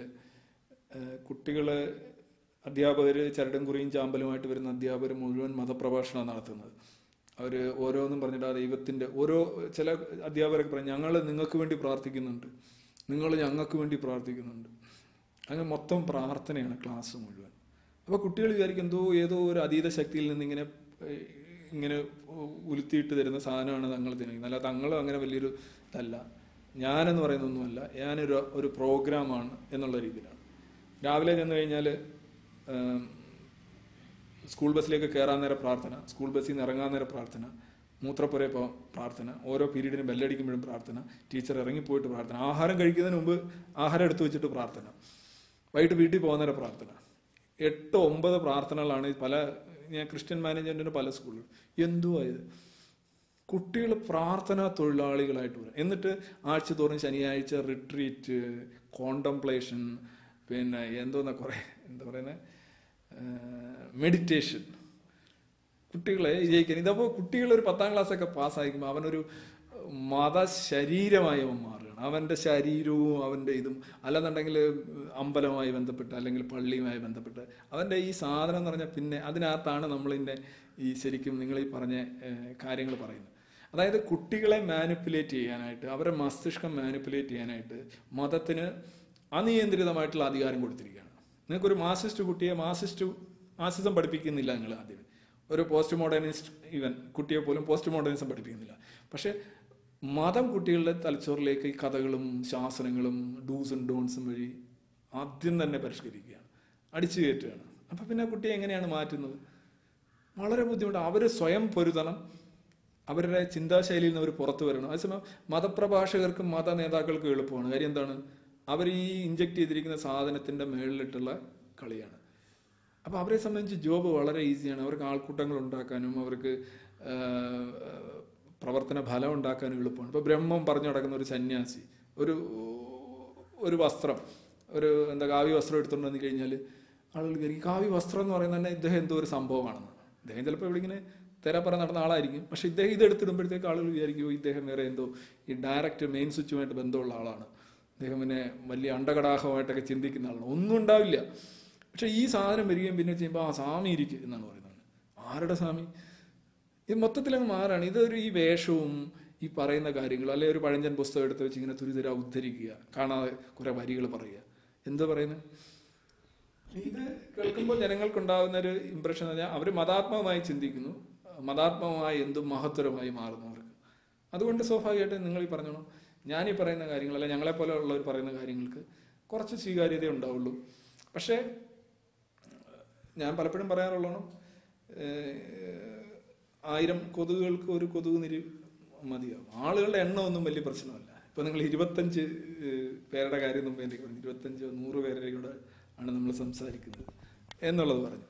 കുട്ടികൾ അധ്യാപകർ ചരടും കുറിയും ചാമ്പലുമായിട്ട് വരുന്ന അധ്യാപകർ മുഴുവൻ മതപ്രഭാഷണമാണ് നടത്തുന്നത് അവർ ഓരോന്നും പറഞ്ഞിട്ട് ആ ദൈവത്തിൻ്റെ ഓരോ ചില അധ്യാപകരൊക്കെ പറയും ഞങ്ങൾ നിങ്ങൾക്ക് വേണ്ടി പ്രാർത്ഥിക്കുന്നുണ്ട് നിങ്ങൾ ഞങ്ങൾക്ക് വേണ്ടി പ്രാർത്ഥിക്കുന്നുണ്ട് അങ്ങനെ മൊത്തം പ്രാർത്ഥനയാണ് ക്ലാസ് മുഴുവൻ അപ്പോൾ കുട്ടികൾ വിചാരിക്കും എന്തോ ഏതോ ഒരു അതീത ശക്തിയിൽ നിന്ന് ഇങ്ങനെ ഏഹ്, ഇങ്ങനെ ഉലുത്തിയിട്ട് തരുന്ന സാധനമാണ് തങ്ങൾ തിന്നുന്നത് അല്ല തങ്ങളും അങ്ങനെ വലിയൊരു ഇതല്ല ഞാനെന്ന് പറയുന്നൊന്നുമല്ല ഞാനൊരു ഒരു പ്രോഗ്രാമാണ് എന്നുള്ള രീതിയിലാണ് രാവിലെ ചെന്ന് കഴിഞ്ഞാൽ സ്കൂൾ ബസ്സിലേക്ക് കയറാൻ നേരം പ്രാർത്ഥന സ്കൂൾ ബസ്സിൽ നിന്ന് ഇറങ്ങാൻ നേരം പ്രാർത്ഥന മൂത്രപ്പുര ഇപ്പോൾ പ്രാർത്ഥന ഓരോ പീരീഡിനും ബെല്ലടിക്കുമ്പോഴും പ്രാർത്ഥന ടീച്ചർ ഇറങ്ങിപ്പോയിട്ട് പ്രാർത്ഥന ആഹാരം കഴിക്കുന്നതിന് മുമ്പ് ആഹാരം എടുത്തു വെച്ചിട്ട് പ്രാർത്ഥന വൈകിട്ട് വീട്ടിൽ പോകുന്നവരെ പ്രാർത്ഥന എട്ട് ഒമ്പത് പ്രാർത്ഥനകളാണ് ഈ പല ഞാൻ ക്രിസ്ത്യൻ മാനേജ്മെന്റിന് പല സ്കൂളിലും എന്തുവാ ഇത് കുട്ടികൾ പ്രാർത്ഥനാ തൊഴിലാളികളായിട്ട് വരും എന്നിട്ട് ആഴ്ചതോറും ശനിയാഴ്ച റിട്രീറ്റ് കോണ്ടംപ്ലേഷൻ പിന്നെ എന്തോന്നാ കുറേ എന്താ പറയുന്നത് മെഡിറ്റേഷൻ കുട്ടികളെ ജയിക്കാൻ ഇതപ്പോൾ കുട്ടികൾ ഒരു പത്താം ക്ലാസ്സൊക്കെ പാസ്സായിരിക്കുമ്പോൾ അവനൊരു മത ശരീരമായി അവൻ മാറുകയാണ് അവൻ്റെ ശരീരവും അവൻ്റെ ഇതും അല്ലെന്നുണ്ടെങ്കിൽ അമ്പലവുമായി ബന്ധപ്പെട്ട് അല്ലെങ്കിൽ പള്ളിയുമായി ബന്ധപ്പെട്ട് അവൻ്റെ ഈ സാധനം എന്ന് പറഞ്ഞാൽ പിന്നെ അതിനകത്താണ് നമ്മളിൻ്റെ ഈ ശരിക്കും നിങ്ങൾ ഈ പറഞ്ഞ കാര്യങ്ങൾ പറയുന്നത് അതായത് കുട്ടികളെ മാനിപ്പുലേറ്റ് ചെയ്യാനായിട്ട് അവരുടെ മസ്തിഷ്കം മാനിപ്പുലേറ്റ് ചെയ്യാനായിട്ട് മതത്തിന് അനിയന്ത്രിതമായിട്ടുള്ള അധികാരം കൊടുത്തിരിക്കുകയാണ് നിങ്ങൾക്കൊരു മാസിസ്റ്റ് കുട്ടിയെ മാസിസ്റ്റ് മാസിസം പഠിപ്പിക്കുന്നില്ല നിങ്ങൾ ആദ്യം ഒരു പോസ്റ്റ് മോഡേണിസ്റ്റ് ഈവൻ കുട്ടിയെ പോലും പോസ്റ്റ് മോഡേണിസം പഠിപ്പിക്കുന്നില്ല പക്ഷേ മതം കുട്ടികളുടെ തലച്ചോറിലേക്ക് ഈ കഥകളും ശാസനങ്ങളും ഡൂസും ഡോൺസും വഴി ആദ്യം തന്നെ പരിഷ്കരിക്കുകയാണ് അടിച്ചു കയറ്റുകയാണ് അപ്പം പിന്നെ കുട്ടിയെ എങ്ങനെയാണ് മാറ്റുന്നത് വളരെ ബുദ്ധിമുട്ട് അവർ സ്വയം പൊരുതണം അവരുടെ ചിന്താശൈലിയിൽ നിന്ന് അവർ പുറത്തു വരണം അതേസമയം മതപ്രഭാഷകർക്കും മത നേതാക്കൾക്കും എളുപ്പമാണ് കാര്യം എന്താണ് അവർ ഈ ഇഞ്ചക്ട് ചെയ്തിരിക്കുന്ന സാധനത്തിൻ്റെ മേളിലിട്ടുള്ള കളിയാണ് അപ്പോൾ അവരെ സംബന്ധിച്ച് ജോബ് വളരെ ഈസിയാണ് അവർക്ക് ആൾക്കൂട്ടങ്ങൾ ഉണ്ടാക്കാനും അവർക്ക് പ്രവർത്തന ഫലം ഉണ്ടാക്കാനും എളുപ്പമാണ് ഇപ്പോൾ ബ്രഹ്മം പറഞ്ഞു നടക്കുന്ന ഒരു സന്യാസി ഒരു ഒരു വസ്ത്രം ഒരു എന്താ കാവ്യ വസ്ത്രം എടുത്തുകൊണ്ട് വന്നു കഴിഞ്ഞാൽ ആളുകൾ ഈ കാവ്യ വസ്ത്രം എന്ന് പറയുന്നത് തന്നെ ഇദ്ദേഹം എന്തോ ഒരു സംഭവമാണെന്ന് ഇദ്ദേഹം ചിലപ്പോൾ ഇവിടെ ഇങ്ങനെ തെരാപ്പറ നടന്ന ആളായിരിക്കും പക്ഷെ ഇദ്ദേഹം ഇത് എടുത്തിടുമ്പോഴത്തേക്ക് ആളുകൾ വിചാരിക്കും ഇദ്ദേഹം വേറെ എന്തോ ഈ ഡയറക്റ്റ് മെയിൻ സ്വിച്ചുമായിട്ട് ബന്ധമുള്ള ആളാണ് അദ്ദേഹം പിന്നെ വലിയ അണ്ടകടാഹമായിട്ടൊക്കെ ചിന്തിക്കുന്ന ആളാണ് ഒന്നും ഉണ്ടാവില്ല പക്ഷെ ഈ സാധനം വരികയും പിന്നെ ചെയ്യുമ്പോൾ ആ സ്വാമി ഇരിക്കും എന്നാണ് പറയുന്നത് ആരുടെ സ്വാമി ഇത് മൊത്തത്തിലങ്ങ് മാറാണ് ഇതൊരു ഈ വേഷവും ഈ പറയുന്ന കാര്യങ്ങൾ അല്ലെ ഒരു പഴഞ്ചൻ പുസ്തകം എടുത്ത് വെച്ച് ഇങ്ങനെ തുരിതര ഉദ്ധരിക്കുക കാണാതെ കുറെ വരികൾ പറയുക എന്താ പറയുന്നത് ഇത് കേൾക്കുമ്പോൾ ജനങ്ങൾക്കുണ്ടാകുന്ന ഒരു ഇമ്പ്രഷൻ എന്ന് പറഞ്ഞാൽ അവർ മതാത്മകമായി ചിന്തിക്കുന്നു മതാത്മകമായി എന്തും മഹത്തരമായി മാറുന്നു അവർക്ക് അതുകൊണ്ട് സ്വാഭാവികമായിട്ടും നിങ്ങൾ ഈ പറഞ്ഞോളൂ ഞാൻ ഈ പറയുന്ന കാര്യങ്ങൾ അല്ലെ ഞങ്ങളെ പോലെ ഉള്ളവർ പറയുന്ന കാര്യങ്ങൾക്ക് കുറച്ച് സ്വീകാര്യത ഉണ്ടാവുള്ളൂ പക്ഷേ ഞാൻ പലപ്പോഴും പറയാറുള്ളതാണ് ആയിരം കൊതുകുകൾക്ക് ഒരു കൊതുക് നിരി മതിയാവും ആളുകളുടെ എണ്ണം ഒന്നും വലിയ പ്രശ്നമല്ല ഇപ്പൊ നിങ്ങൾ ഇരുപത്തഞ്ച് പേരുടെ കാര്യം മുമ്പ് എനിക്ക് പറഞ്ഞു ഇരുപത്തഞ്ചോ നൂറ് പേരുടെ കൂടെ ആണ് നമ്മൾ സംസാരിക്കുന്നത് എന്നുള്ളത് പറഞ്ഞു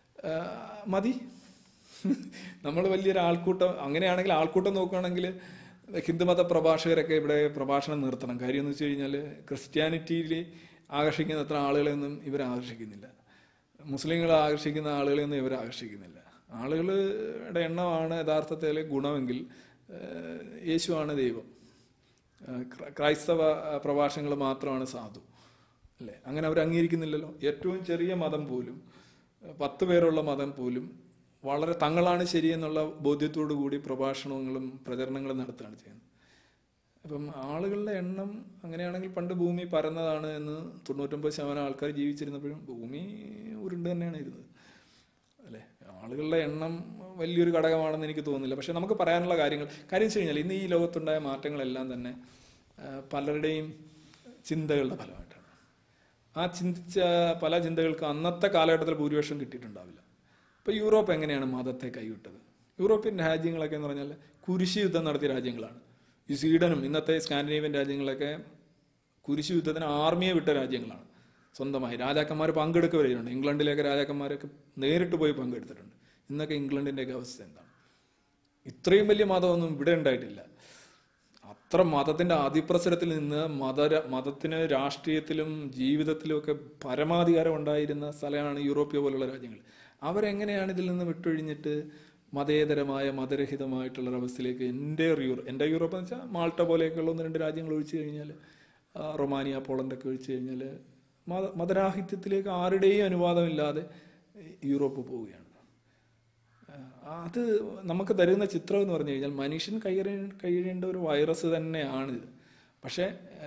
മതി നമ്മൾ വലിയൊരു ആൾക്കൂട്ടം അങ്ങനെയാണെങ്കിൽ ആൾക്കൂട്ടം നോക്കുകയാണെങ്കിൽ ഹിന്ദുമത പ്രഭാഷകരൊക്കെ ഇവിടെ പ്രഭാഷണം നിർത്തണം കാര്യം എന്ന് വെച്ച് കഴിഞ്ഞാൽ ക്രിസ്ത്യാനിറ്റിയിൽ ആകർഷിക്കുന്ന അത്ര ആളുകളെയൊന്നും ഇവർ ആകർഷിക്കുന്നില്ല മുസ്ലിങ്ങളെ ആകർഷിക്കുന്ന ആളുകളെയൊന്നും ഇവർ ആകർഷിക്കുന്നില്ല ആളുകളുടെ എണ്ണമാണ് യഥാർത്ഥത്തിൽ ഗുണമെങ്കിൽ യേശുവാണ് ദൈവം ക്രൈസ്തവ പ്രഭാഷണങ്ങൾ മാത്രമാണ് സാധു അല്ലേ അങ്ങനെ അവർ അംഗീകരിക്കുന്നില്ലല്ലോ ഏറ്റവും ചെറിയ മതം പോലും പത്ത് പേരുള്ള മതം പോലും വളരെ തങ്ങളാണ് ശരിയെന്നുള്ള ബോധ്യത്തോടു കൂടി പ്രഭാഷണങ്ങളും പ്രചരണങ്ങളും നടത്തുകയാണ് ചെയ്യുന്നത് അപ്പം ആളുകളുടെ എണ്ണം അങ്ങനെയാണെങ്കിൽ പണ്ട് ഭൂമി പരന്നതാണ് എന്ന് തൊണ്ണൂറ്റൊമ്പത് ശതമാനം ആൾക്കാർ ജീവിച്ചിരുന്നപ്പോഴും ഭൂമി ഉരുണ്ട് തന്നെയാണ് ഇരുന്നത് അല്ലേ ആളുകളുടെ എണ്ണം വലിയൊരു ഘടകമാണെന്ന് എനിക്ക് തോന്നുന്നില്ല പക്ഷെ നമുക്ക് പറയാനുള്ള കാര്യങ്ങൾ കാര്യം വെച്ച് കഴിഞ്ഞാൽ ഇന്ന് ഈ ലോകത്തുണ്ടായ മാറ്റങ്ങളെല്ലാം തന്നെ പലരുടെയും ചിന്തകളുടെ ഫലമായിട്ടാണ് ആ ചിന്തിച്ച പല ചിന്തകൾക്ക് അന്നത്തെ കാലഘട്ടത്തിൽ ഭൂരിപക്ഷം കിട്ടിയിട്ടുണ്ടാവില്ല ഇപ്പൊ യൂറോപ്പ് എങ്ങനെയാണ് മതത്തെ കൈവിട്ടത് യൂറോപ്യൻ രാജ്യങ്ങളൊക്കെ എന്ന് പറഞ്ഞാൽ കുരിശ് യുദ്ധം നടത്തിയ രാജ്യങ്ങളാണ് ഈ സ്വീഡനും ഇന്നത്തെ സ്കാൻഡിനേവ്യൻ രാജ്യങ്ങളൊക്കെ കുരിശ് യുദ്ധത്തിന് ആർമിയെ വിട്ട രാജ്യങ്ങളാണ് സ്വന്തമായി രാജാക്കന്മാർ പങ്കെടുക്കുകയുണ്ട് ഇംഗ്ലണ്ടിലേക്ക് രാജാക്കന്മാരൊക്കെ നേരിട്ട് പോയി പങ്കെടുത്തിട്ടുണ്ട് ഇന്നൊക്കെ ഇംഗ്ലണ്ടിൻ്റെയൊക്കെ അവസ്ഥ എന്താണ് ഇത്രയും വലിയ മതമൊന്നും ഇവിടെ ഉണ്ടായിട്ടില്ല അത്ര മതത്തിന്റെ ആധിപ്രസരത്തിൽ നിന്ന് മത മതത്തിന് രാഷ്ട്രീയത്തിലും ജീവിതത്തിലും ഒക്കെ പരമാധികാരം ഉണ്ടായിരുന്ന സ്ഥലമാണ് യൂറോപ്യ പോലുള്ള രാജ്യങ്ങൾ അവരെങ്ങനെയാണ് ഇതിൽ നിന്ന് വിട്ടൊഴിഞ്ഞിട്ട് മതേതരമായ മതരഹിതമായിട്ടുള്ള ഒരവസ്ഥയിലേക്ക് എൻ്റെ യൂറോ എൻ്റെ യൂറോപ്പ് എന്ന് വെച്ചാൽ മാൾട്ട പോലെയൊക്കെയുള്ള ഒന്ന് രണ്ട് രാജ്യങ്ങൾ ഒഴിച്ചു കഴിഞ്ഞാൽ റൊമാനിയ പോളണ്ടൊക്കെ ഒഴിച്ചു കഴിഞ്ഞാൽ മത മതരാഹിത്യത്തിലേക്ക് ആരുടെയും അനുവാദമില്ലാതെ യൂറോപ്പ് പോവുകയാണ് അത് നമുക്ക് തരുന്ന ചിത്രം എന്ന് പറഞ്ഞു കഴിഞ്ഞാൽ മനുഷ്യൻ കൈയറി കഴിയേണ്ട ഒരു വൈറസ് തന്നെയാണിത് പക്ഷേ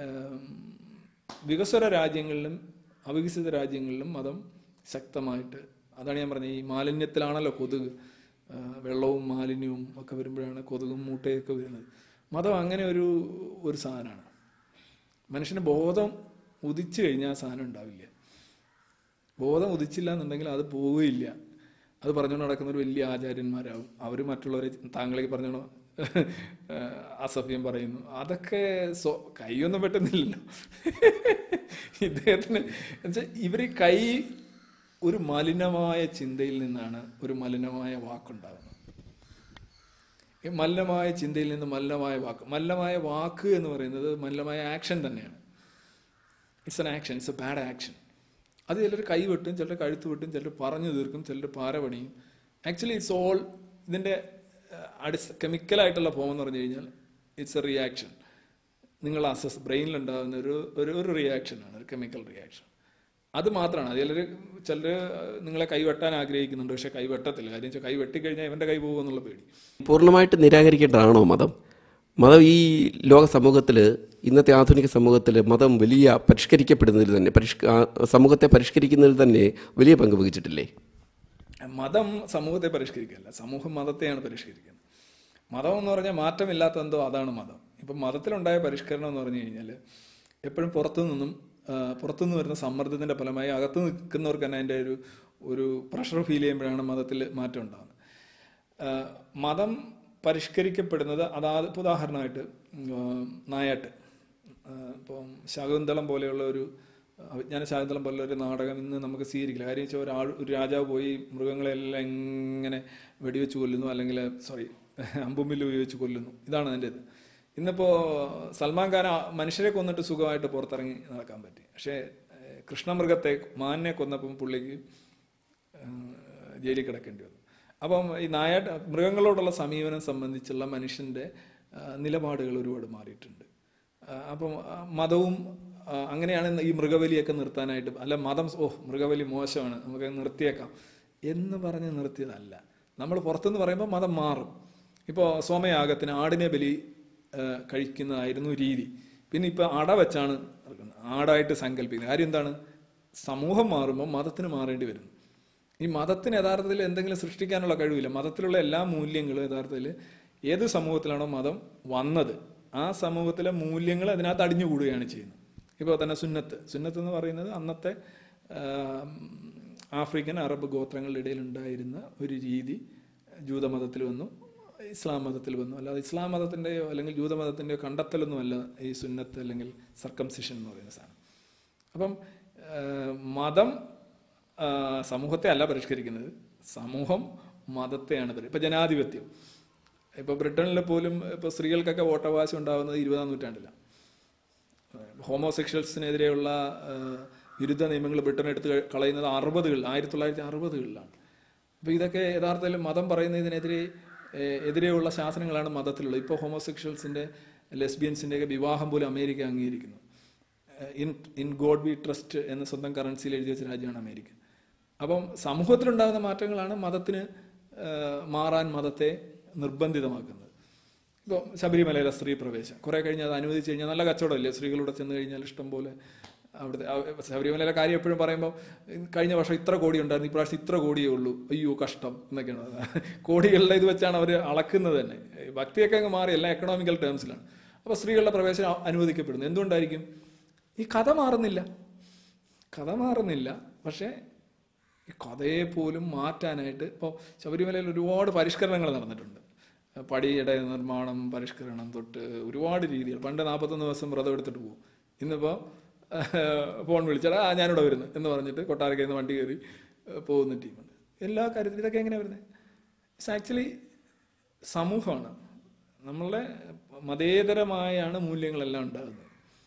വികസ്വര രാജ്യങ്ങളിലും അവികസിത രാജ്യങ്ങളിലും മതം ശക്തമായിട്ട് അതാണ് ഞാൻ പറഞ്ഞത് ഈ മാലിന്യത്തിലാണല്ലോ കൊതുക് വെള്ളവും മാലിന്യവും ഒക്കെ വരുമ്പോഴാണ് കൊതുകും മൂട്ടയൊക്കെ വരുന്നത് മതം അങ്ങനെ ഒരു ഒരു സാധനമാണ് മനുഷ്യന് ബോധം ഉദിച്ചു കഴിഞ്ഞാൽ ആ സാധനം ഉണ്ടാവില്ല ബോധം ഉദിച്ചില്ല എന്നുണ്ടെങ്കിൽ അത് പോവുകയില്ല അത് പറഞ്ഞുകൊണ്ട് നടക്കുന്ന ഒരു വലിയ ആചാര്യന്മാരാവും അവർ മറ്റുള്ളവരെ താങ്കളേക്ക് പറഞ്ഞോണോ അസഭ്യം പറയുന്നു അതൊക്കെ സ്വ കൈയൊന്നും പറ്റുന്നില്ലല്ലോ ഇദ്ദേഹത്തിന് എന്നുവെച്ചാൽ ഇവർ കൈ ഒരു മലിനമായ ചിന്തയിൽ നിന്നാണ് ഒരു മലിനമായ വാക്കുണ്ടാകുന്നത് ഈ മലിനമായ ചിന്തയിൽ നിന്ന് മലിനമായ വാക്ക് മലിനമായ വാക്ക് എന്ന് പറയുന്നത് മലിനമായ ആക്ഷൻ തന്നെയാണ് it's an action it's a bad action അത് ചിലർ കൈ വെട്ടും ചിലർ കഴുത്ത് വെട്ടും ചിലർ പറഞ്ഞു തീർക്കും ചിലർ പാര പണിയും ആക്ച്വലി ഇറ്റ്സ് ഓൾ ഇതിൻ്റെ അടിസ്ഥ കെമിക്കലായിട്ടുള്ള ഫോം എന്ന് പറഞ്ഞു കഴിഞ്ഞാൽ ഇറ്റ്സ് എ റിയാക്ഷൻ നിങ്ങൾ അസസ് ബ്രെയിനിലുണ്ടാകുന്ന ഒരു ഒരു ഒരു റിയാക്ഷനാണ് ഒരു കെമിക്കൽ റിയാക്ഷൻ അത് മാത്രമാണ് അത് ചിലർ ചിലർ നിങ്ങളെ കൈവെട്ടാൻ ആഗ്രഹിക്കുന്നുണ്ട് പക്ഷെ കൈ വെട്ടത്തില്ല കാര്യം വെച്ചാൽ കൈ വെട്ടിക്കഴിഞ്ഞാൽ ഇവൻ്റെ കൈ പോകുമെന്നുള്ള പേടി പൂർണ്ണമായിട്ട് നിരാകരിക്കേണ്ടതാണോ മതം മതം ഈ ലോക സമൂഹത്തിൽ ഇന്നത്തെ ആധുനിക സമൂഹത്തിൽ മതം വലിയ പരിഷ്കരിക്കപ്പെടുന്നതിൽ തന്നെ പരിഷ്ക ആ, സമൂഹത്തെ പരിഷ്കരിക്കുന്നതിൽ തന്നെ വലിയ പങ്ക് വഹിച്ചിട്ടില്ലേ മതം സമൂഹത്തെ പരിഷ്കരിക്കുകയല്ല സമൂഹം മതത്തെയാണ് പരിഷ്കരിക്കുന്നത് മതം എന്ന് പറഞ്ഞാൽ മാറ്റമില്ലാത്ത എന്തോ അതാണ് മതം ഇപ്പം മതത്തിലുണ്ടായ പരിഷ്കരണം എന്ന് പറഞ്ഞു കഴിഞ്ഞാൽ എപ്പോഴും പുറത്തു നിന്നും ആ, പുറത്തുനിന്ന് വരുന്ന സമ്മർദ്ദത്തിൻ്റെ ഫലമായി അകത്ത് നിൽക്കുന്നവർക്ക് തന്നെ അതിൻ്റെ ഒരു ഒരു പ്രഷർ ഫീൽ ചെയ്യുമ്പോഴാണ് മതത്തിൽ മാറ്റം ഉണ്ടാകുന്നത് ആ, മതം പരിഷ്കരിക്കപ്പെടുന്നത് അതാത് ഇപ്പൊ ഉദാഹരണമായിട്ട് ഉം, നായാട്ട് ആ, ഇപ്പം ശകുന്തളം പോലെയുള്ള ഒരു അവിജ്ഞാന ശാകുന്തളം പോലുള്ള ഒരു നാടകം ഇന്ന് നമുക്ക് സ്വീകരിക്കില്ല കാര്യം വെച്ചാൽ ഒരാൾ ഒരു രാജാവ് പോയി മൃഗങ്ങളെല്ലാം ഇങ്ങനെ വെടിവെച്ച് കൊല്ലുന്നു അല്ലെങ്കിൽ സോറി അമ്പുമ്പിൽ ഉപയോഗിച്ച് കൊല്ലുന്നു ഇതാണ് അതിൻ്റെ ഇത് ഇന്നിപ്പോൾ സൽമാൻ ഖാൻ ആ മനുഷ്യരെ കൊന്നിട്ട് സുഖമായിട്ട് പുറത്തിറങ്ങി നടക്കാൻ പറ്റി പക്ഷേ ഏഹ്, കൃഷ്ണമൃഗത്തെ മാനിനെ കൊന്നപ്പം പുള്ളിക്ക് ഏഹ്, ജയിലിൽ കിടക്കേണ്ടി വന്നു അപ്പം ഈ നായാട്ട് മൃഗങ്ങളോടുള്ള സമീപനം സംബന്ധിച്ചുള്ള മനുഷ്യൻ്റെ ആ, നിലപാടുകൾ ഒരുപാട് മാറിയിട്ടുണ്ട് ആ, അപ്പം ആ, മതവും ആ, അങ്ങനെയാണ് ഇന്ന് ഈ മൃഗബലിയൊക്കെ നിർത്താനായിട്ട് അല്ല മതം ഓ മൃഗബലി മോശമാണ് നമുക്ക് നിർത്തിയേക്കാം എന്ന് പറഞ്ഞ് നിർത്തിയതല്ല നമ്മൾ പുറത്തുനിന്ന് പറയുമ്പോൾ മതം മാറും ഇപ്പോൾ സോമയാഗത്തിന് ആടിനെ ബലി ആ, കഴിക്കുന്നതായിരുന്നു രീതി പിന്നെ ഇപ്പോൾ അട വെച്ചാണ് ഇറക്കുന്നത്. ആടായിട്ട് സങ്കല്പിക്കുന്നത് കാര്യം എന്താണ് സമൂഹം മാറുമ്പോൾ മതത്തിന് മാറേണ്ടി വരുന്നു ഈ മതത്തിന് യഥാർത്ഥത്തിൽ എന്തെങ്കിലും സൃഷ്ടിക്കാനുള്ള കഴിവില്ല മതത്തിലുള്ള എല്ലാ മൂല്യങ്ങളും യഥാർത്ഥത്തിൽ ഏത് സമൂഹത്തിലാണോ മതം വന്നത് ആ സമൂഹത്തിലെ മൂല്യങ്ങൾ അതിനകത്ത് അടിഞ്ഞുകൂടുകയാണ് ചെയ്യുന്നത് ഇപ്പോൾ തന്നെ സുന്നത്ത് സുന്നത്ത് എന്ന് പറയുന്നത് അന്നത്തെ ആ, ആഫ്രിക്കൻ അറബ് ഗോത്രങ്ങളുടെ ഇടയിൽ ഉണ്ടായിരുന്ന ഒരു രീതി ജൂതമതത്തിൽ വന്നു ഇസ്ലാം മതത്തിൽ വന്നു അല്ലാതെ ഇസ്ലാം മതത്തിൻ്റെയോ അല്ലെങ്കിൽ ജൂതമതത്തിൻ്റെയോ കണ്ടെത്തലൊന്നുമല്ല ഈ സുന്നത്ത് അല്ലെങ്കിൽ സർക്കംസിഷൻ എന്ന് പറയുന്ന സാധനം അപ്പം ആ, മതം ആ, സമൂഹത്തെ അല്ല പരിഷ്കരിക്കുന്നത് സമൂഹം മതത്തെയാണ് പരി ഇപ്പം ജനാധിപത്യം ഇപ്പോൾ ബ്രിട്ടനിൽ പോലും ഇപ്പോൾ സ്ത്രീകൾക്കൊക്കെ വോട്ടവകാശം ഉണ്ടാകുന്നത് ഇരുപതാം നൂറ്റാണ്ടിലാണ് ഹോമോസെക്ഷൽസിനെതിരെയുള്ള ആ, വിരുദ്ധ നിയമങ്ങൾ ബ്രിട്ടൻ എടുത്ത് ക- കളയുന്നത് അറുപതുകളിൽ ആയിരത്തി തൊള്ളായിരത്തി അറുപതുകളിലാണ് അപ്പോൾ ഇതൊക്കെ യഥാർത്ഥത്തിൽ മതം പറയുന്നതിനെതിരെ ഏഹ്, എതിരെയുള്ള ശാസനങ്ങളാണ് മതത്തിലുള്ളത് ഇപ്പോൾ ഹോമോസെക്ഷൽസിൻ്റെ ലെസ്ബിയൻസിൻ്റെ ഒക്കെ വിവാഹം പോലും അമേരിക്ക അംഗീകരിക്കുന്നു in in God we trust എന്ന സ്വന്തം കറൻസിയിൽ എഴുതി വെച്ച രാജ്യമാണ് അമേരിക്ക അപ്പം സമൂഹത്തിലുണ്ടാകുന്ന മാറ്റങ്ങളാണ് മതത്തിന് ഏഹ്, മാറാൻ മതത്തെ നിർബന്ധിതമാക്കുന്നത് ഇപ്പോൾ ശബരിമലയിലെ സ്ത്രീ പ്രവേശം കുറേ കഴിഞ്ഞ് അത് അനുവദിച്ച് കഴിഞ്ഞാൽ നല്ല കച്ചവടമല്ലേ സ്ത്രീകളിവിടെ ചെന്ന് കഴിഞ്ഞാൽ ഇഷ്ടം പോലെ അവിടുത്തെ ആ ശബരിമലയിലെ കാര്യം എപ്പോഴും പറയുമ്പോൾ കഴിഞ്ഞ വർഷം ഇത്ര കോടി ഉണ്ടായിരുന്നു ഇപ്രാവശ്യം ഇത്ര കോടിയേ ഉള്ളൂ അയ്യോ കഷ്ടം എന്നൊക്കെയാണ് കോടികളുടെ ഇത് വെച്ചാണ് അവർ അളക്കുന്നത് തന്നെ ഭക്തിയൊക്കെ അങ്ങ് മാറി എല്ലാം എക്കണോമിക്കൽ ടേംസിലാണ് അപ്പോൾ സ്ത്രീകളുടെ പ്രവേശനം അ- അനുവദിക്കപ്പെടുന്നു എന്തുകൊണ്ടായിരിക്കും ഈ കഥ മാറുന്നില്ല കഥ മാറുന്നില്ല പക്ഷേ ഈ കഥയെ പോലും മാറ്റാനായിട്ട് ഇപ്പോൾ ശബരിമലയിൽ ഒരുപാട് പരിഷ്കരണങ്ങൾ നടന്നിട്ടുണ്ട് പടിയുടെ നിർമ്മാണം പരിഷ്കരണം തൊട്ട് ഒരുപാട് രീതികൾ പണ്ട് നാൽപ്പത്തൊന്ന് ദിവസം വ്രതം എടുത്തിട്ട് പോകും ഇന്നിപ്പോൾ ഫോൺ വിളിച്ചാൽ ആ ഞാനിവിടെ വരുന്നു എന്ന് പറഞ്ഞിട്ട് കൊട്ടാരക്കയിൽ നിന്ന് വണ്ടി കയറി ഏഹ്, പോകുന്ന ടീമുണ്ട് എല്ലാ കാര്യത്തിലും ഇതൊക്കെ എങ്ങനെയാണ് വരുന്നത് ഇറ്റ്സ് ആക്ച്വലി സമൂഹമാണ് നമ്മളുടെ മതേതരമായാണ് മൂല്യങ്ങളെല്ലാം ഉണ്ടാകുന്നത്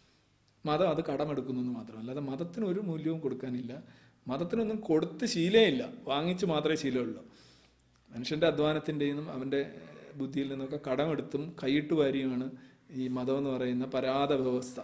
മതം അത് കടമെടുക്കുന്നു എന്ന് മാത്രം അല്ലാതെ മതത്തിന് ഒരു മൂല്യവും കൊടുക്കാനില്ല മതത്തിനൊന്നും കൊടുത്ത് ശീലമില്ല വാങ്ങിച്ച് മാത്രമേ ശീലമുള്ളൂ മനുഷ്യൻ്റെ അധ്വാനത്തിൻ്റെയും അവൻ്റെ ബുദ്ധിയിൽ നിന്നൊക്കെ കടമെടുത്തും കൈയിട്ട് വാരിയുമാണ് ഈ മതം എന്ന് പറയുന്ന പരാത വ്യവസ്ഥ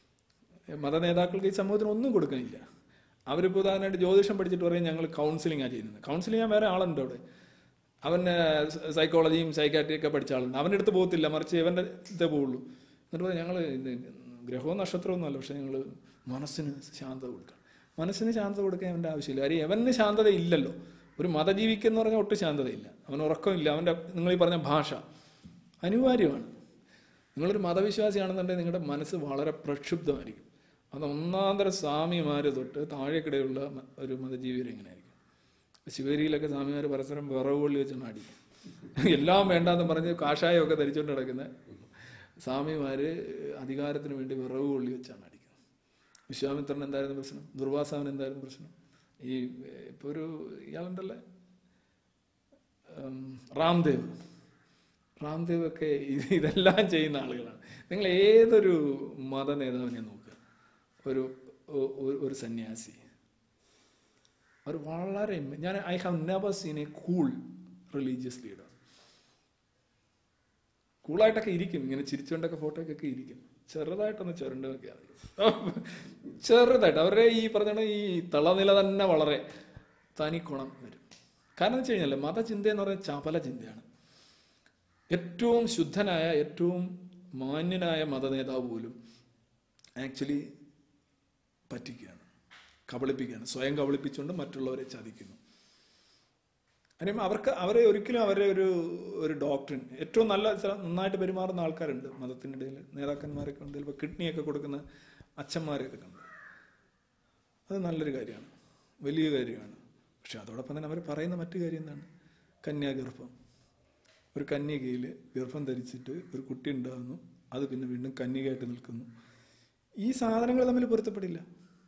മത നേതാക്കൾക്ക് ഈ സമൂഹത്തിന് ഒന്നും കൊടുക്കാനില്ല അവരിപ്പോൾ ഉദാഹരണമായിട്ട് ജ്യോതിഷം പഠിച്ചിട്ട് പറയും ഞങ്ങൾ കൗൺസിലിംഗാണ് ചെയ്യുന്നത് കൗൺസിലിംഗ് ചെയ്യാൻ വേറെ ആളുണ്ട് അവിടെ അവൻ സൈക്കോളജിയും സൈക്കാട്രിയും ഒക്കെ പഠിച്ച ആളുണ്ട് അവൻ്റെ അടുത്ത് പോകത്തില്ല മറിച്ച് ഇവൻ്റെ ഇതേ പോവുള്ളൂ എന്നിട്ട് പറയും ഞങ്ങൾ ഗ്രഹവും നക്ഷത്രമൊന്നുമല്ല പക്ഷെ ഞങ്ങൾ മനസ്സിന് ശാന്തത കൊടുക്കണം മനസ്സിന് ശാന്തത കൊടുക്കാൻ അവൻ്റെ ആവശ്യമില്ല കാര്യം അവന് ശാന്തത ഇല്ലല്ലോ ഒരു മതജീവിക്ക് എന്ന് പറഞ്ഞാൽ ഒട്ടും ശാന്തതയില്ല അവന് ഉറക്കമില്ല അവൻ്റെ നിങ്ങൾ ഈ പറഞ്ഞ ഭാഷ അനിവാര്യമാണ് നിങ്ങളൊരു മതവിശ്വാസിയാണെന്നുണ്ടെങ്കിൽ നിങ്ങളുടെ മനസ്സ് വളരെ പ്രക്ഷുബ്ധമായിരിക്കും അത് ഒന്നാന്തര സ്വാമിമാർ തൊട്ട് താഴേക്കിടെയുള്ള മ- ഒരു മതജീവികൾ എങ്ങനെയായിരിക്കും ശിവേരിയിലൊക്കെ സ്വാമിമാർ പരസ്പരം വിറവ് കൊള്ളി വെച്ചാണ് അടി എല്ലാം വേണ്ടാന്ന് പറഞ്ഞ് കാഷായമൊക്കെ ധരിച്ചുകൊണ്ട് നടക്കുന്ന സ്വാമിമാര് അധികാരത്തിന് വേണ്ടി വിറവ് കൊള്ളി വെച്ചാണ് അടിക്കുന്നത് വിശ്വാമിത്രൻ എന്തായിരുന്നു പ്രശ്നം ദുർവാസാവൻ എന്തായിരുന്നു പ്രശ്നം ഈ ഇപ്പോൾ ഒരു ഇയാളുണ്ടല്ലേ ഉം, രാംദേവ് രാംദേവ് ഒക്കെ ഇത് ഇതെല്ലാം ചെയ്യുന്ന ആളുകളാണ് നിങ്ങൾ ഏതൊരു മത നേതാവിനെ നോക്കുക ഒരു ഒ- ഒ- ഒരു സന്യാസി അവർ വളരെ ഞാൻ I have never seen a cool religious leader കൂളായിട്ടൊക്കെ ഇരിക്കും ഇങ്ങനെ ചിരിച്ചുകൊണ്ടൊക്കെ ഫോട്ടോയൊക്കെ ഇരിക്കും ചെറുതായിട്ടൊന്ന് ചുരണ്ടൊക്കെ ചെറുതായിട്ട് അവരുടെ ഈ പറഞ്ഞ ഈ തളനില തന്നെ വളരെ തനിക്കുണം വരും കാരണം എന്ന് വെച്ച് കഴിഞ്ഞാൽ മതചിന്ത എന്ന് പറയുന്നത് ചപല ചിന്തയാണ് ഏറ്റവും ശുദ്ധനായ ഏറ്റവും മാന്യനായ മതനേതാവ് പോലും ആക്ച്വലി പറ്റിക്കുകയാണ് കബളിപ്പിക്കുകയാണ് സ്വയം കബളിപ്പിച്ചുകൊണ്ട് മറ്റുള്ളവരെ ചതിക്കുന്നു കാര്യം അവർക്ക് അവരെ ഒരിക്കലും അവരെ ഒരു ഒരു ഡോക്ടറിൻ ഏറ്റവും നല്ല ചില- നന്നായിട്ട് പെരുമാറുന്ന ആൾക്കാരുണ്ട് മതത്തിനിടയിൽ നേതാക്കന്മാരൊക്കെ ഉണ്ട് ചിലപ്പോൾ കിഡ്നിയൊക്കെ കൊടുക്കുന്ന അച്ഛന്മാരെയൊക്കെ കണ്ട് അത് നല്ലൊരു കാര്യമാണ് വലിയ കാര്യമാണ് പക്ഷെ അതോടൊപ്പം തന്നെ അവർ പറയുന്ന മറ്റു കാര്യം എന്താണ് കന്യാഗർഭം ഒരു കന്യകയിൽ ഗർഭം ധരിച്ചിട്ട് ഒരു കുട്ടി ഉണ്ടാകുന്നു അത് പിന്നെ വീണ്ടും കന്യകയായിട്ട് നിൽക്കുന്നു ഈ സാധനങ്ങൾ തമ്മിൽ പൊരുത്തപ്പെടില്ല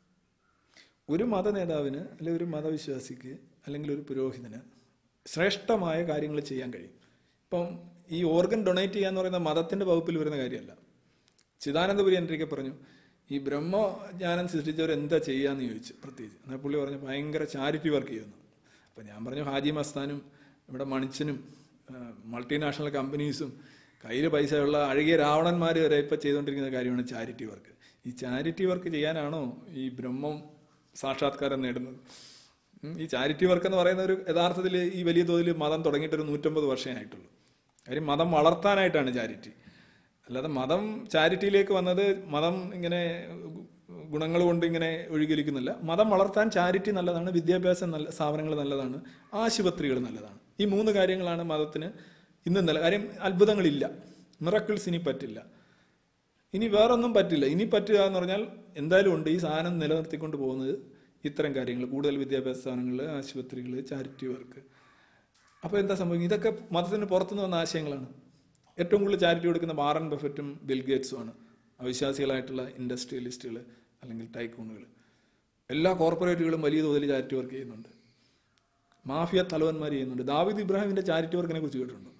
ഒരു മത നേതാവിന് അല്ലെങ്കിൽ ഒരു മതവിശ്വാസിക്ക് അല്ലെങ്കിൽ ഒരു പുരോഹിതന് ശ്രേഷ്ഠമായ കാര്യങ്ങൾ ചെയ്യാൻ കഴിയും ഇപ്പം ഈ ഓർഗൻ ഡൊണേറ്റ് ചെയ്യാന്ന് പറയുന്ന മതത്തിന്റെ വകുപ്പിൽ വരുന്ന കാര്യമല്ല ചിദാനന്ദപുരി എൻ്റെ പറഞ്ഞു ഈ ബ്രഹ്മജ്ഞാനം സൃഷ്ടിച്ചവർ എന്താ ചെയ്യാന്ന് ചോദിച്ചു പ്രത്യേകിച്ച് എന്നാൽ പുള്ളി പറഞ്ഞു ഭയങ്കര ചാരിറ്റി വർക്ക് ചെയ്യുന്നു അപ്പം ഞാൻ പറഞ്ഞു ഹാജി മസ്താനും ഇവിടെ മണിച്ചനും മൾട്ടിനാഷണൽ കമ്പനീസും കയ്യിൽ പൈസയുള്ള അഴകിയ രാവണന്മാർ വരെ ഇപ്പം ചെയ്തുകൊണ്ടിരിക്കുന്ന കാര്യമാണ് ചാരിറ്റി വർക്ക് ഈ ചാരിറ്റി വർക്ക് ചെയ്യാനാണോ ഈ ബ്രഹ്മം സാക്ഷാത്കാരം നേടുന്നത് ഉം, ഈ ചാരിറ്റി വർക്ക് എന്ന് പറയുന്ന ഒരു യഥാർത്ഥത്തിൽ ഈ വലിയ തോതിൽ മതം തുടങ്ങിയിട്ട് ഒരു നൂറ്റമ്പത് വർഷമേ ആയിട്ടുള്ളൂ കാര്യം മതം വളർത്താനായിട്ടാണ് ചാരിറ്റി അല്ലാതെ മതം ചാരിറ്റിയിലേക്ക് വന്നത് മതം ഇങ്ങനെ ഗുണങ്ങൾ കൊണ്ട് ഇങ്ങനെ ഒഴുകിയിരിക്കുന്നില്ല മതം വളർത്താൻ ചാരിറ്റി നല്ലതാണ് വിദ്യാഭ്യാസം നല്ല സ്ഥാപനങ്ങൾ നല്ലതാണ് ആശുപത്രികൾ നല്ലതാണ് ഈ മൂന്ന് കാര്യങ്ങളാണ് മതത്തിന് ഇന്ന് നല്ല കാര്യം അത്ഭുതങ്ങളില്ല മിറക്കിൾസ് ഇനി പറ്റില്ല ഇനി വേറൊന്നും പറ്റില്ല ഇനി പറ്റുക എന്ന് പറഞ്ഞാൽ എന്തായാലും ഉണ്ട് ഈ സാധനം നിലനിർത്തിക്കൊണ്ട് പോകുന്നത് ഇത്തരം കാര്യങ്ങൾ കൂടുതൽ വിദ്യാഭ്യാസ സ്ഥാപനങ്ങൾ ആശുപത്രികൾ ചാരിറ്റി വർക്ക് അപ്പോൾ എന്താ സംഭവിക്കുന്നത് ഇതൊക്കെ മതത്തിന് പുറത്തുനിന്ന് വന്ന ആശയങ്ങളാണ് ഏറ്റവും കൂടുതൽ ചാരിറ്റി കൊടുക്കുന്ന വാറൻ ബഫറ്റും ബിൽ ഗേറ്റ്സും ആണ് അവിശ്വാസികളായിട്ടുള്ള ഇൻഡസ്ട്രിയലിസ്റ്റുകൾ അല്ലെങ്കിൽ ടൈക്കൂണുകൾ എല്ലാ കോർപ്പറേറ്റുകളും വലിയ തോതിൽ ചാരിറ്റി വർക്ക് ചെയ്യുന്നുണ്ട് മാഫിയ തലവന്മാർ ചെയ്യുന്നുണ്ട് ദാവിദ് ഇബ്രാഹിമിന്റെ ചാരിറ്റി വർക്കിനെ കുറിച്ച് കേട്ടിട്ടുണ്ടോ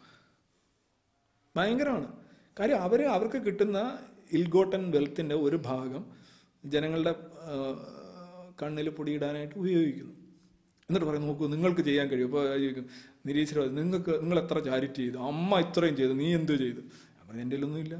ഭയങ്കരമാണ് കാര്യം അവർ അവർക്ക് കിട്ടുന്ന ഇൽഗോട്ടൻ വെൽത്തിന്റെ ഒരു ഭാഗം ജനങ്ങളുടെ കണ്ണിൽ പൊടിയിടാനായിട്ട് ഉപയോഗിക്കുന്നു എന്നിട്ട് പറയും നോക്കൂ നിങ്ങൾക്ക് ചെയ്യാൻ കഴിയും അപ്പോൾ ചോദിക്കും നിരീശ്വരവാദി നിങ്ങൾക്ക് നിങ്ങൾ എത്ര ചാരിറ്റി ചെയ്തു അമ്മ ഇത്രയും ചെയ്തു നീ എന്തോ ചെയ്തു അവർ എൻ്റെ ഒന്നുമില്ല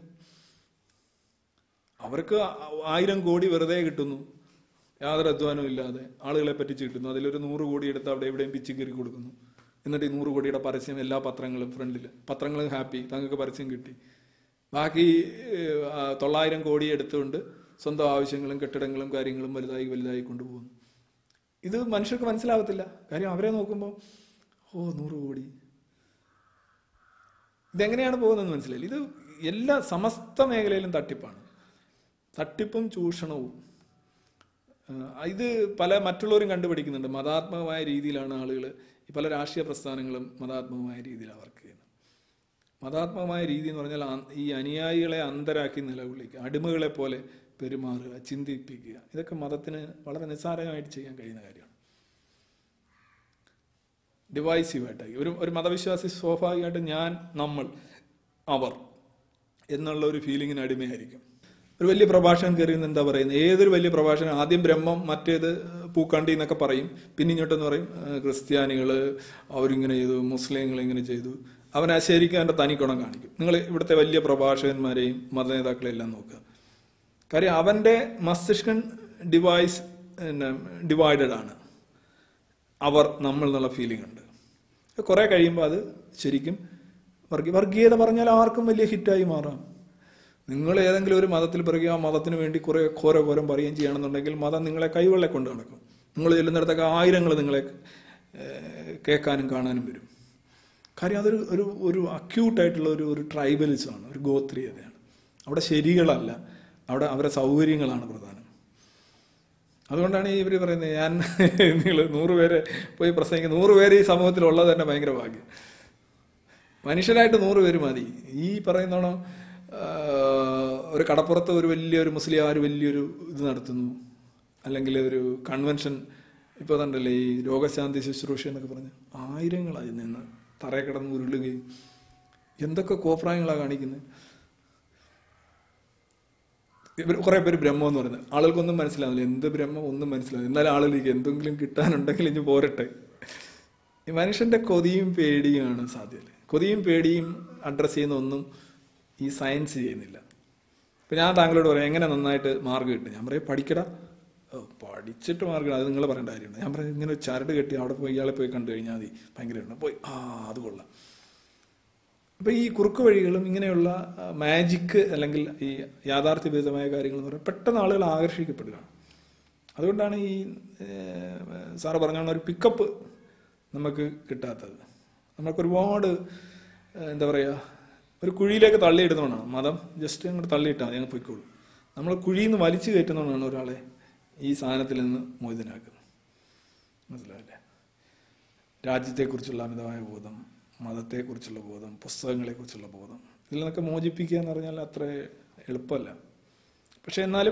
അവർക്ക് ആയിരം കോടി വെറുതെ കിട്ടുന്നു യാതൊരു അധ്വാനവും ഇല്ലാതെ ആളുകളെ പറ്റിച്ച് കിട്ടുന്നു അതിലൊരു നൂറ് കോടി എടുത്ത് അവിടെ എവിടെയും പിച്ച് കയറി കൊടുക്കുന്നു എന്നിട്ട് ഈ നൂറ് കോടിയുടെ പരസ്യം എല്ലാ പത്രങ്ങളും ഫ്രണ്ടിൽ പത്രങ്ങളും ഹാപ്പി തങ്ങൾക്ക് പരസ്യം കിട്ടി ബാക്കി ഏഹ്, ആ, തൊള്ളായിരം കോടി എടുത്തുകൊണ്ട് സ്വന്തം ആവശ്യങ്ങളും കെട്ടിടങ്ങളും കാര്യങ്ങളും വലുതായി വലുതായി കൊണ്ടുപോകുന്നു ഇത് മനുഷ്യർക്ക് മനസ്സിലാവത്തില്ല കാര്യം അവരെ നോക്കുമ്പോൾ ഓ നൂറ് കോടി ഇതെങ്ങനെയാണ് പോകുന്നതെന്ന് മനസ്സിലായില്ല ഇത് എല്ലാ സമസ്ത മേഖലയിലും തട്ടിപ്പാണ് തട്ടിപ്പും ചൂഷണവും ആ, ഇത് പല മറ്റുള്ളവരും കണ്ടുപിടിക്കുന്നുണ്ട് മതാത്മകമായ രീതിയിലാണ് ആളുകൾ ഈ പല രാഷ്ട്രീയ പ്രസ്ഥാനങ്ങളും മതാത്മകമായ രീതിയിലാണ് വർക്ക് ചെയ്യുന്നത് മതാത്മകമായ രീതി എന്ന് പറഞ്ഞാൽ ആ- ഈ അനുയായികളെ അന്തരാക്കി നിലവിളിക്കുക അടിമകളെ പോലെ പെരുമാറുക ചിന്തിപ്പിക്കുക ഇതൊക്കെ മതത്തിന് വളരെ നിസ്സാരമായിട്ട് ചെയ്യാൻ കഴിയുന്ന കാര്യമാണ് ഡിവൈസീവായിട്ടായി ഒരു ഒരു മതവിശ്വാസി സ്വാഭാവികമായിട്ട് ഞാൻ നമ്മൾ അവർ എന്നുള്ള ഒരു ഫീലിങ്ങിന് അടിമയായിരിക്കും ഒരു വലിയ പ്രഭാഷകൻ കയറി നിന്ന് എന്താ പറയുന്നത് ഏതൊരു വലിയ പ്രഭാഷകൻ ആദ്യം ബ്രഹ്മം മറ്റേത് പൂക്കാണ്ടി എന്നൊക്കെ പറയും പിന്നെ ഇങ്ങോട്ടെന്ന് പറയും ക്രിസ്ത്യാനികൾ അവരിങ്ങനെ ചെയ്തു മുസ്ലിങ്ങൾ ഇങ്ങനെ ചെയ്തു അവൻ ആ ശരിക്കും അവൻ്റെ തനിക്കുണം കാണിക്കും നിങ്ങൾ ഇവിടുത്തെ വലിയ പ്രഭാഷകന്മാരെയും മതനേതാക്കളെയും എല്ലാം നോക്കുക കാര്യം അവൻ്റെ മസ്തിഷ്കൻ ഡിവൈസ് ഡിവൈഡഡ് ആണ് അവർ നമ്മൾ എന്നുള്ള ഫീലിംഗ് ഉണ്ട് കുറെ കഴിയുമ്പോൾ അത് ശരിക്കും വർഗീയ വർഗീയത പറഞ്ഞാൽ ആർക്കും വലിയ ഹിറ്റായി മാറാം നിങ്ങൾ ഏതെങ്കിലും ഒരു മതത്തിൽ പിറകെ ആ മതത്തിന് വേണ്ടി കുറെ ഘോര ഘോരം പറയുകയും ചെയ്യണമെന്നുണ്ടെങ്കിൽ മതം നിങ്ങളെ കൈവെള്ളെ കൊണ്ട് നടക്കും നിങ്ങൾ ചെല്ലുന്നിടത്തൊക്കെ ആയിരങ്ങൾ നിങ്ങളെ ഏഹ്, കേൾക്കാനും കാണാനും വരും കാര്യം അതൊരു ഒരു ഒരു അക്യൂട്ടായിട്ടുള്ള ഒരു ഒരു ട്രൈബലിസമാണ് ഒരു ഗോത്രീയതയാണ് അവിടെ ശരികളല്ല അവിടെ അവരുടെ സൗകര്യങ്ങളാണ് പ്രധാനം അതുകൊണ്ടാണ് ഈ ഇവർ പറയുന്നത് ഞാൻ നിങ്ങൾ നൂറ് പേരെ പോയി പ്രസംഗിക്കും നൂറ് പേര് ഈ സമൂഹത്തിലുള്ളത് തന്നെ ഭയങ്കര ഭാഗ്യം മനുഷ്യരായിട്ട് നൂറ് പേര് മതി ഈ പറയുന്നോണം ഒരു കടപ്പുറത്ത് ഒരു വലിയൊരു മുസ്ലിം ഒരു വലിയൊരു ഇത് നടത്തുന്നു അല്ലെങ്കിൽ ഒരു കൺവെൻഷൻ ഇപ്പോൾ കണ്ടല്ലേ ഈ രോഗശാന്തി ശുശ്രൂഷ എന്നൊക്കെ പറഞ്ഞ് ആയിരങ്ങളായി നിന്ന് തറയെ കിടന്ന് ഉരുളുകയും എന്തൊക്കെ കോപ്രായങ്ങളാണ് കാണിക്കുന്നത് ഇവർ കുറേ പേര് ബ്രഹ്മം എന്ന് പറയുന്നത് ആളുകൾക്കൊന്നും മനസ്സിലാവില്ല എന്ത് ബ്രഹ്മം ഒന്നും മനസ്സിലാവില്ല എന്നാലും ആളുകൾക്ക് എന്തെങ്കിലും കിട്ടാനുണ്ടെങ്കിൽ ഇനി പോരട്ടെ ഈ മനുഷ്യന്റെ കൊതിയും പേടിയുമാണ് സാധ്യത കൊതിയും പേടിയും അഡ്രസ്സ് ചെയ്യുന്ന ഒന്നും ഈ സയൻസ് ചെയ്യുന്നില്ല ഇപ്പം ഞാൻ താങ്കളോട് പറയാം എങ്ങനെ നന്നായിട്ട് മാർക്ക് കിട്ടും ഞാൻ പറയും പഠിക്കടാ ഓ പഠിച്ചിട്ട് മാർക്ക് അത് നിങ്ങൾ പറയേണ്ട കാര്യമുണ്ട് ഞാൻ പറയും ഇങ്ങനെ ഒരു ചരട് കെട്ടി അവിടെ പോയി ഇയാളെ പോയി കണ്ടു കഴിഞ്ഞാൽ മതി ഭയങ്കര പോയി ആ അത് കൊള്ളാം അപ്പോൾ ഈ കുറുക്ക് വഴികളും ഇങ്ങനെയുള്ള മാജിക്ക് അല്ലെങ്കിൽ ഈ യാഥാർത്ഥ്യബീതമായ കാര്യങ്ങൾ എന്ന് പറയുന്നത് പെട്ടെന്ന് ആളുകൾ ആകർഷിക്കപ്പെടുകയാണ് അതുകൊണ്ടാണ് ഈ സാറ് പറഞ്ഞോണ്ട് ഒരു പിക്കപ്പ് നമുക്ക് കിട്ടാത്തത് നമുക്ക് ഒരുപാട് എന്താ പറയുക ഒരു കുഴിയിലേക്ക് തള്ളിയിടുന്നതുകൊണ്ടാണ് മതം ജസ്റ്റ് അങ്ങോട്ട് തള്ളിയിട്ടാൽ മതി അങ്ങ് പൊയ്ക്കോളൂ നമ്മൾ കുഴിയിൽ നിന്ന് വലിച്ചു കയറ്റുന്നതുകൊണ്ടാണ് ഒരാളെ ഈ സാധനത്തിൽ നിന്ന് മോചിതനാക്കുന്നത് മനസ്സിലാവില്ലേ രാജ്യത്തെക്കുറിച്ചുള്ള അമിതമായ ബോധം മതത്തെക്കുറിച്ചുള്ള ബോധം പുസ്തകങ്ങളെക്കുറിച്ചുള്ള ബോധം ഇതിൽ നിന്നൊക്കെ മോചിപ്പിക്കുക എന്ന് പറഞ്ഞാൽ അത്ര എളുപ്പമല്ല പക്ഷെ എന്നാലും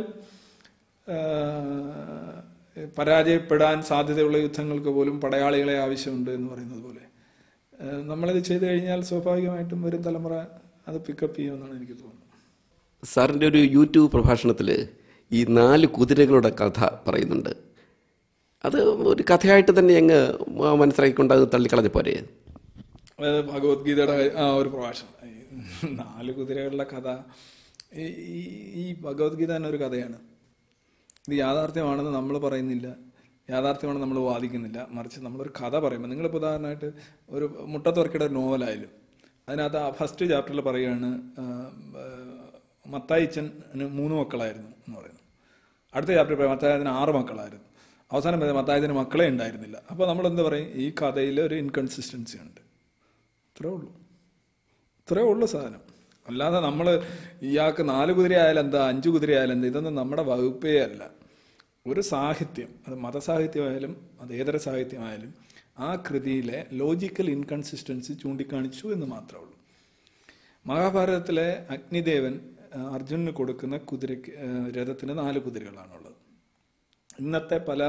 പരാജയപ്പെടാൻ സാധ്യതയുള്ള യുദ്ധങ്ങൾക്ക് പോലും പടയാളികളെ ആവശ്യമുണ്ട് എന്ന് പറയുന്നത് പോലെ നമ്മളിത് ചെയ്തു കഴിഞ്ഞാൽ സ്വാഭാവികമായിട്ടും വരും തലമുറ അത് പിക്കപ്പ് ചെയ്യുമെന്നാണ് എനിക്ക് തോന്നുന്നത് സാറിൻ്റെ ഒരു യൂട്യൂബ് പ്രഭാഷണത്തിൽ ഈ നാല് കുതിരകളുടെ കഥ പറയുന്നുണ്ട് അത് ഒരു കഥയായിട്ട് തന്നെ അങ്ങ് മനസ്സിലാക്കിക്കൊണ്ട് അത് തള്ളിക്കളഞ്ഞ പോരെ ഭഗവത്ഗീതയുടെ ആ ഒരു പ്രഭാഷണം നാല് കുതിരകളുടെ കഥ ഈ ഈ ഭഗവത്ഗീത തന്നെ ഒരു കഥയാണ് ഇത് യാഥാർത്ഥ്യമാണെന്ന് നമ്മൾ പറയുന്നില്ല യാഥാർത്ഥ്യമാണെന്ന് നമ്മൾ വാദിക്കുന്നില്ല മറിച്ച് നമ്മളൊരു കഥ പറയുമ്പോൾ നിങ്ങളിപ്പോൾ ഉദാഹരണമായിട്ട് ഒരു മുട്ടത്തുറക്കയുടെ നോവലായാലും അതിനകത്ത് ആ ഫസ്റ്റ് ചാപ്റ്ററിൽ പറയുകയാണ് മത്തായിച്ചന് മൂന്ന് മക്കളായിരുന്നു എന്ന് പറയുന്നു അടുത്ത ചാപ്റ്ററിൽ പറയാം മത്തായത്തിന് ആറ് മക്കളായിരുന്നു അവസാനം പറയാം മത്തായത്തിന് മക്കളെ ഉണ്ടായിരുന്നില്ല അപ്പോൾ നമ്മൾ എന്താ പറയും ഈ കഥയിൽ ഒരു ഇൻകൺസിസ്റ്റൻസി ഉണ്ട് ഇത്രേ ഉള്ളൂ ഇത്രേ ഉള്ളൂ സാധനം അല്ലാതെ നമ്മൾ ഇയാൾക്ക് നാല് കുതിര ആയാലും എന്താ അഞ്ച് കുതിര ആയാലും എന്താ ഇതൊന്നും നമ്മുടെ വകുപ്പേ അല്ല ഒരു സാഹിത്യം അത് മതസാഹിത്യമായാലും അത് ഏതര സാഹിത്യമായാലും ആ കൃതിയിലെ ലോജിക്കൽ ഇൻകൺസിസ്റ്റൻസി ചൂണ്ടിക്കാണിച്ചു എന്ന് മാത്രമേ ഉള്ളൂ മഹാഭാരതത്തിലെ അഗ്നിദേവൻ അർജുനന് കൊടുക്കുന്ന കുതിരയ്ക്ക് രഥത്തിന് നാല് കുതിരകളാണുള്ളത് ഇന്നത്തെ പല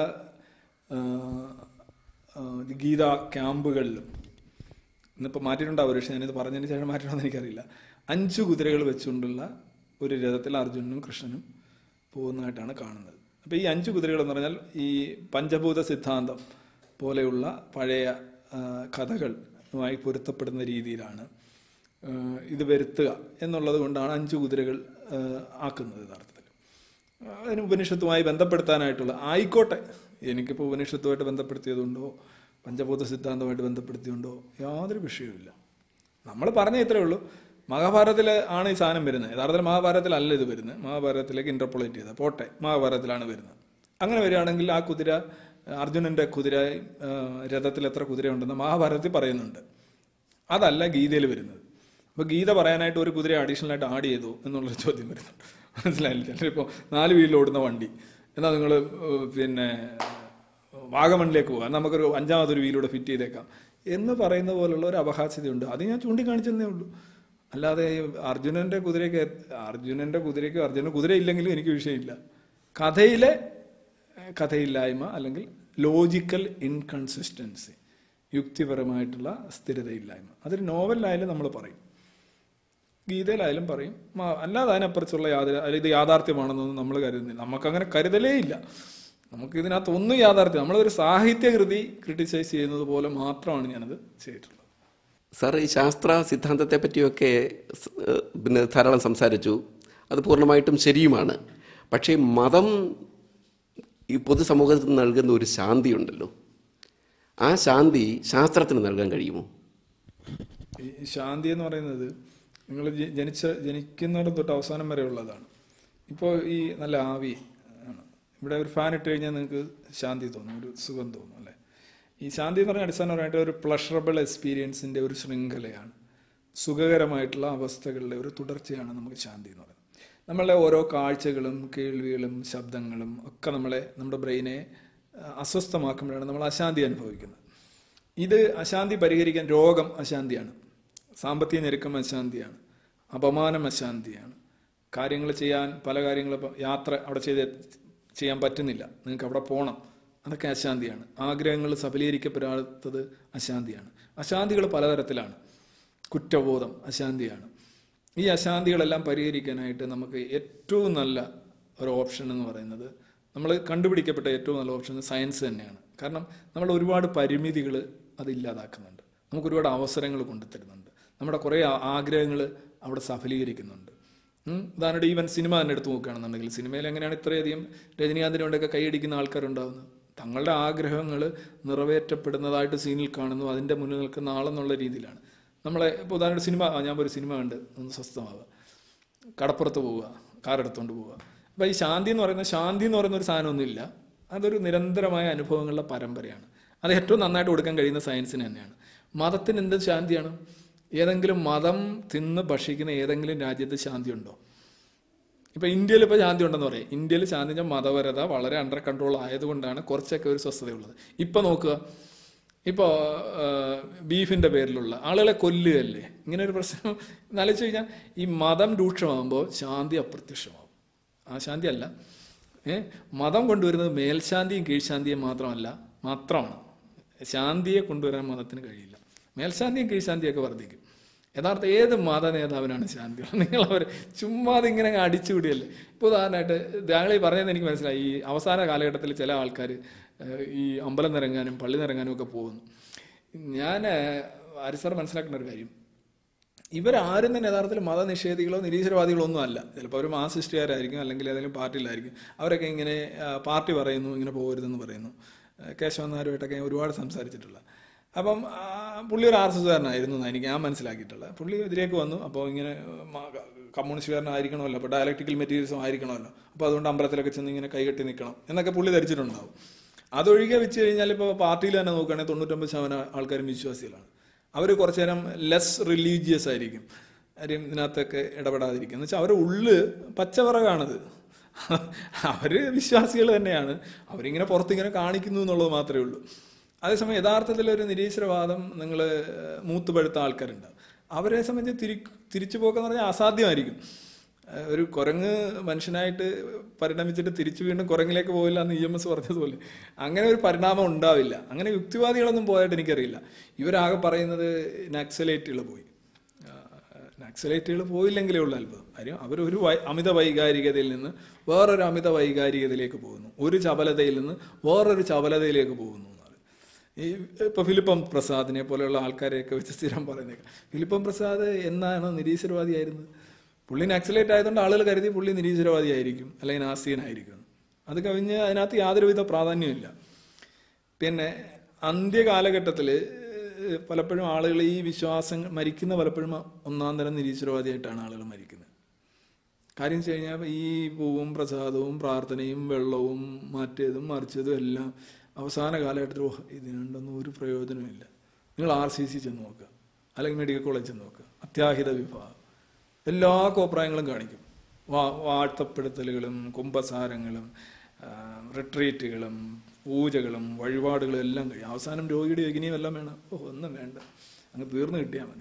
ഗീത ക്യാമ്പുകളിലും ഇന്നിപ്പോൾ മാറ്റിയിട്ടുണ്ടാവും പക്ഷേ ഞാനിത് പറഞ്ഞതിന് ശേഷം മാറ്റണമെന്ന് എനിക്കറിയില്ല അഞ്ച് കുതിരകൾ വെച്ചുകൊണ്ടുള്ള ഒരു രഥത്തിൽ അർജുനനും കൃഷ്ണനും പോകുന്നതായിട്ടാണ് കാണുന്നത് അപ്പോൾ ഈ അഞ്ച് കുതിരകൾ എന്ന് പറഞ്ഞാൽ ഈ പഞ്ചഭൂത സിദ്ധാന്തം പോലെയുള്ള പഴയ കഥകളുമായി പൊരുത്തപ്പെടുന്ന രീതിയിലാണ് ഇത് വരുത്തുക എന്നുള്ളത് കൊണ്ടാണ് അഞ്ച് കുതിരകൾ ആക്കുന്നത് യഥാർത്ഥത്തിൽ അതിന് ഉപനിഷത്തുമായി ബന്ധപ്പെടുത്താനായിട്ടുള്ള ആയിക്കോട്ടെ എനിക്കിപ്പോൾ ഉപനിഷത്തുമായിട്ട് ബന്ധപ്പെടുത്തിയതുകൊണ്ടോ പഞ്ചഭൂത സിദ്ധാന്തമായിട്ട് ബന്ധപ്പെടുത്തിയുണ്ടോ യാതൊരു വിഷയവുമില്ല നമ്മൾ പറഞ്ഞ ഇത്രേ ഉള്ളൂ മഹാഭാരതത്തിൽ ആണ് ഈ സാധനം വരുന്നത് യഥാർത്ഥത്തിൽ മഹാഭാരതത്തിലല്ല ഇത് വരുന്നത് മഹാഭാരതത്തിലേക്ക് ഇന്റർപൊളേറ്റ് ചെയ്ത പോട്ടെ മഹാഭാരതത്തിലാണ് വരുന്നത് അങ്ങനെ വരികയാണെങ്കിൽ ആ കുതിര അർജുനന്റെ കുതിര രഥത്തിൽ എത്ര കുതിരയുണ്ടെന്ന് മഹാഭാരതത്തിൽ പറയുന്നുണ്ട് അതല്ല ഗീതയിൽ വരുന്നത് അപ്പോൾ ഗീത പറയാനായിട്ട് ഒരു കുതിര അഡീഷണൽ ആയിട്ട് ആഡ് ചെയ്തു എന്നുള്ളൊരു ചോദ്യം വരുന്നുണ്ട് മനസ്സിലായില്ല ചിലപ്പോൾ നാല് വീലിൽ ഓടുന്ന വണ്ടി എന്നാൽ നിങ്ങൾ പിന്നെ വാഗമണിലേക്ക് പോകാം നമുക്കൊരു അഞ്ചാമതൊരു വീലൂടെ ഫിറ്റ് ചെയ്തേക്കാം എന്ന് പറയുന്ന പോലുള്ള ഒരു അപഹാസ്യതയുണ്ട് അത് ഞാൻ ചൂണ്ടിക്കാണിച്ചെന്നേ ഉള്ളൂ അല്ലാതെ അർജുനന്റെ കുതിരയ്ക്ക് അർജുനന്റെ കുതിരയ്ക്ക് അർജുന കുതിര ഇല്ലെങ്കിലും എനിക്ക് വിഷയമില്ല കഥയിലെ കഥയില്ലായ്മ അല്ലെങ്കിൽ ലോജിക്കൽ ഇൻകൺസിസ്റ്റൻസി യുക്തിപരമായിട്ടുള്ള സ്ഥിരതയില്ലായ്മ അതൊരു നോവലിലായാലും നമ്മൾ പറയും ഗീതയിലായാലും പറയും അല്ലാതെ അതിനപ്പുറത്തുള്ള യാതൊരു അല്ലെങ്കിൽ ഇത് യാഥാർത്ഥ്യമാണെന്നൊന്നും നമ്മൾ കരുതുന്നില്ല നമുക്കങ്ങനെ കരുതലേ ഇല്ല നമുക്ക് ഇതിനകത്ത് ഒന്നും യാഥാർത്ഥ്യം നമ്മളൊരു സാഹിത്യകൃതി ക്രിട്ടിസൈസ് ചെയ്യുന്നത് പോലെ മാത്രമാണ് ഞാനത് ചെയ്തിട്ടുള്ളത് സാർ ഈ ശാസ്ത്ര സിദ്ധാന്തത്തെ പറ്റിയൊക്കെ പിന്നെ ധാരാളം സംസാരിച്ചു അത് പൂർണ്ണമായിട്ടും ശരിയുമാണ് പക്ഷേ മതം ഈ പൊതുസമൂഹത്തിന് നൽകുന്ന ഒരു ശാന്തിയുണ്ടല്ലോ ആ ശാന്തി ശാസ്ത്രത്തിന് നൽകാൻ കഴിയുമോ ഈ ശാന്തി എന്ന് പറയുന്നത് നിങ്ങൾ ജനിച്ച ജനിക്കുന്നിടം തൊട്ട് അവസാനം വരെ ഉള്ളതാണ് ഇപ്പോൾ ഈ നല്ല ആവി ആണ് ഇവിടെ ഒരു ഫാൻ ഇട്ട് കഴിഞ്ഞാൽ നിങ്ങൾക്ക് ശാന്തി തോന്നും ഒരു സുഖം തോന്നും അല്ലേ ഈ ശാന്തി എന്ന് പറഞ്ഞാൽ അടിസ്ഥാനപരമായിട്ട് ഒരു പ്ലഷറബിൾ എക്സ്പീരിയൻസിൻ്റെ ഒരു ശൃംഖലയാണ് സുഖകരമായിട്ടുള്ള അവസ്ഥകളുടെ ഒരു തുടർച്ചയാണ് നമുക്ക് ശാന്തി എന്ന് പറയുന്നത് നമ്മളുടെ ഓരോ കാഴ്ചകളും കേൾവികളും ശബ്ദങ്ങളും ഒക്കെ നമ്മളെ നമ്മുടെ ബ്രെയിനെ ആ, അസ്വസ്ഥമാക്കുമ്പോഴാണ് നമ്മൾ അശാന്തി അനുഭവിക്കുന്നത് ഇത് അശാന്തി പരിഹരിക്കാൻ രോഗം അശാന്തിയാണ് സാമ്പത്തിക ഞെരുക്കം അശാന്തിയാണ് അപമാനം അശാന്തിയാണ് കാര്യങ്ങൾ ചെയ്യാൻ പല കാര്യങ്ങളും ഇപ്പം യാത്ര അവിടെ ചെയ്ത് ചെയ്യാൻ പറ്റുന്നില്ല നിങ്ങൾക്ക് അവിടെ പോകണം അതൊക്കെ അശാന്തിയാണ് ആഗ്രഹങ്ങൾ സഫലീകരിക്കപ്പെടാത്തത് അശാന്തിയാണ് അശാന്തികൾ പലതരത്തിലാണ് കുറ്റബോധം അശാന്തിയാണ് ഈ അശാന്തികളെല്ലാം പരിഹരിക്കാനായിട്ട് നമുക്ക് ഏറ്റവും നല്ല ഒരു ഓപ്ഷൻ എന്ന് പറയുന്നത് നമ്മൾ കണ്ടുപിടിക്കപ്പെട്ട ഏറ്റവും നല്ല ഓപ്ഷൻ സയൻസ് തന്നെയാണ് കാരണം നമ്മൾ ഒരുപാട് പരിമിതികൾ അത് ഇല്ലാതാക്കുന്നുണ്ട് നമുക്ക് ഒരുപാട് അവസരങ്ങൾ കൊണ്ടുതരുന്നുണ്ട് നമ്മുടെ കുറേ ആഗ്രഹങ്ങൾ അവിടെ സഫലീകരിക്കുന്നുണ്ട് ഉം. ഉദാഹരണമായിട്ട് ഈവൻ സിനിമ തന്നെ എടുത്ത് നോക്കുകയാണെന്നുണ്ടെങ്കിൽ സിനിമയിൽ എങ്ങനെയാണ് ഇത്രയധികം രജനീകാന്തിന് വേണ്ടിയൊക്കെ കൈയടിക്കുന്ന ആൾക്കാരുണ്ടാകുന്നത് തങ്ങളുടെ ആഗ്രഹങ്ങൾ നിറവേറ്റപ്പെടുന്നതായിട്ട് സീനിൽ കാണുന്നു അതിൻ്റെ മുന്നിൽ നിൽക്കുന്ന ആളെന്നുള്ള രീതിയിലാണ് നമ്മളെ ഇപ്പോൾ ഉദാഹരണ സിനിമ ആ, ഞാൻ ഒരു സിനിമ കണ്ട് ഒന്ന് സ്വസ്ഥമാവുക കടപ്പുറത്ത് പോവുക കാറെടുത്തുകൊണ്ട് പോവുക അപ്പോൾ ഈ ശാന്തി എന്ന് പറയുന്ന ശാന്തി എന്ന് പറയുന്ന ഒരു സാധനമൊന്നുമില്ല അതൊരു നിരന്തരമായ അനുഭവങ്ങളുടെ പരമ്പരയാണ് അത് ഏറ്റവും നന്നായിട്ട് കൊടുക്കാൻ കഴിയുന്ന സയൻസിന് തന്നെയാണ് മതത്തിന് എന്ത് ശാന്തിയാണ് ഏതെങ്കിലും മതം തിന്ന് ഭക്ഷിക്കുന്ന ഏതെങ്കിലും രാജ്യത്ത് ശാന്തി ഉണ്ടോ ഇപ്പൊ ഇന്ത്യയിൽ ഇപ്പോൾ ശാന്തി ഉണ്ടെന്ന് പറയും ഇന്ത്യയിൽ ശാന്തി വെച്ചാൽ മതപരത വളരെ അണ്ടർ കൺട്രോൾ ആയതുകൊണ്ടാണ് കുറച്ചൊക്കെ ഒരു സ്വസ്ഥതയുള്ളത് ഇപ്പൊ നോക്കുക ഇപ്പോൾ ബീഫിന്റെ പേരിലുള്ള ആളുകളെ കൊല്ലുകയല്ലേ ഇങ്ങനെ ഒരു പ്രശ്നം എന്നാലോചിച്ച് കഴിഞ്ഞാൽ ഈ മതം രൂക്ഷമാകുമ്പോൾ ശാന്തി അപ്രത്യക്ഷമാവും ആ ശാന്തി അല്ല ഏ മതം കൊണ്ടുവരുന്നത് മേൽശാന്തിയും കീഴ്ശാന്തിയും മാത്രമല്ല മാത്രമാണ് ശാന്തിയെ കൊണ്ടുവരാൻ മതത്തിന് കഴിയില്ല മേൽശാന്തിയും കീഴ്ശാന്തിയും ഒക്കെ വർദ്ധിക്കും യഥാർത്ഥ ഏത് മത നേതാവിനാണ് ശാന്തി നിങ്ങൾ അവർ ചുമ്മാതെ ഇങ്ങനെ അങ്ങ് അടിച്ചുകൂടിയല്ലേ ഇപ്പോൾ ഉദാഹരണമായിട്ട് ഞങ്ങൾ ഈ പറഞ്ഞത് എനിക്ക് മനസ്സിലായി ഈ അവസാന കാലഘട്ടത്തിൽ ചില ആൾക്കാർ ഈ അമ്പലം നിറങ്ങാനും പള്ളി നിറങ്ങാനും ഒക്കെ പോകുന്നു ഞാൻ അരിസർ മനസ്സിലാക്കുന്ന ഒരു കാര്യം ഇവരാരും തന്നെ യഥാർത്ഥത്തിൽ മതനിഷേധികളോ നിരീശ്വരവാദികളോ ഒന്നും അല്ല ചിലപ്പോൾ അവർ മാസിസ്റ്റുകാരായിരിക്കും അല്ലെങ്കിൽ ഏതെങ്കിലും പാർട്ടിയിലായിരിക്കും അവരൊക്കെ ഇങ്ങനെ ആ, പാർട്ടി പറയുന്നു ഇങ്ങനെ പോകരുതെന്ന് പറയുന്നു ആ, കേശവൻ നായരുമായിട്ടൊക്കെ ഞാൻ ഒരുപാട് സംസാരിച്ചിട്ടുള്ള അപ്പം ആ, പുള്ളി ഒരു ആർ എസ് എസ്കാരനായിരുന്നു എന്നാണ് എനിക്ക് ഞാൻ മനസ്സിലാക്കിയിട്ടുള്ളത് പുള്ളി ഇതിലേക്ക് വന്നു അപ്പോൾ ഇങ്ങനെ മ- കമ്മ്യൂണിസ്റ്റുകാരനായിരിക്കണമല്ലോ അപ്പോൾ ഡയലക്ടിക്കൽ മെറ്റീരിയൽസും ആയിരിക്കണമല്ലോ അപ്പോൾ അതുകൊണ്ട് അമ്പലത്തിലൊക്കെ ചെന്ന് ഇങ്ങനെ കൈകെട്ടി നിൽക്കണം എന്നൊക്കെ പുള്ളി ധരിച്ചിട്ടുണ്ടാവും അതൊഴികെ വെച്ച് കഴിഞ്ഞാൽ ഇപ്പോൾ പാർട്ടിയിൽ തന്നെ നോക്കുകയാണെങ്കിൽ തൊണ്ണൂറ്റൊമ്പത് ശതമാനം ആൾക്കാരും വിശ്വാസികളാണ് അവർ കുറച്ചു നേരം ലെസ് റിലീജിയസ് ആയിരിക്കും കാര്യം ഇതിനകത്തൊക്കെ ഇടപെടാതിരിക്കും എന്ന് വെച്ചാൽ അവരുടെ ഉള്ള് പച്ചവിറകാണത് അവര് വിശ്വാസികൾ തന്നെയാണ് അവരിങ്ങനെ പുറത്തിങ്ങനെ കാണിക്കുന്നു എന്നുള്ളത് മാത്രമേ ഉള്ളൂ അതേസമയം യഥാർത്ഥത്തിൽ ഒരു നിരീശ്വരവാദം നിങ്ങൾ മൂത്തുപഴുത്ത ആൾക്കാരുണ്ട് അവരെ സംബന്ധിച്ച് തിരി തിരിച്ചു പോക്കെന്ന് പറഞ്ഞാൽ അസാധ്യമായിരിക്കും ഏഹ് ഒരു കുരങ്ങ് മനുഷ്യനായിട്ട് പരിണമിച്ചിട്ട് തിരിച്ചു വീണ്ടും കുരങ്ങിലേക്ക് പോകില്ല എന്ന് ഇ എം എസ് പറഞ്ഞതുപോലെ അങ്ങനെ ഒരു പരിണാമം ഉണ്ടാവില്ല അങ്ങനെ യുക്തിവാദികളൊന്നും പോയായിട്ട് എനിക്കറിയില്ല ഇവരാകെ പറയുന്നത് നക്സലേറ്റുകൾ പോയി നക്സലേറ്റുകൾ പോയില്ലെങ്കിലേ ഉള്ളൂ അത്ഭുതം കാര്യം അവരൊരു വൈ അമിത വൈകാരികതയിൽ നിന്ന് വേറൊരു അമിത വൈകാരികതയിലേക്ക് പോകുന്നു ഒരു ചപലതയിൽ നിന്ന് വേറൊരു ചപലതയിലേക്ക് പോകുന്നു എന്നാണ് ഈ ഇപ്പൊ ഫിലിപ്പം പ്രസാദിനെ പോലെയുള്ള ആൾക്കാരെയൊക്കെ വെച്ച് സ്ഥിരം പറയുന്നേക്കാം ഫിലിപ്പം പ്രസാദ് എന്നാണ് നിരീശ്വരവാദിയായിരുന്നത് പുള്ളി നക്സലേറ്റ് ആയതുകൊണ്ട് ആളുകൾ കരുതി പുള്ളി നിരീശ്വരവാദിയായിരിക്കും അല്ലെങ്കിൽ നാസ്തികനായിരിക്കും അത് കവിഞ്ഞ് അതിനകത്ത് യാതൊരുവിധ പ്രാധാന്യമില്ല പിന്നെ അന്ത്യകാലഘട്ടത്തിൽ പലപ്പോഴും ആളുകൾ ഈ വിശ്വാസങ്ങൾ മരിക്കുന്ന പലപ്പോഴും ഒന്നാം തരം നിരീശ്വരവാദിയായിട്ടാണ് ആളുകൾ മരിക്കുന്നത് കാര്യം വെച്ച് കഴിഞ്ഞാൽ ഈ പൂവും പ്രസാദവും പ്രാർത്ഥനയും വെള്ളവും മറ്റേതും മറിച്ചതും എല്ലാം അവസാന കാലഘട്ടത്തിൽ ഓ ഇതിനുണ്ടൊന്നും ഒരു പ്രയോജനമില്ല നിങ്ങൾ ആർ സി സി ചെന്ന് നോക്കുക അല്ലെങ്കിൽ മെഡിക്കൽ കോളേജ് ചെന്ന് നോക്കുക അത്യാഹിത വിഭാഗം എല്ലാ കോപ്രായങ്ങളും കാണിക്കും വാ വാഴ്ത്തപ്പെടുത്തലുകളും കുംഭസാരങ്ങളും ആ, റിട്രീറ്റുകളും പൂജകളും വഴിപാടുകളും എല്ലാം കഴിയും അവസാനം രോഗിയുടെ യജ്ഞിയും എല്ലാം വേണം ഓ ഒന്നും വേണ്ട അങ്ങ് തീർന്നു കിട്ടിയാൽ മതി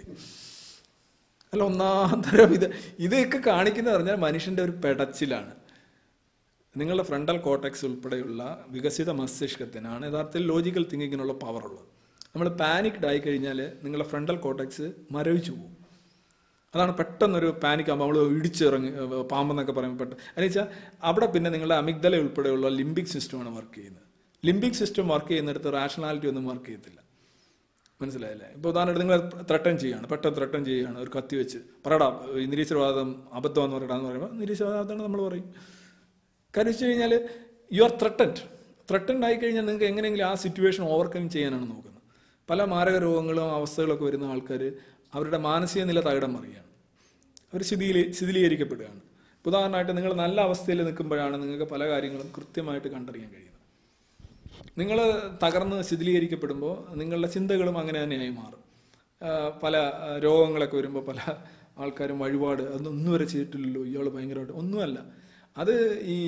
അല്ല ഒന്നാം തരം ഇത് ഇതൊക്കെ കാണിക്കുന്നത് പറഞ്ഞാൽ മനുഷ്യന്റെ ഒരു പെടച്ചിലാണ് നിങ്ങളുടെ ഫ്രണ്ടൽ കോട്ടക്സ് ഉൾപ്പെടെയുള്ള വികസിത മസ്തിഷ്കത്തിനാണ് യഥാർത്ഥത്തിൽ ലോജിക്കൽ തിങ്കിങ്ങിനുള്ള പവർ ഉള്ളത് നമ്മൾ പാനിക്ഡ് ആയി കഴിഞ്ഞാൽ നിങ്ങളുടെ ഫ്രണ്ടൽ കോട്ടക്സ് മരവിച്ചു പോകും അതാണ് പെട്ടെന്നൊരു പാനിക് ആകുമ്പോൾ നമ്മൾ ഇടിച്ചിറങ്ങി ഏഹ് പാമ്പെന്നൊക്കെ പറയുമ്പോൾ പെട്ടെന്ന് എന്ന് വെച്ചാൽ അവിടെ പിന്നെ നിങ്ങളുടെ അമിഗ്ദല ഉൾപ്പെടെയുള്ള ലിംബിക് സിസ്റ്റമാണ് വർക്ക് ചെയ്യുന്നത് ലിംബിക് സിസ്റ്റം വർക്ക് ചെയ്യുന്നിടത്ത് റാഷണാലിറ്റി ഒന്നും വർക്ക് ചെയ്യത്തില്ല മനസ്സിലായില്ലേ ഇപ്പോൾ ഉദാഹരണമായിട്ട് നിങ്ങൾ ത്രട്ടൻ ചെയ്യുകയാണ് പെട്ടെന്ന് ത്രട്ടൻ ചെയ്യുകയാണ് ഒരു കത്തി വെച്ച് പറയടാ ഈ നിരീശ്വരവാദം അബദ്ധമെന്ന് പറയടാന്ന് പറയുമ്പോൾ നിരീശ്വരവാദമാണ് നമ്മൾ പറയും കാര്യം വെച്ച് കഴിഞ്ഞാൽ യു ആർ ത്രട്ടൻഡ് ത്രട്ടൻഡ് ആയി കഴിഞ്ഞാൽ നിങ്ങൾക്ക് എങ്ങനെയെങ്കിലും ആ സിറ്റുവേഷൻ ഓവർകം ചെയ്യാനാണ് നോക്കുന്നത് പല മാരക രോഗങ്ങളും അവസ്ഥകളൊക്കെ വരുന്ന ആൾക്കാർ അവരുടെ മാനസിക നില തകിടം മറിയുകയാണ് അവർ ശിഥിലീ ശിഥിലീകരിക്കപ്പെടുകയാണ് ഇപ്പൊ ഉദാഹരണമായിട്ട് നിങ്ങൾ നല്ല അവസ്ഥയിൽ നിൽക്കുമ്പോഴാണ് നിങ്ങൾക്ക് പല കാര്യങ്ങളും കൃത്യമായിട്ട് കണ്ടറിയാൻ കഴിയുന്നത് നിങ്ങൾ തകർന്ന് ശിഥിലീകരിക്കപ്പെടുമ്പോൾ നിങ്ങളുടെ ചിന്തകളും അങ്ങനെ തന്നെയായി മാറും ആ, പല ആ, രോഗങ്ങളൊക്കെ വരുമ്പോൾ പല ആൾക്കാരും വഴിപാട് അതൊന്നും വരെ ചെയ്തിട്ടില്ലല്ലോ ഇയാൾ ഭയങ്കരമായിട്ട് ഒന്നുമല്ല അത് ഈ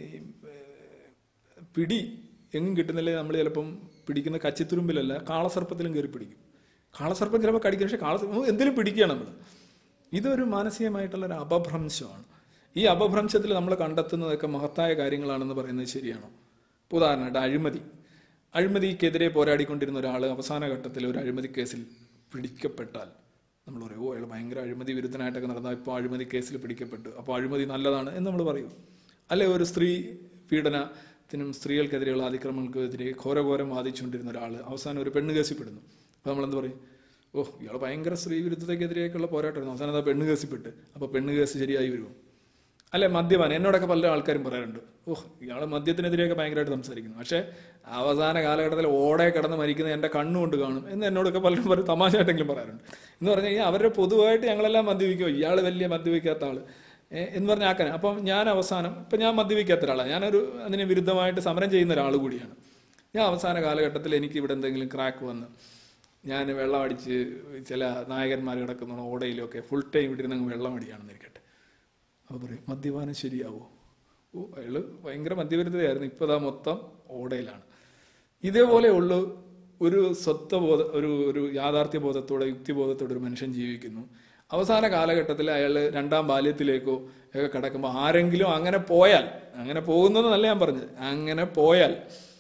ഏഹ്, പിടി എങ്ങും കിട്ടുന്നില്ലേ നമ്മൾ ചിലപ്പം പിടിക്കുന്ന കച്ചിത്തുരുമ്പിലല്ല കാളസർപ്പത്തിലും കയറി പിടിക്കും കാളസർപ്പം ചിലപ്പോൾ കടിക്കും പക്ഷേ കാളസർപ്പം എന്തിലും പിടിക്കുകയാണ് നമ്മൾ ഇതൊരു മാനസികമായിട്ടുള്ള ഒരു അപഭ്രംശമാണ് ഈ അപഭ്രംശത്തിൽ നമ്മൾ കണ്ടെത്തുന്നതൊക്കെ മഹത്തായ കാര്യങ്ങളാണെന്ന് പറയുന്നത് ശരിയാണോ ഇപ്പൊ ഉദാഹരണമായിട്ട് അഴിമതി അഴിമതിക്കെതിരെ പോരാടിക്കൊണ്ടിരുന്ന ഒരാൾ അവസാന ഘട്ടത്തിൽ ഒരു അഴിമതി കേസിൽ പിടിക്കപ്പെട്ടാൽ നമ്മൾ പറയും ഓ അയാൾ ഭയങ്കര അഴിമതി വിരുദ്ധനായിട്ടൊക്കെ നടന്നാൽ ഇപ്പോൾ അഴിമതി കേസിൽ പിടിക്കപ്പെട്ടു അപ്പോൾ അഴിമതി നല്ലതാണ് എന്ന് നമ്മൾ പറയും അല്ലെ ഒരു സ്ത്രീ പീഡനത്തിനും സ്ത്രീകൾക്കെതിരെയുള്ള അതിക്രമങ്ങൾക്കെതിരെ ഘോരഘോരം വാദിച്ചുകൊണ്ടിരുന്ന ഒരാൾ അവസാനം ഒരു പെണ്ണ് കേസിൽ പെടുന്നു അപ്പോൾ നമ്മളെന്ത് പറയും ഓ ഇയാൾ ഭയങ്കര സ്ത്രീ വിരുദ്ധതയ്ക്കെതിരെയൊക്കെയുള്ള പോരാട്ടമായിരുന്നു അവസാനം അത് പെണ്ണ് കേസിൽപ്പെട്ട് അപ്പോൾ പെണ്ണ് കേസ് ശരിയായി വരുമോ അല്ലെ മദ്യപാനം എന്നോടൊക്കെ പല ആൾക്കാരും പറയാറുണ്ട് ഓഹ് ഇയാൾ മദ്യത്തിനെതിരെയൊക്കെ ഭയങ്കരമായിട്ട് സംസാരിക്കുന്നു പക്ഷേ അവസാന കാലഘട്ടത്തിൽ ഓടെ കിടന്ന് മരിക്കുന്ന എൻ്റെ കണ്ണുകൊണ്ട് കാണും എന്ന് എന്നോടൊക്കെ പലരും പറയും തമാശയായിട്ടെങ്കിലും പറയാറുണ്ട് എന്ന് പറഞ്ഞു കഴിഞ്ഞാൽ അവരുടെ പൊതുവായിട്ട് ഞങ്ങളെല്ലാം മദ്യപിക്കുമോ ഇയാൾ വലിയ മദ്യപിക്കാത്ത ആൾ എന്ന് പറഞ്ഞ ആക്കാൻ അപ്പം ഞാൻ അവസാനം ഇപ്പം ഞാൻ മദ്യപിക്കാത്ത ഒരാളാണ് ഞാനൊരു അതിന് വിരുദ്ധമായിട്ട് സമരം ചെയ്യുന്ന ഒരാൾ കൂടിയാണ് ഞാൻ അവസാന കാലഘട്ടത്തിൽ എനിക്ക് ഇവിടെ എന്തെങ്കിലും ക്രാക്ക് വന്ന് ഞാൻ വെള്ളം അടിച്ച് ചില നായകന്മാർ കിടക്കുന്ന ഓടയിലൊക്കെ ഫുൾ ടൈം ഇവിടെ ഇരുന്ന് അങ്ങ് വെള്ളം അടിയാണെന്ന് ഇരിക്കട്ടെ അപ്പോൾ പറയും മദ്യപാനം ശരിയാവോ ഓ അയാള് ഭയങ്കര മദ്യവിരുദ്ധതയായിരുന്നു ഇപ്പോൾ അതാ മൊത്തം ഓടയിലാണ് ഇതേപോലെ ഉള്ള ഒരു സ്വത്വബോധ ഒരു ഒരു യാഥാർത്ഥ്യ ബോധത്തോടെ യുക്തിബോധത്തോടെ ഒരു മനുഷ്യൻ ജീവിക്കുന്നു അവസാന കാലഘട്ടത്തിൽ അയാൾ രണ്ടാം ബാല്യത്തിലേക്കോ ഒക്കെ കിടക്കുമ്പോൾ ആരെങ്കിലും അങ്ങനെ പോയാൽ അങ്ങനെ പോകുന്നതെന്നല്ല ഞാൻ പറഞ്ഞത് അങ്ങനെ പോയാൽ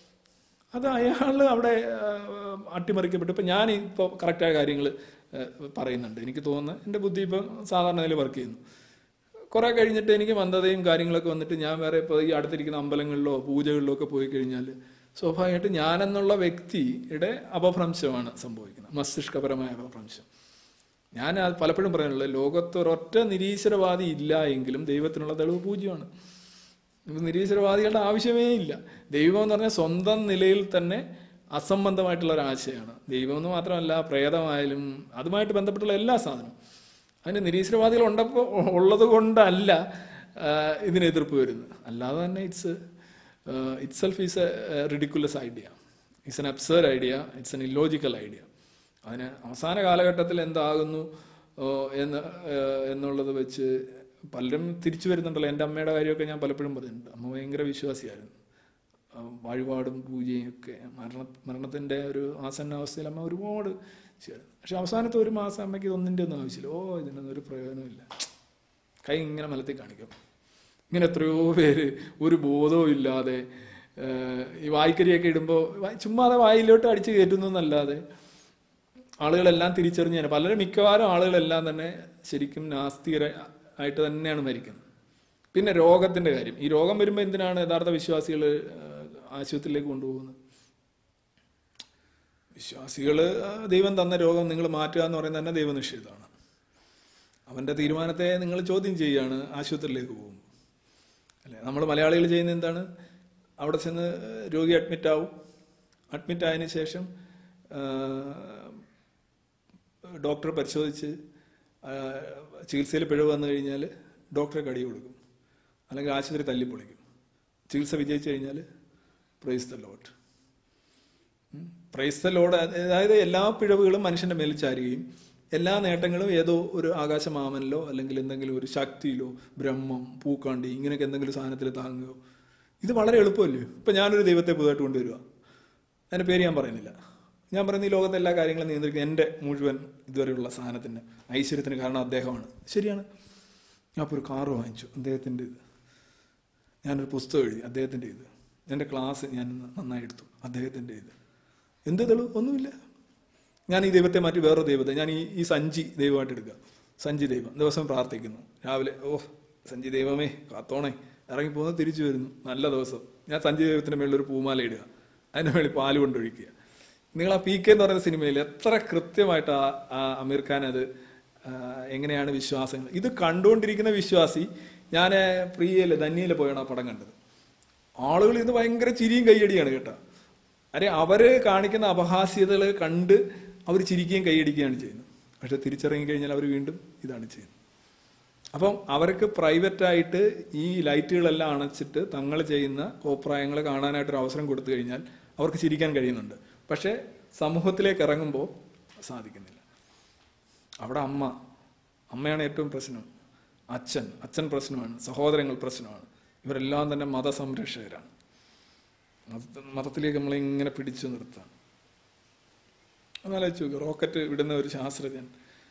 അത് അയാൾ അവിടെ ആ, അട്ടിമറിക്കപ്പെട്ടു ഇപ്പം ഞാൻ ഇപ്പോൾ കറക്റ്റായ കാര്യങ്ങൾ പറയുന്നുണ്ട് എനിക്ക് തോന്നുന്നത് എൻ്റെ ബുദ്ധി ഇപ്പം സാധാരണ നിലയിൽ വർക്ക് ചെയ്യുന്നു കുറെ കഴിഞ്ഞിട്ട് എനിക്ക് മന്ദതയും കാര്യങ്ങളൊക്കെ വന്നിട്ട് ഞാൻ വേറെ ഇപ്പോൾ ഈ അടുത്തിരിക്കുന്ന അമ്പലങ്ങളിലോ പൂജകളിലോ ഒക്കെ പോയി കഴിഞ്ഞാൽ സ്വാഭാവികമായിട്ട് ഞാനെന്നുള്ള വ്യക്തിയുടെ അപഭ്രംശമാണ് സംഭവിക്കുന്നത് മസ്തിഷ്കപരമായ അപഭ്രംശം ഞാൻ അത് പലപ്പോഴും പറയാനുള്ളത് ലോകത്ത് ഒരൊറ്റ നിരീശ്വരവാദി ഇല്ല എങ്കിലും ദൈവത്തിനുള്ള തെളിവ് പൂജ്യമാണ് ഇപ്പൊ നിരീശ്വരവാദികളുടെ ആവശ്യമേ ഇല്ല ദൈവം എന്ന് പറഞ്ഞാൽ സ്വന്തം നിലയിൽ തന്നെ അസംബന്ധമായിട്ടുള്ള ഒരു ആശയമാണ് ദൈവം എന്ന് മാത്രമല്ല പ്രേതമായാലും അതുമായിട്ട് ബന്ധപ്പെട്ടുള്ള എല്ലാ സാധനവും അതിന് നിരീശ്വരവാദികൾ ഉണ്ടപ്പോൾ ഉള്ളത് കൊണ്ടല്ല ആ, ഇതിന് എതിർപ്പ് വരുന്നത് അല്ലാതെ തന്നെ it's it self is a ridiculous idea it's an absurd idea it's an illogical idea അതിന് അവസാന കാലഘട്ടത്തിൽ എന്താകുന്നു ഓ, എന്ന് ഏഹ്, എന്നുള്ളത് വെച്ച് പലരും തിരിച്ചു വരുന്നുണ്ടല്ലോ എൻ്റെ അമ്മയുടെ കാര്യമൊക്കെ ഞാൻ പലപ്പോഴും പറഞ്ഞിട്ടുണ്ട് അമ്മ ഭയങ്കര വിശ്വാസിയായിരുന്നു ആ, വഴിപാടും പൂജയും ഒക്കെ മരണ മരണത്തിൻ്റെ ഒരു ആസന്നാവസ്ഥയിൽ അമ്മ ഒരുപാട് ചെയ്തു പക്ഷെ അവസാനത്തെ ഒരു മാസം അമ്മയ്ക്ക് ഇതൊന്നിൻ്റെ ഒന്നും ആവശ്യമില്ല ഓ ഇതിനൊന്നും ഒരു പ്രയോജനമില്ല കൈ ഇങ്ങനെ മലത്തിൽ കാണിക്കും ഇങ്ങനെ എത്രയോ പേര് ഒരു ബോധവും ഇല്ലാതെ ഏഹ്, ഈ വായിക്കരിയൊക്കെ ഇടുമ്പോൾ ചുമ്മാതെ വായിലോട്ട് അടിച്ച് കയറ്റുന്നു എന്നല്ലാതെ ആളുകളെല്ലാം തിരിച്ചറിഞ്ഞ് തന്നെ പലരും മിക്കവാറും ആളുകളെല്ലാം തന്നെ ശരിക്കും നാസ്തികര ആയിട്ട് തന്നെയാണ് മരിക്കുന്നത് പിന്നെ രോഗത്തിന്റെ കാര്യം ഈ രോഗം വരുമ്പോൾ എന്തിനാണ് യഥാർത്ഥ വിശ്വാസികൾ ആശുപത്രിയിലേക്ക് കൊണ്ടുപോകുന്നത് വിശ്വാസികൾ ദൈവം തന്ന രോഗം നിങ്ങൾ മാറ്റുക എന്ന് പറയുന്നത് തന്നെ ദൈവനിഷേധമാണ് അവന്റെ തീരുമാനത്തെ നിങ്ങൾ ചോദ്യം ചെയ്യുകയാണ് ആശുപത്രിയിലേക്ക് പോകും അല്ലേ നമ്മൾ മലയാളികൾ ചെയ്യുന്ന എന്താണ് അവിടെ ചെന്ന് രോഗി അഡ്മിറ്റ് ആവും അഡ്മിറ്റ് ആയതിനു ശേഷം ആ, ഡോക്ടർ പരിശോധിച്ച് ആ, ചികിത്സയിൽ പിഴവ് വന്നു കഴിഞ്ഞാൽ ഡോക്ടറെ കടി കൊടുക്കും അല്ലെങ്കിൽ ആശുപത്രി തല്ലിപ്പൊളിക്കും ചികിത്സ വിജയിച്ചു കഴിഞ്ഞാൽ price the lot price the load അതായത് എല്ലാ പിഴവുകളും മനുഷ്യന്റെ മേൽ ചാരുകയും എല്ലാ നേട്ടങ്ങളും ഏതോ ഒരു ആകാശമാമനിലോ അല്ലെങ്കിൽ എന്തെങ്കിലും ഒരു ശക്തിയിലോ ബ്രഹ്മം പൂക്കാണ്ടി ഇങ്ങനെയൊക്കെ എന്തെങ്കിലും സാധനത്തിൽ താങ്ങുകയോ ഇത് വളരെ എളുപ്പമല്ലേ ഇപ്പൊ ഞാനൊരു ദൈവത്തെ പുതുതായിട്ട് കൊണ്ടുവരിക അതിന്റെ പേര് ഞാൻ പറയുന്നില്ല ഞാൻ പറയുന്ന ഈ ലോകത്തെ എല്ലാ കാര്യങ്ങളും നിയന്ത്രിക്കുന്ന എൻ്റെ മുഴുവൻ ഇതുവരെയുള്ള സാധനത്തിന് ഐശ്വര്യത്തിന് കാരണം അദ്ദേഹമാണ് ശരിയാണ് ഞാൻ ഇപ്പോൾ ഒരു കാറ് വാങ്ങിച്ചു അദ്ദേഹത്തിൻ്റെ ഇത് ഞാനൊരു പുസ്തകം എഴുതി അദ്ദേഹത്തിൻ്റെ ഇത് എൻ്റെ ക്ലാസ് ഞാൻ നന്നായി എടുത്തു അദ്ദേഹത്തിൻ്റെ ഇത് എന്ത് തെളിവ് ഒന്നുമില്ല ഞാൻ ഈ ദൈവത്തെ മാറ്റി വേറൊരു ദൈവത്തെ ഞാൻ ഈ ഈ സഞ്ചി ദൈവമായിട്ട് എടുക്കുക സഞ്ചി ദൈവം ദിവസം പ്രാർത്ഥിക്കുന്നു രാവിലെ ഓ സഞ്ചി ദൈവമേ കാത്തോണേ ഇറങ്ങി പോകുന്നത് തിരിച്ചു വരുന്നു നല്ല ദിവസം ഞാൻ സഞ്ചി ദൈവത്തിന്റെ മേളിൽ ഒരു പൂമാല ഇടുക അതിന്റെ മേളിൽ പാല് കൊണ്ടൊഴിക്കുക നിങ്ങൾ ആ പി കെ എന്ന് പറയുന്ന സിനിമയിൽ എത്ര കൃത്യമായിട്ട് ആ ആ അമീർ ഖാൻ അത് ആ, എങ്ങനെയാണ് വിശ്വാസങ്ങൾ ഇത് കണ്ടുകൊണ്ടിരിക്കുന്ന വിശ്വാസി ഞാൻ പ്രിയയില് ധന്യയില് പോയാണ് ആ പടം കണ്ടത് ആളുകൾ ഇത് ഭയങ്കര ചിരിയും കൈയടിയാണ് കേട്ടോ അരെ അവര് കാണിക്കുന്ന അപഹാസ്യതകൾ കണ്ട് അവർ ചിരിക്കുകയും കൈയടിക്കുകയാണ് ചെയ്യുന്നത് പക്ഷെ തിരിച്ചിറങ്ങി കഴിഞ്ഞാൽ അവർ വീണ്ടും ഇതാണ് ചെയ്യുന്നത് അപ്പം അവർക്ക് പ്രൈവറ്റ് ആയിട്ട് ഈ ലൈറ്റുകളെല്ലാം അണച്ചിട്ട് തങ്ങൾ ചെയ്യുന്ന കോപ്രായങ്ങൾ കാണാനായിട്ടൊരു അവസരം കൊടുത്തു കഴിഞ്ഞാൽ അവർക്ക് ചിരിക്കാൻ കഴിയുന്നുണ്ട് പക്ഷെ സമൂഹത്തിലേക്ക് ഇറങ്ങുമ്പോൾ സാധിക്കുന്നില്ല അവിടെ അമ്മ അമ്മയാണ് ഏറ്റവും പ്രശ്നം അച്ഛൻ അച്ഛൻ പ്രശ്നമാണ് സഹോദരങ്ങൾ പ്രശ്നമാണ് ഇവരെല്ലാം തന്നെ മതസംരക്ഷകരാണ് മത മതത്തിലേക്ക് നമ്മളെ ഇങ്ങനെ പിടിച്ചു നിർത്താം എന്നാലോചിച്ച് നോക്കുക റോക്കറ്റ് വിടുന്ന ഒരു ശാസ്ത്രജ്ഞൻ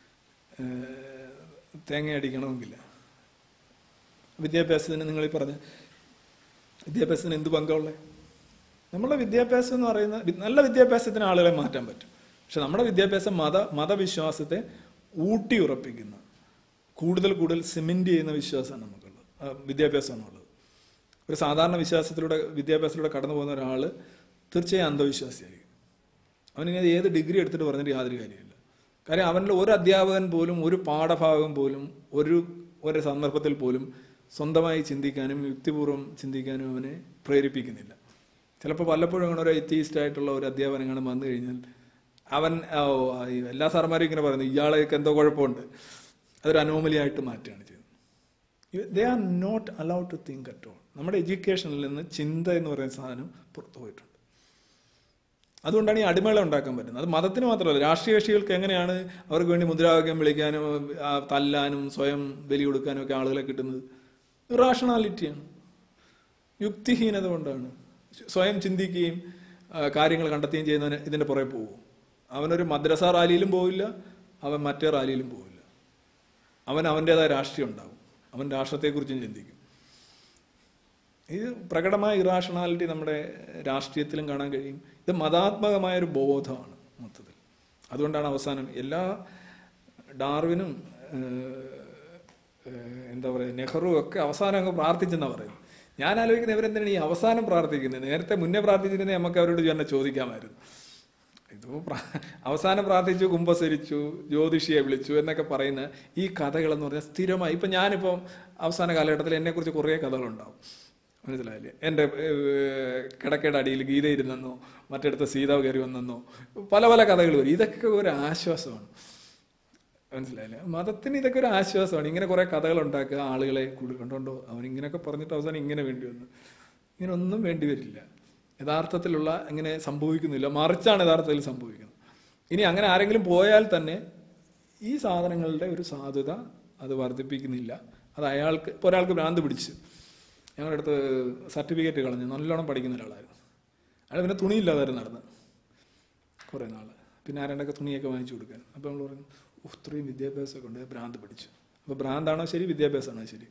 ഏഹ്, തേങ്ങ അടിക്കണമെങ്കിൽ വിദ്യാഭ്യാസത്തിന് നിങ്ങൾ ഈ പറഞ്ഞ വിദ്യാഭ്യാസത്തിന് എന്ത് പങ്കാവുള്ളത് നമ്മുടെ വിദ്യാഭ്യാസം എന്ന് പറയുന്ന വി- നല്ല വിദ്യാഭ്യാസത്തിന് ആളുകളെ മാറ്റാൻ പറ്റും പക്ഷെ നമ്മുടെ വിദ്യാഭ്യാസം മത മതവിശ്വാസത്തെ ഊട്ടി ഉറപ്പിക്കുന്ന കൂടുതൽ കൂടുതൽ സിമെന്റ് ചെയ്യുന്ന വിശ്വാസമാണ് നമുക്കുള്ളത് ആ, വിദ്യാഭ്യാസം എന്നുള്ളത് ഒരു സാധാരണ വിശ്വാസത്തിലൂടെ വിദ്യാഭ്യാസത്തിലൂടെ കടന്നു പോകുന്ന ഒരാൾ തീർച്ചയായും അന്ധവിശ്വാസിയായിരിക്കും അവനിങ്ങനെ ഏത് ഡിഗ്രി എടുത്തിട്ട് പറഞ്ഞിട്ട് യാതൊരു കാര്യമില്ല കാര്യം അവനിൽ ഒരു അധ്യാപകൻ പോലും ഒരു പാഠഭാഗം പോലും ഒരു ഒരു സന്ദർഭത്തിൽ പോലും സ്വന്തമായി ചിന്തിക്കാനും യുക്തിപൂർവ്വം ചിന്തിക്കാനും അവനെ പ്രേരിപ്പിക്കുന്നില്ല ചിലപ്പോൾ വല്ലപ്പോഴും അങ്ങനെ ഒരു എത്തീസ്റ്റ് ആയിട്ടുള്ള ഒരു അധ്യാപനം അങ്ങനെ വന്നു കഴിഞ്ഞാൽ അവൻ ഓ, ആ, ഈ എല്ലാ സാർമാരും ഇങ്ങനെ പറയുന്നു ഇയാളെയൊക്കെ എന്തോ കുഴപ്പമുണ്ട് അതൊരു അനോമലി ആയിട്ട് മാറ്റുകയാണ് ചെയ്യുന്നത് they are not allowed to think at all നമ്മുടെ എഡ്യൂക്കേഷനിൽ നിന്ന് ചിന്ത എന്ന് പറയുന്ന സാധനം പുറത്തു പോയിട്ടുണ്ട് അതുകൊണ്ടാണ് ഈ അടിമകളെ ഉണ്ടാക്കാൻ പറ്റുന്നത് അത് മതത്തിന് മാത്രമല്ല രാഷ്ട്രീയ കക്ഷികൾക്ക് എങ്ങനെയാണ് അവർക്ക് വേണ്ടി മുദ്രാവാക്യം വിളിക്കാനും ആ, തല്ലാനും സ്വയം ബലി കൊടുക്കാനും ഒക്കെ ആളുകളെ കിട്ടുന്നത് ഇറാഷണാലിറ്റിയാണ് യുക്തിഹീനത കൊണ്ടാണ് സ്വയം ചിന്തിക്കുകയും ആ, കാര്യങ്ങൾ കണ്ടെത്തുകയും ചെയ്യുന്നവന് ഇതിന്റെ പുറകെ പോകും അവനൊരു മദ്രസ റാലിയിലും പോവില്ല അവൻ മറ്റേ റാലിയിലും പോവില്ല അവൻ അവൻ്റെതായ രാഷ്ട്രീയം ഉണ്ടാവും അവൻ രാഷ്ട്രത്തെക്കുറിച്ചും ചിന്തിക്കും ഇത് പ്രകടമായ ഇറാഷണാലിറ്റി നമ്മുടെ രാഷ്ട്രീയത്തിലും കാണാൻ കഴിയും ഇത് മതാത്മകമായ ഒരു ബോധമാണ് മൊത്തത്തിൽ അതുകൊണ്ടാണ് അവസാനം എല്ലാ ഡാർവിനും ഏഹ്, ഏഹ്, എന്താ പറയുക നെഹ്റു ഒക്കെ അവസാനം അങ്ങ് പ്രാർത്ഥിച്ചെന്നാണ് പറയുന്നത് ഞാൻ ആലോചിക്കുന്നത് ഇവരെന്തിനാണ് ഈ അവസാനം പ്രാർത്ഥിക്കുന്നത് നേരത്തെ മുന്നേ പ്രാർത്ഥിച്ചിരുന്നെങ്കിൽ നമുക്ക് അവരോട് തന്നെ ചോദിക്കാമായിരുന്നു ഇതിപ്പോ പ്രാ- അവസാനം പ്രാർത്ഥിച്ചു കുംഭസരിച്ചു ജ്യോതിഷിയെ വിളിച്ചു എന്നൊക്കെ പറയുന്ന ഈ കഥകളെന്ന് പറഞ്ഞാൽ സ്ഥിരമായി ഇപ്പം ഞാനിപ്പം അവസാന കാലഘട്ടത്തിൽ എന്നെക്കുറിച്ച് കുറേ കഥകളുണ്ടാവും മനസ്സിലായില്ലേ എൻ്റെ ഏഹ്, കിടക്കയുടെ അടിയിൽ ഗീത ഇരുന്നെന്നോ മറ്റിടത്ത് സീത കയറി വന്നെന്നോ പല പല കഥകൾ വരും ഇതൊക്കെ ഒരു ആശ്വാസമാണ് മനസ്സിലായില്ലേ മതത്തിന് ഇതൊക്കെ ഒരു ആശ്വാസമാണ് ഇങ്ങനെ കുറെ കഥകൾ ഉണ്ടാക്കുക ആളുകളെ കൂടുതൽ കണ്ടോണ്ടോ അവൻ ഇങ്ങനെയൊക്കെ പറഞ്ഞിട്ട് അവസാനം ഇങ്ങനെ വേണ്ടി വന്നു ഇങ്ങനെ ഒന്നും വേണ്ടി വരില്ല യഥാർത്ഥത്തിലുള്ള ഇങ്ങനെ സംഭവിക്കുന്നില്ല മറിച്ചാണ് യഥാർത്ഥത്തിൽ സംഭവിക്കുന്നത് ഇനി അങ്ങനെ ആരെങ്കിലും പോയാൽ തന്നെ ഈ സാധനങ്ങളുടെ ഒരു സാധുത അത് വർദ്ധിപ്പിക്കുന്നില്ല അത് അയാൾക്ക് ഇപ്പോൾ ഒരാൾക്ക് ഭ്രാന്ത് പിടിച്ച് ഞങ്ങളുടെ അടുത്ത് സർട്ടിഫിക്കറ്റ് കളഞ്ഞു നല്ലോണം പഠിക്കുന്ന ഒരാളായിരുന്നു അയാൾ പിന്നെ തുണിയില്ലാതായിരുന്നു നടന്നത് കുറേ നാൾ പിന്നെ ആരണ്ടൊക്കെ തുണിയൊക്കെ വാങ്ങിച്ചു കൊടുക്കാൻ അപ്പോൾ നമ്മൾ പറഞ്ഞു "ഉഫ്, ഇത്രയും വിദ്യാഭ്യാസമൊക്കെ ഉണ്ട് ഭ്രാന്ത് പിടിച്ചു അപ്പോൾ ഭ്രാന്താണോ ശരി വിദ്യാഭ്യാസമാണോ ശരി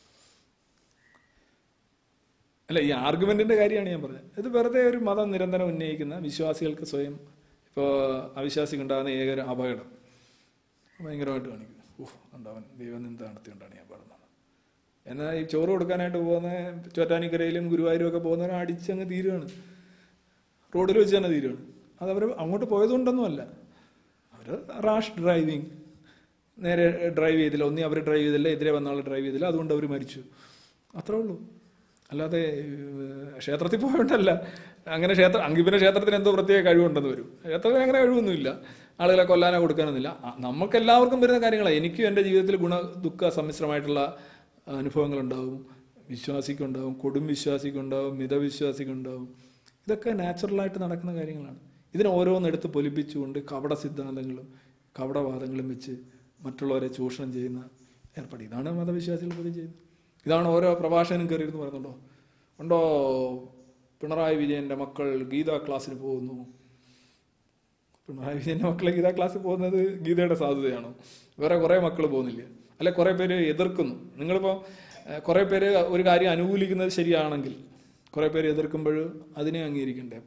അല്ല ഈ ആർഗ്യുമെന്റിന്റെ കാര്യമാണ് ഞാൻ പറഞ്ഞത് ഇത് വെറുതെ ഒരു മതം നിരന്തരം ഉന്നയിക്കുന്ന വിശ്വാസികൾക്ക് സ്വയം ഇപ്പോൾ അവിശ്വാസിക്ക് ഉണ്ടാകുന്ന ഏക ഒരു അപകടം ഭയങ്കരമായിട്ട് കാണിക്കും ഊഹ് ഉണ്ടാവൻ ദൈവം നിന്ന് നടത്തിക്കൊണ്ടാണ് ഞാൻ പാടുന്നത് എന്നാൽ ഈ ചോറ് കൊടുക്കാനായിട്ട് പോകുന്ന ചോറ്റാനിക്കരയിലും ഗുരുവായൂരും ഒക്കെ പോകുന്നവരെ അടിച്ചങ്ങ് തീരുകയാണ് റോഡിൽ വെച്ച് തന്നെ തീരുകയാണ് അത് അവർ അങ്ങോട്ട് പോയതുകൊണ്ടൊന്നുമല്ല അവർ റാഷ് ഡ്രൈവിങ് നേരെ ഡ്രൈവ് ചെയ്തില്ല ഒന്നി അവർ ഡ്രൈവ് ചെയ്തില്ല എതിരെ വന്ന ആൾ ഡ്രൈവ് ചെയ്തില്ല അതുകൊണ്ട് അവർ മരിച്ചു അത്രേ ഉള്ളൂ അല്ലാതെ ഏഹ്, ക്ഷേത്രത്തിൽ പോയോണ്ടല്ല അങ്ങനെ ക്ഷേത്ര അങ്കി പിന്നെ ക്ഷേത്രത്തിന് എന്തോ പ്രത്യേക കഴിവുണ്ടെന്ന് വരും ക്ഷേത്രത്തിന് അങ്ങനെ കഴിവൊന്നുമില്ല ആളുകളെ കൊല്ലാനോ കൊടുക്കാനൊന്നുമില്ല ആ, നമുക്ക് എല്ലാവർക്കും വരുന്ന കാര്യങ്ങളാണ് എനിക്കും എൻ്റെ ജീവിതത്തിൽ ഗുണ ദുഃഖ സമ്മിശ്രമായിട്ടുള്ള അനുഭവങ്ങളുണ്ടാവും വിശ്വാസിക്കുണ്ടാവും കൊടും വിശ്വാസിക്കുണ്ടാവും മിതവിശ്വാസിക്കുണ്ടാവും ഇതൊക്കെ നാച്ചുറലായിട്ട് നടക്കുന്ന കാര്യങ്ങളാണ് ഇതിനെ ഓരോന്നെടുത്ത് പൊലിപ്പിച്ചുകൊണ്ട് കപട സിദ്ധാന്തങ്ങളും കപടവാദങ്ങളും വെച്ച് മറ്റുള്ളവരെ ചൂഷണം ചെയ്യുന്ന ഏർപ്പാട് ഇതാണ് മതവിശ്വാസികൾ പൊതുവെ ചെയ്യുന്നത് ഇതാണ് ഓരോ പ്രഭാഷകനും കയറിയിരുന്ന് പറയുന്നുണ്ടോ ഉണ്ടോ പിണറായി വിജയന്റെ മക്കൾ ഗീതാ ക്ലാസ്സിന് പോകുന്നു പിണറായി വിജയന്റെ മക്കൾ ഗീതാ ക്ലാസ്സിൽ പോകുന്നത് ഗീതയുടെ സാധ്യതയാണോ വേറെ കുറേ മക്കൾ പോകുന്നില്ല അല്ലെ കുറേ പേര് എതിർക്കുന്നു നിങ്ങളിപ്പോൾ കുറേ പേര് ഒരു കാര്യം അനുകൂലിക്കുന്നത് ശരിയാണെങ്കിൽ കുറേ പേര് എതിർക്കുമ്പോൾ അതിനെ അംഗീകരിക്കണ്ടേ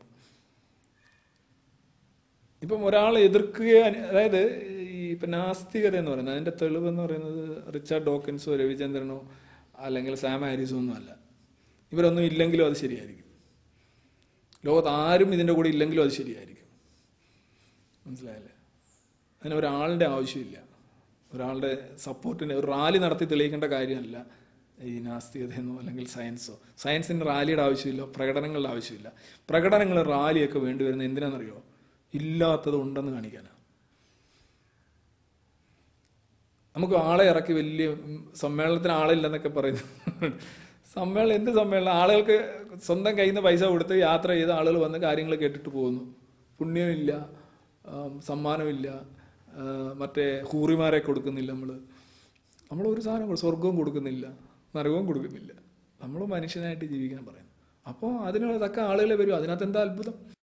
ഇപ്പം ഒരാളെ എതിർക്കുകയോ അനി- അതായത് ഈ ഇപ്പം നാസ്തികത എന്ന് പറയുന്നത് അതിന്റെ തെളിവ് എന്ന് പറയുന്നത് റിച്ചാർഡ് ഡോക്കിൻസോ രവിചന്ദ്രനോ അല്ലെങ്കിൽ സാം ഹാരിസോ ഒന്നും അല്ല ഇവരൊന്നും ഇല്ലെങ്കിലും അത് ശരിയായിരിക്കും ലോകത്ത് ആരും ഇതിൻ്റെ കൂടെ ഇല്ലെങ്കിലും അത് ശരിയായിരിക്കും മനസ്സിലായല്ലേ അതിന് ഒരാളുടെ ആവശ്യമില്ല ഒരാളുടെ സപ്പോർട്ടിന് ഒരു റാലി നടത്തി തെളിയിക്കേണ്ട കാര്യമല്ല ഈ നാസ്തികതയെന്നോ അല്ലെങ്കിൽ സയൻസോ സയൻസിന് റാലിയുടെ ആവശ്യമില്ല പ്രകടനങ്ങളുടെ ആവശ്യമില്ല പ്രകടനങ്ങൾ റാലിയൊക്കെ വേണ്ടി വരുന്നത് എന്തിനാണെന്നറിയോ ഇല്ലാത്തത് ഉണ്ടെന്ന് കാണിക്കാനാണ് നമുക്ക് ആളെ ഇറക്കി വലിയ ഉം, സമ്മേളനത്തിന് ആളില്ലെന്നൊക്കെ പറയുന്നു സമ്മേളനം എന്ത് സമ്മേളനം ആളുകൾക്ക് സ്വന്തം കയ്യിൽ നിന്ന് പൈസ കൊടുത്ത് യാത്ര ചെയ്ത് ആളുകൾ വന്ന് കാര്യങ്ങൾ കേട്ടിട്ട് പോകുന്നു പുണ്യമില്ല ആം, സമ്മാനമില്ല ആ, മറ്റേ ഹൂറിമാരെ കൊടുക്കുന്നില്ല നമ്മൾ നമ്മൾ ഒരു സാധനം കൊടു- സ്വർഗവും കൊടുക്കുന്നില്ല നരകവും കൊടുക്കുന്നില്ല നമ്മൾ മനുഷ്യനായിട്ട് ജീവിക്കാൻ പറയുന്നു അപ്പോൾ അതിനുള്ള തക്ക ആളുകളെ വരും അതിനകത്ത് എന്താ അത്ഭുതം